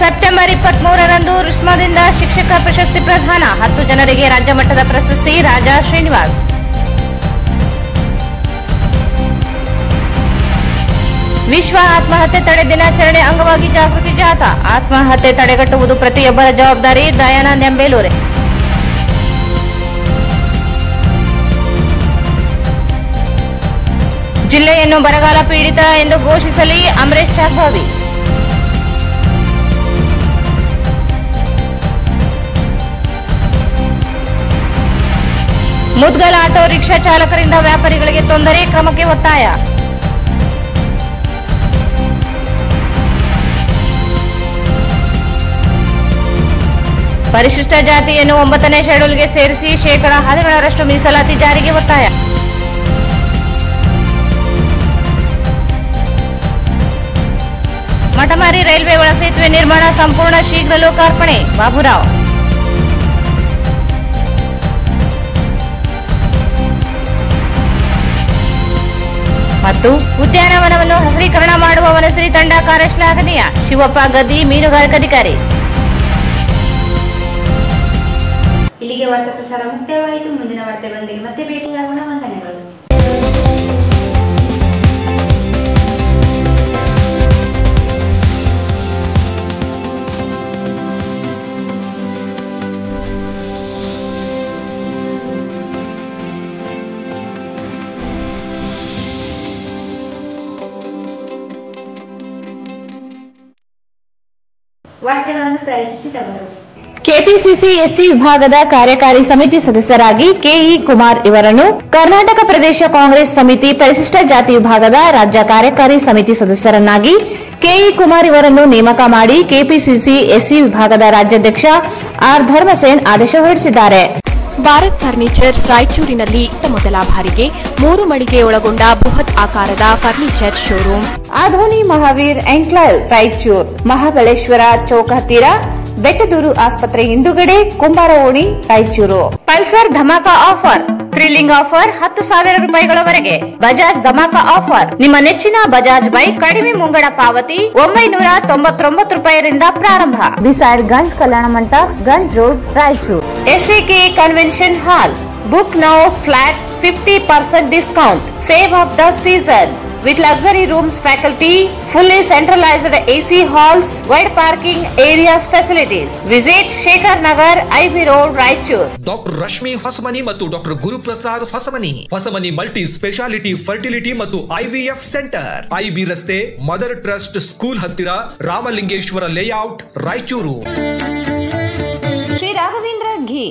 ಸೆಪ್ಟೆಂಬರ್ ಇಪ್ಪತ್ತ್ ಮೂರರಂದು ರುಸ್ಮಾದಿಂದ ಶಿಕ್ಷಕ ಪ್ರಶಸ್ತಿ ಪ್ರದಾನ ಹತ್ತು ಜನರಿಗೆ ರಾಜ್ಯ ಮಟ್ಟದ ಪ್ರಶಸ್ತಿ ರಾಜಾ ಶ್ರೀನಿವಾಸ್ ವಿಶ್ವ ಆತ್ಮಹತ್ಯೆ ತಡೆ ದಿನಾಚರಣೆ ಅಂಗವಾಗಿ ಜಾಗೃತಿ ಜಾಥಾ ಆತ್ಮಹತ್ಯೆ ತಡೆಗಟ್ಟುವುದು ಪ್ರತಿಯೊಬ್ಬರ ಜವಾಬ್ದಾರಿ ದಯಾನಂದ್ ಎಂಬೇಲೂರೆ ಜಿಲ್ಲೆಯನ್ನು ಬರಗಾಲ ಪೀಡಿತ ಎಂದು ಘೋಷಿಸಲಿ ಅಮರೇಶ್ ಜಾಗಭಾವಿ ಮುದ್ಗಲ್ ಆಟೋ ರಿಕ್ಷಾ ಚಾಲಕರಿಂದ ವ್ಯಾಪಾರಿಗಳಿಗೆ ತೊಂದರೆ ಕ್ರಮಕ್ಕೆ ಒತ್ತಾಯ ಪರಿಶಿಷ್ಟ ಜಾತಿಯನ್ನು ಒಂಬತ್ತನೇ ಶೆಡ್ಯೂಲ್ಗೆ ಸೇರಿಸಿ ಶೇಕಡಾ ಹದಿನೇಳರಷ್ಟು ಮೀಸಲಾತಿ ಜಾರಿಗೆ ಒತ್ತಾಯ ಮಠಮಾರಿ ರೈಲ್ವೆ ಒಳಸೇತುವೆ ನಿರ್ಮಾಣ ಸಂಪೂರ್ಣ ಶೀಘ್ರ ಲೋಕಾರ್ಪಣೆ ಬಾಬುರಾವ್ ಮತ್ತು ಉದ್ಯಾನವನವನ್ನು ಹಸಿರೀಕರಣ ಮಾಡುವ ವನಶ್ರೀ ತಂಡ ಕಾರ್ಯಶ್ಲಾಘನೀಯ ಶಿವಪ್ಪ ಗದ್ದಿ ಮೀನುಗಾರಿಕಾಧಿಕಾರಿ ಇಲ್ಲಿಗೆ ವಾರ್ತಾ ಪ್ರಸಾರ ಮುಕ್ತಾಯವಾಯಿತು ಮುಂದಿನ ವಾರ್ತೆಗಳೊಂದಿಗೆ ಮತ್ತೆ ಭೇಟಿಯಾಗೋಣ ವಂದನೆಗಳು ವಾರ್ತೆಗಳನ್ನು ಪ್ರಯತ್ನಿಸಿದವರು ಕೆಪಿಸಿಸಿ ಎಸ್ಸಿ ವಿಭಾಗದ ಕಾರ್ಯಕಾರಿ ಸಮಿತಿ ಸದಸ್ಯರಾಗಿ ಕೆಇ ಕುಮಾರ್ ಇವರನ್ನು ಕರ್ನಾಟಕ ಪ್ರದೇಶ ಕಾಂಗ್ರೆಸ್ ಸಮಿತಿ ಪರಿಶಿಷ್ಟ ಜಾತಿ ವಿಭಾಗದ ರಾಜ್ಯ ಕಾರ್ಯಕಾರಿ ಸಮಿತಿ ಸದಸ್ಯರನ್ನಾಗಿ ಕೆಇ ಕುಮಾರ್ ಇವರನ್ನು ನೇಮಕ ಮಾಡಿ ಕೆಪಿಸಿಸಿ ಎಸ್ಸಿ ವಿಭಾಗದ ರಾಜ್ಯಾಧ್ಯಕ್ಷ ಆರ್ ಧರ್ಮಸೇನ್ ಆದೇಶ ಹೊರಡಿಸಿದ್ದಾರೆ ಭಾರತ್ ಫರ್ನಿಚರ್ಸ್ ರಾಯಚೂರಿನಲ್ಲಿ ಇತ್ತ ಮೊದಲ ಬಾರಿಗೆ ಮೂರು ಮಳಿಗೆ ಒಳಗೊಂಡ ಬೃಹತ್ ಆಕಾರದ furniture showroom Adoni Mahavir enclave Raichur Mahabaleshwara Chowk ಹತ್ತಿರ ಬೆಟ್ಟದೂರು ಆಸ್ಪತ್ರೆ ಹಿಂದುಗಡೆ ಕುಂಬಾರ ಓಣಿ ರಾಯಚೂರು ಪಲ್ಸರ್ ಧಮಾಕ ಆಫರ್ ಥ್ರಿಲ್ಲಿಂಗ್ ಆಫರ್ ಹತ್ತು ಸಾವಿರ ರೂಪಾಯಿಗಳವರೆಗೆ ಬಜಾಜ್ ಧಮಾಕ ಆಫರ್ ನಿಮ್ಮ ನೆಚ್ಚಿನ ಬಜಾಜ್ ಬೈಕ್ ಕಡಿಮೆ ಮುಂಗಡ ಪಾವತಿ ಒಂಬೈನೂರ ತೊಂಬತ್ತೊಂಬತ್ತು ರೂಪಾಯಿರಿಂದ ಪ್ರಾರಂಭ ಬಿಸೈಡ್ ಗಂಜ್ ಕಲ್ಯಾಣ ಮಂಟಪ Ganj road Raichur SCK convention hall book now flat fifty percent discount save of the season with luxury rooms, faculty, fully centralized AC halls, wide parking areas facilities. Visit Shekhar Nagar, IB Road, Raichur. Doctor Rashmi Hosamani ಮತ್ತು doctor Guruprasad Hosamani Hosamani multi speciality fertility ಮತ್ತು IVF centre IB ರಸ್ತೆ mother trust school ಹತ್ತಿರ Ramalingeshwara layout Raichur Shri Raghavendra ghee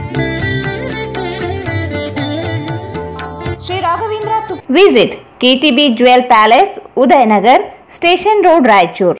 Shri Raghavendra visit KTB jewel palace Udayanagar station road Raichur